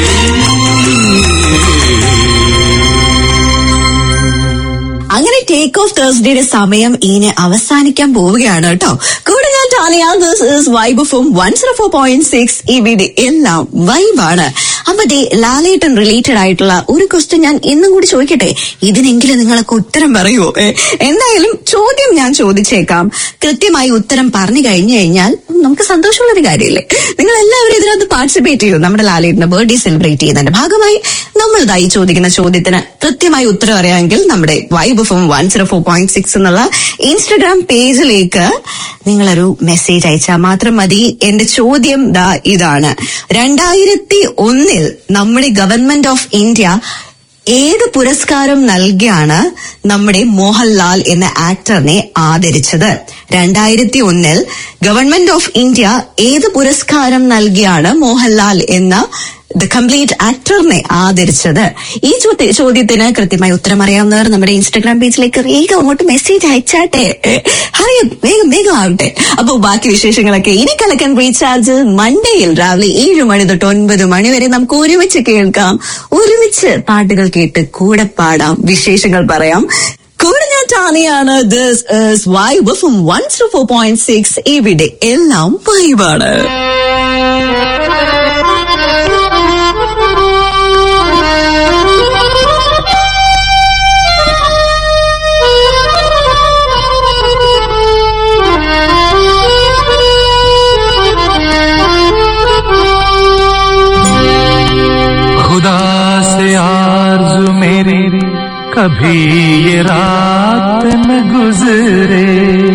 അങ്ങനെ ടേക്ക് ഓഫ് തേഴ്സ്ഡേയുടെ സമയം ഇനി അവസാനിക്കാൻ പോവുകയാണ് കേട്ടോ കൂടെ ഞാൻ Talia this is vibe from one zero four point six ഇവിടെ എല്ലാം വൈബാണ് അപ്പൊ ദേ ലാലേട്ടൻ റിലേറ്റഡ് ആയിട്ടുള്ള ഒരു ക്വസ്റ്റ്യൻ ഞാൻ ഇന്നും കൂടി ചോദിക്കട്ടെ ഇതിനെങ്കിലും നിങ്ങളൊക്കെ ഉത്തരം പറയുമോ ഏ, എന്തായാലും ചോദ്യം ഞാൻ ചോദിച്ചേക്കാം കൃത്യമായി ഉത്തരം പറഞ്ഞു കഴിഞ്ഞു കഴിഞ്ഞാൽ നമുക്ക് സന്തോഷമുള്ള ഒരു കാര്യമില്ലേ നിങ്ങൾ എല്ലാവരും ഇതിനകത്ത് പാർട്ടിസിപ്പേറ്റ് ചെയ്യൂ നമ്മുടെ ലാലേട്ടന്റെ ബർത്ത്ഡേ സെലിബ്രേറ്റ് ചെയ്യുന്നതിന്റെ ഭാഗമായി നമ്മൾ ഇതായി ചോദിക്കുന്ന ചോദ്യത്തിന് കൃത്യമായി ഉത്തരം അറിയാമെങ്കിൽ നമ്മുടെ vibe from one zero four point six എന്നുള്ള ഇൻസ്റ്റഗ്രാം പേജിലേക്ക് നിങ്ങളൊരു മെസ്സേജ് അയച്ചാൽ മാത്രം മതി എന്റെ ചോദ്യം ദാ ഇതാണ് രണ്ടായിരത്തി ഒന്നിൽ മൺഡേയിൽ നമ്മുടെ ഗവൺമെന്റ് ഓഫ് ഇന്ത്യ ഏത് പുരസ്കാരം നൽകിയാണ് നമ്മുടെ മോഹൻലാൽ എന്ന ആക്ടറിനെ ആദരിച്ചത് രണ്ടായിരത്തി ഒന്നിൽ ഗവൺമെന്റ് ഓഫ് ഇന്ത്യ ഏത് പുരസ്കാരം നൽകിയാണ് മോഹൻലാൽ എന്ന ദ കംപ്ലീറ്റ് ആക്ടറിനെ ആദരിച്ചത് ഈ ചോദ്യ- ചോദ്യത്തിന് കൃത്യമായി ഉത്തരം അറിയാവുന്നവർ നമ്മുടെ ഇൻസ്റ്റാഗ്രാം പേജിലേക്ക് വേഗം അങ്ങോട്ട് മെസ്സേജ് അയച്ചാട്ടെ ഹറിയ വേഗം വേഗം ആവട്ടെ അപ്പൊ ബാക്കി വിശേഷങ്ങളൊക്കെ ഇനി കലക്കൻ റീചാർജ് മൺഡേയിൽ രാവിലെ ഏഴ് മണി തൊട്ട് ഒൻപത് മണി വരെ നമുക്ക് ഒരുമിച്ച് കേൾക്കാം ഒരുമിച്ച് പാട്ടുകൾ കേട്ട് കൂടെ പാടാം വിശേഷങ്ങൾ പറയാം കൂടെ ഞാൻ ടാനിയാണ് this vibe from one two four point six ഇവിടെ എല്ലാം വൈബാണ് खुदा से आरज़ू मेरी कभी ये रात न गुजरे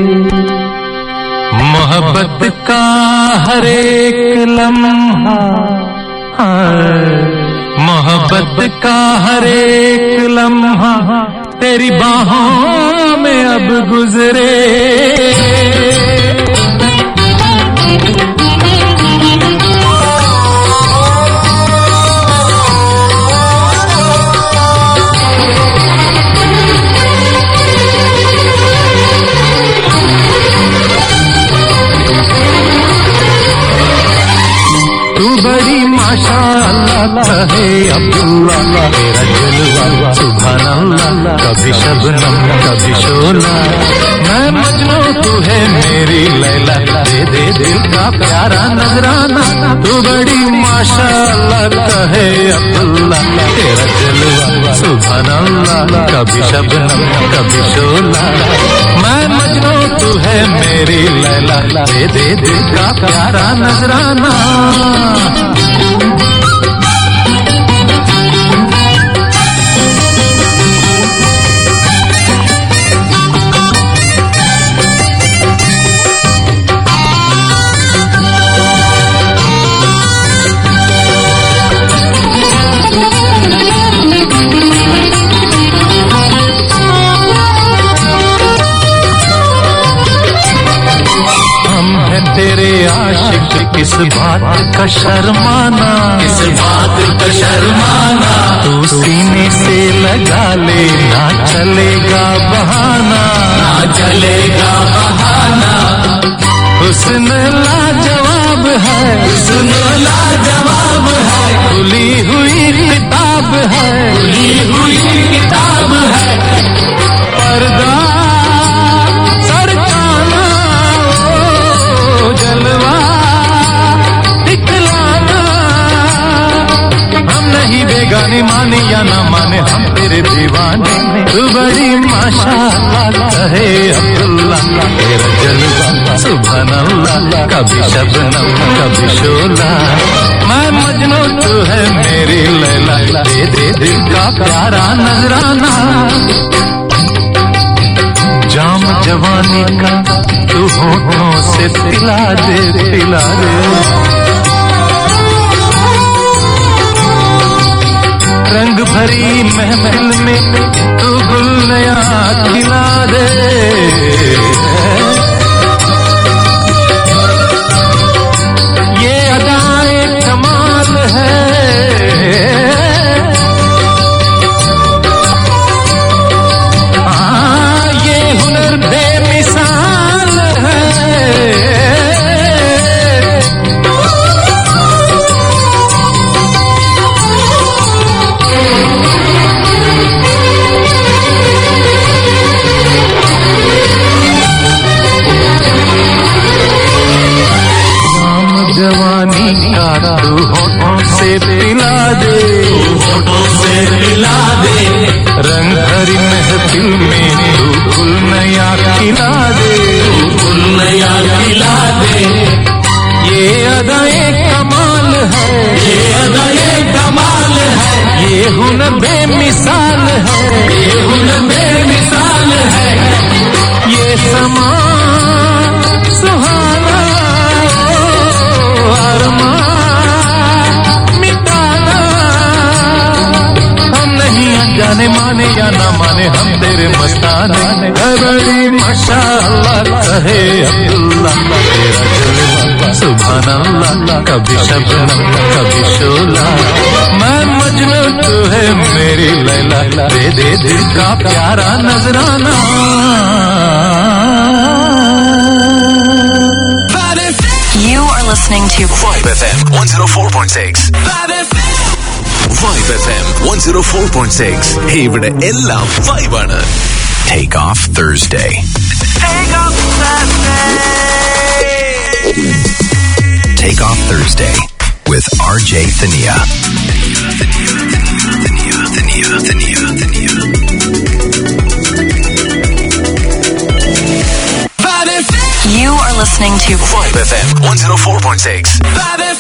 मोहब्बत का हर एक लम्हा हाँ, मोहब्बत का हर एक लम्हा तेरी बाहों में अब गुजरे तू बड़ी माशा अल्लाह है अब्दुल्ला तेरा जलवा सुभान अल्लाह कभी शबनम कभी शोला मैं मजनू तू है मेरी लैला दे दे दिल का प्यारा नजराना तू बड़ी माशा अल्लाह है अब्दुल्ला तेरा जलवा सुभान अल्लाह कभी शबनम कभी शोला मैं मजनू तू है मेरी लैला दे दे दिल का प्यारा नजराना हम हैं तेरे आशिक किस बात का शर्माना किस बात का शर्माना तू सीने से लगा ले ना चलेगा बहाना ना चलेगा बहाना हुस्न लाजवाब है हुस्न लाजवाब है खुली हुई किताब है खुली हुई किताब है पर्दा सरकाना ओ जलवा दिखलाना हम नहीं बेगाने माने या ना माने हम तेरे दीवाने तू बड़ी माशाअल्लाह है अब्दुल्ला तेरा जलवा सुभान अल्लाह कभी शबनम कभी शोला मैं मजनू तू है मेरी लैला दे दे दिल का प्यारा नजराना जाम जवानी का तू होठों से पिला दे पिला दे रंग भरी महफिल में तू गुल नया खिला दे ये अदाए कमाल है हाँ, ये हुनर बेमिसाल है नाम जवानी का तू होठों से पिला दे होठों से पिला दे रंग भरी महफिल में तू फुल नया खिला दे फुल नया खिला दे ये अदाए कमाल है ये अदाए कमाल है ये हुनर बेमिसाल है ये हुनर बेमिसाल है ये समा सुहाना ओ अरमान मिटाना माने या ना माने हम तेरे मस्ताने है बड़ी माशाअल्लाह कहे अब्दुल्ला तेरा जलवा सुभान अल्लाह कभी शबनम कभी शोला मैं मजनू तू है मेरी लैला दे दे दिल का प्यारा नजराना You are listening to Vibe FM 104.6 Vibe FM 104.6 ഇവിടെ എല്ലാം vibe ആണ് Take off Thursday Take off Thursday with RJ Thania. You are listening to Vibe FM 104.6